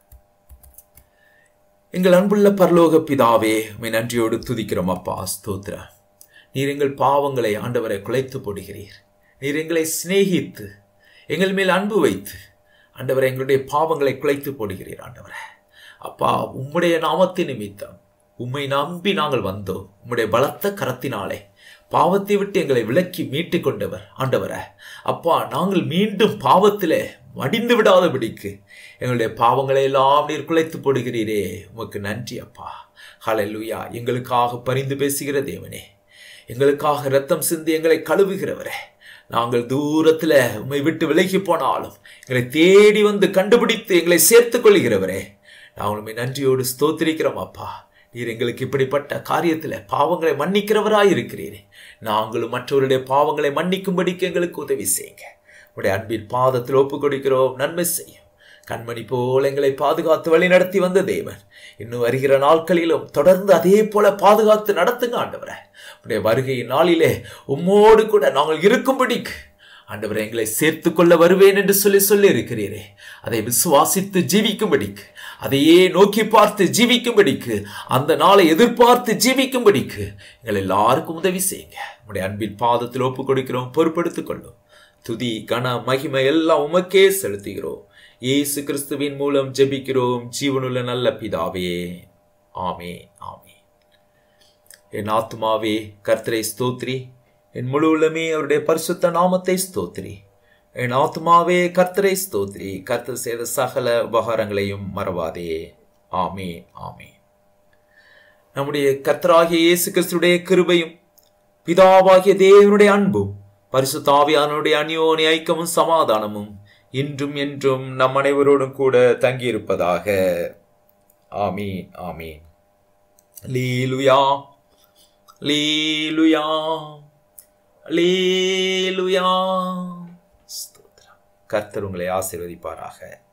எங்கள் அன்புள்ள பரலோக பிதாவே உம்மை நன்றியோடு துதிக்கிறோம் அப்பா ஸ்தோத்திரம் நீர் எங்கள் பாவங்களை ஆண்டவரை குலைத்து போடுகிறீர் நீர் எங்களை சிநேகித்து எங்கள் மேல் அன்பு வைத்து ஆண்டவரை எங்களுடைய பாவங்களை குலைத்து போடுகிறீர் ஆண்டவரே அப்பா உம்முடைய நாமத்தின் நிமித்தம் உம்மை நம்பி நாங்கள் வந்தோம் உம்முடைய பலத்த கரத்தினாலே பாவத்தை விட்டு எங்களை விலக்கி மீட்டு கொண்டவர் ஆண்டவரே அப்பா நாங்கள் மீண்டும் பாவத்திலே மடிந்து விடாதபடிக்கு எங்களுடைய பாவங்களை எல்லாம் நீர் குலைத்து போடுகிறீரே உமக்கு நன்றி அப்பா ஹalleluya எங்களுக்காக பரிந்து பேசுகிற தேவனே எங்களுக்காக ரத்தம் சிந்தி எங்களை கழுவுகிறவரே நாங்கள் தூரத்தில் உம்மை விட்டு விலகி போனாலும் எங்களை தேடி வந்து கண்டுபிடித்து எங்களை சேர்த்துக் கொள்கிறவரே நாங்கள் உண்மை நன்றியோடு ஸ்தோத்திரிக்கிறோம் அப்பா நீர் எங்களுக்கு இப்படிப்பட்ட காரியத்தில் பாவங்களை மன்னிக்கிறவராய் இருக்கிறீரே நாங்களும் மற்றவருடைய பாவங்களை மன்னிக்கும்படிக்கு எங்களுக்கு உதவி செய்யுங்க உடைய அன்பின் பாதத்தில் ஒப்பு கொடுக்கிறோம் நன்மை செய்யும் கண்மணி போல் எங்களை பாதுகாத்து வழி நடத்தி வந்த தேவன் இன்னும் வருகிற நாட்களிலும் தொடர்ந்து அதே போல பாதுகாத்து நடத்துங்க ஆண்டவரே உடைய வருகையின் நாளிலே உம்மோடு கூட நாங்கள் இருக்கும்படிக்கு ஆண்டவரை எங்களை சேர்த்து கொள்ள வருவேன் என்று சொல்லி சொல்லி இருக்கிறீரே அதை விசுவாசித்து ஜீவிக்கும்படிக்கு அதையே நோக்கி பார்த்து ஜீவிக்கும்படிக்கு அந்த நாளை எதிர்பார்த்து ஜீவிக்கும்படிக்கு எங்கள் எல்லாருக்கும் உதவி செய்யுங்க உடைய அன்பின் பாதத்தில் ஒப்பு கொடுக்கிறோம் பொறுப்படுத்திக் கொள்ளும் துதி கன மகிமை எல்லாம் உமக்கே செலுத்துகிறோம் இயேசு கிறிஸ்துவின் மூலம் ஜெபிக்கிறோம் ஜீவனுள்ள நல்ல பிதாவே ஆமே ஆமே என் ஆத்மாவே கர்த்தரை ஸ்தோத்ரி என் முழு உள்ளமே அவருடைய பரிசுத்த நாமத்தை ஸ்தோத்ரி என் ஆத்மாவே கர்த்தரை ஸ்தோத்ரி கர்த்தர் செய்த சகல உபகாரங்களையும் மறவாதே ஆமே ஆமே நம்முடைய கர்த்தராகிய இயேசு கிறிஸ்துடைய கிருபையும் பிதாவாகிய தேவனுடைய அன்பும் பரிசுத்தாவியானுடைய அந்யோனி ஐக்கியமும் சமாதானமும் இன்றும் என்றும் நம் அனைவரோடும் கூட தங்கியிருப்பதாக ஆமீன் ஆமீன் லீலுயா லீலுயா லீலுயா ஸ்தோத்திரம் கர்த்தர் உங்களை ஆசீர்வதிப்பாராக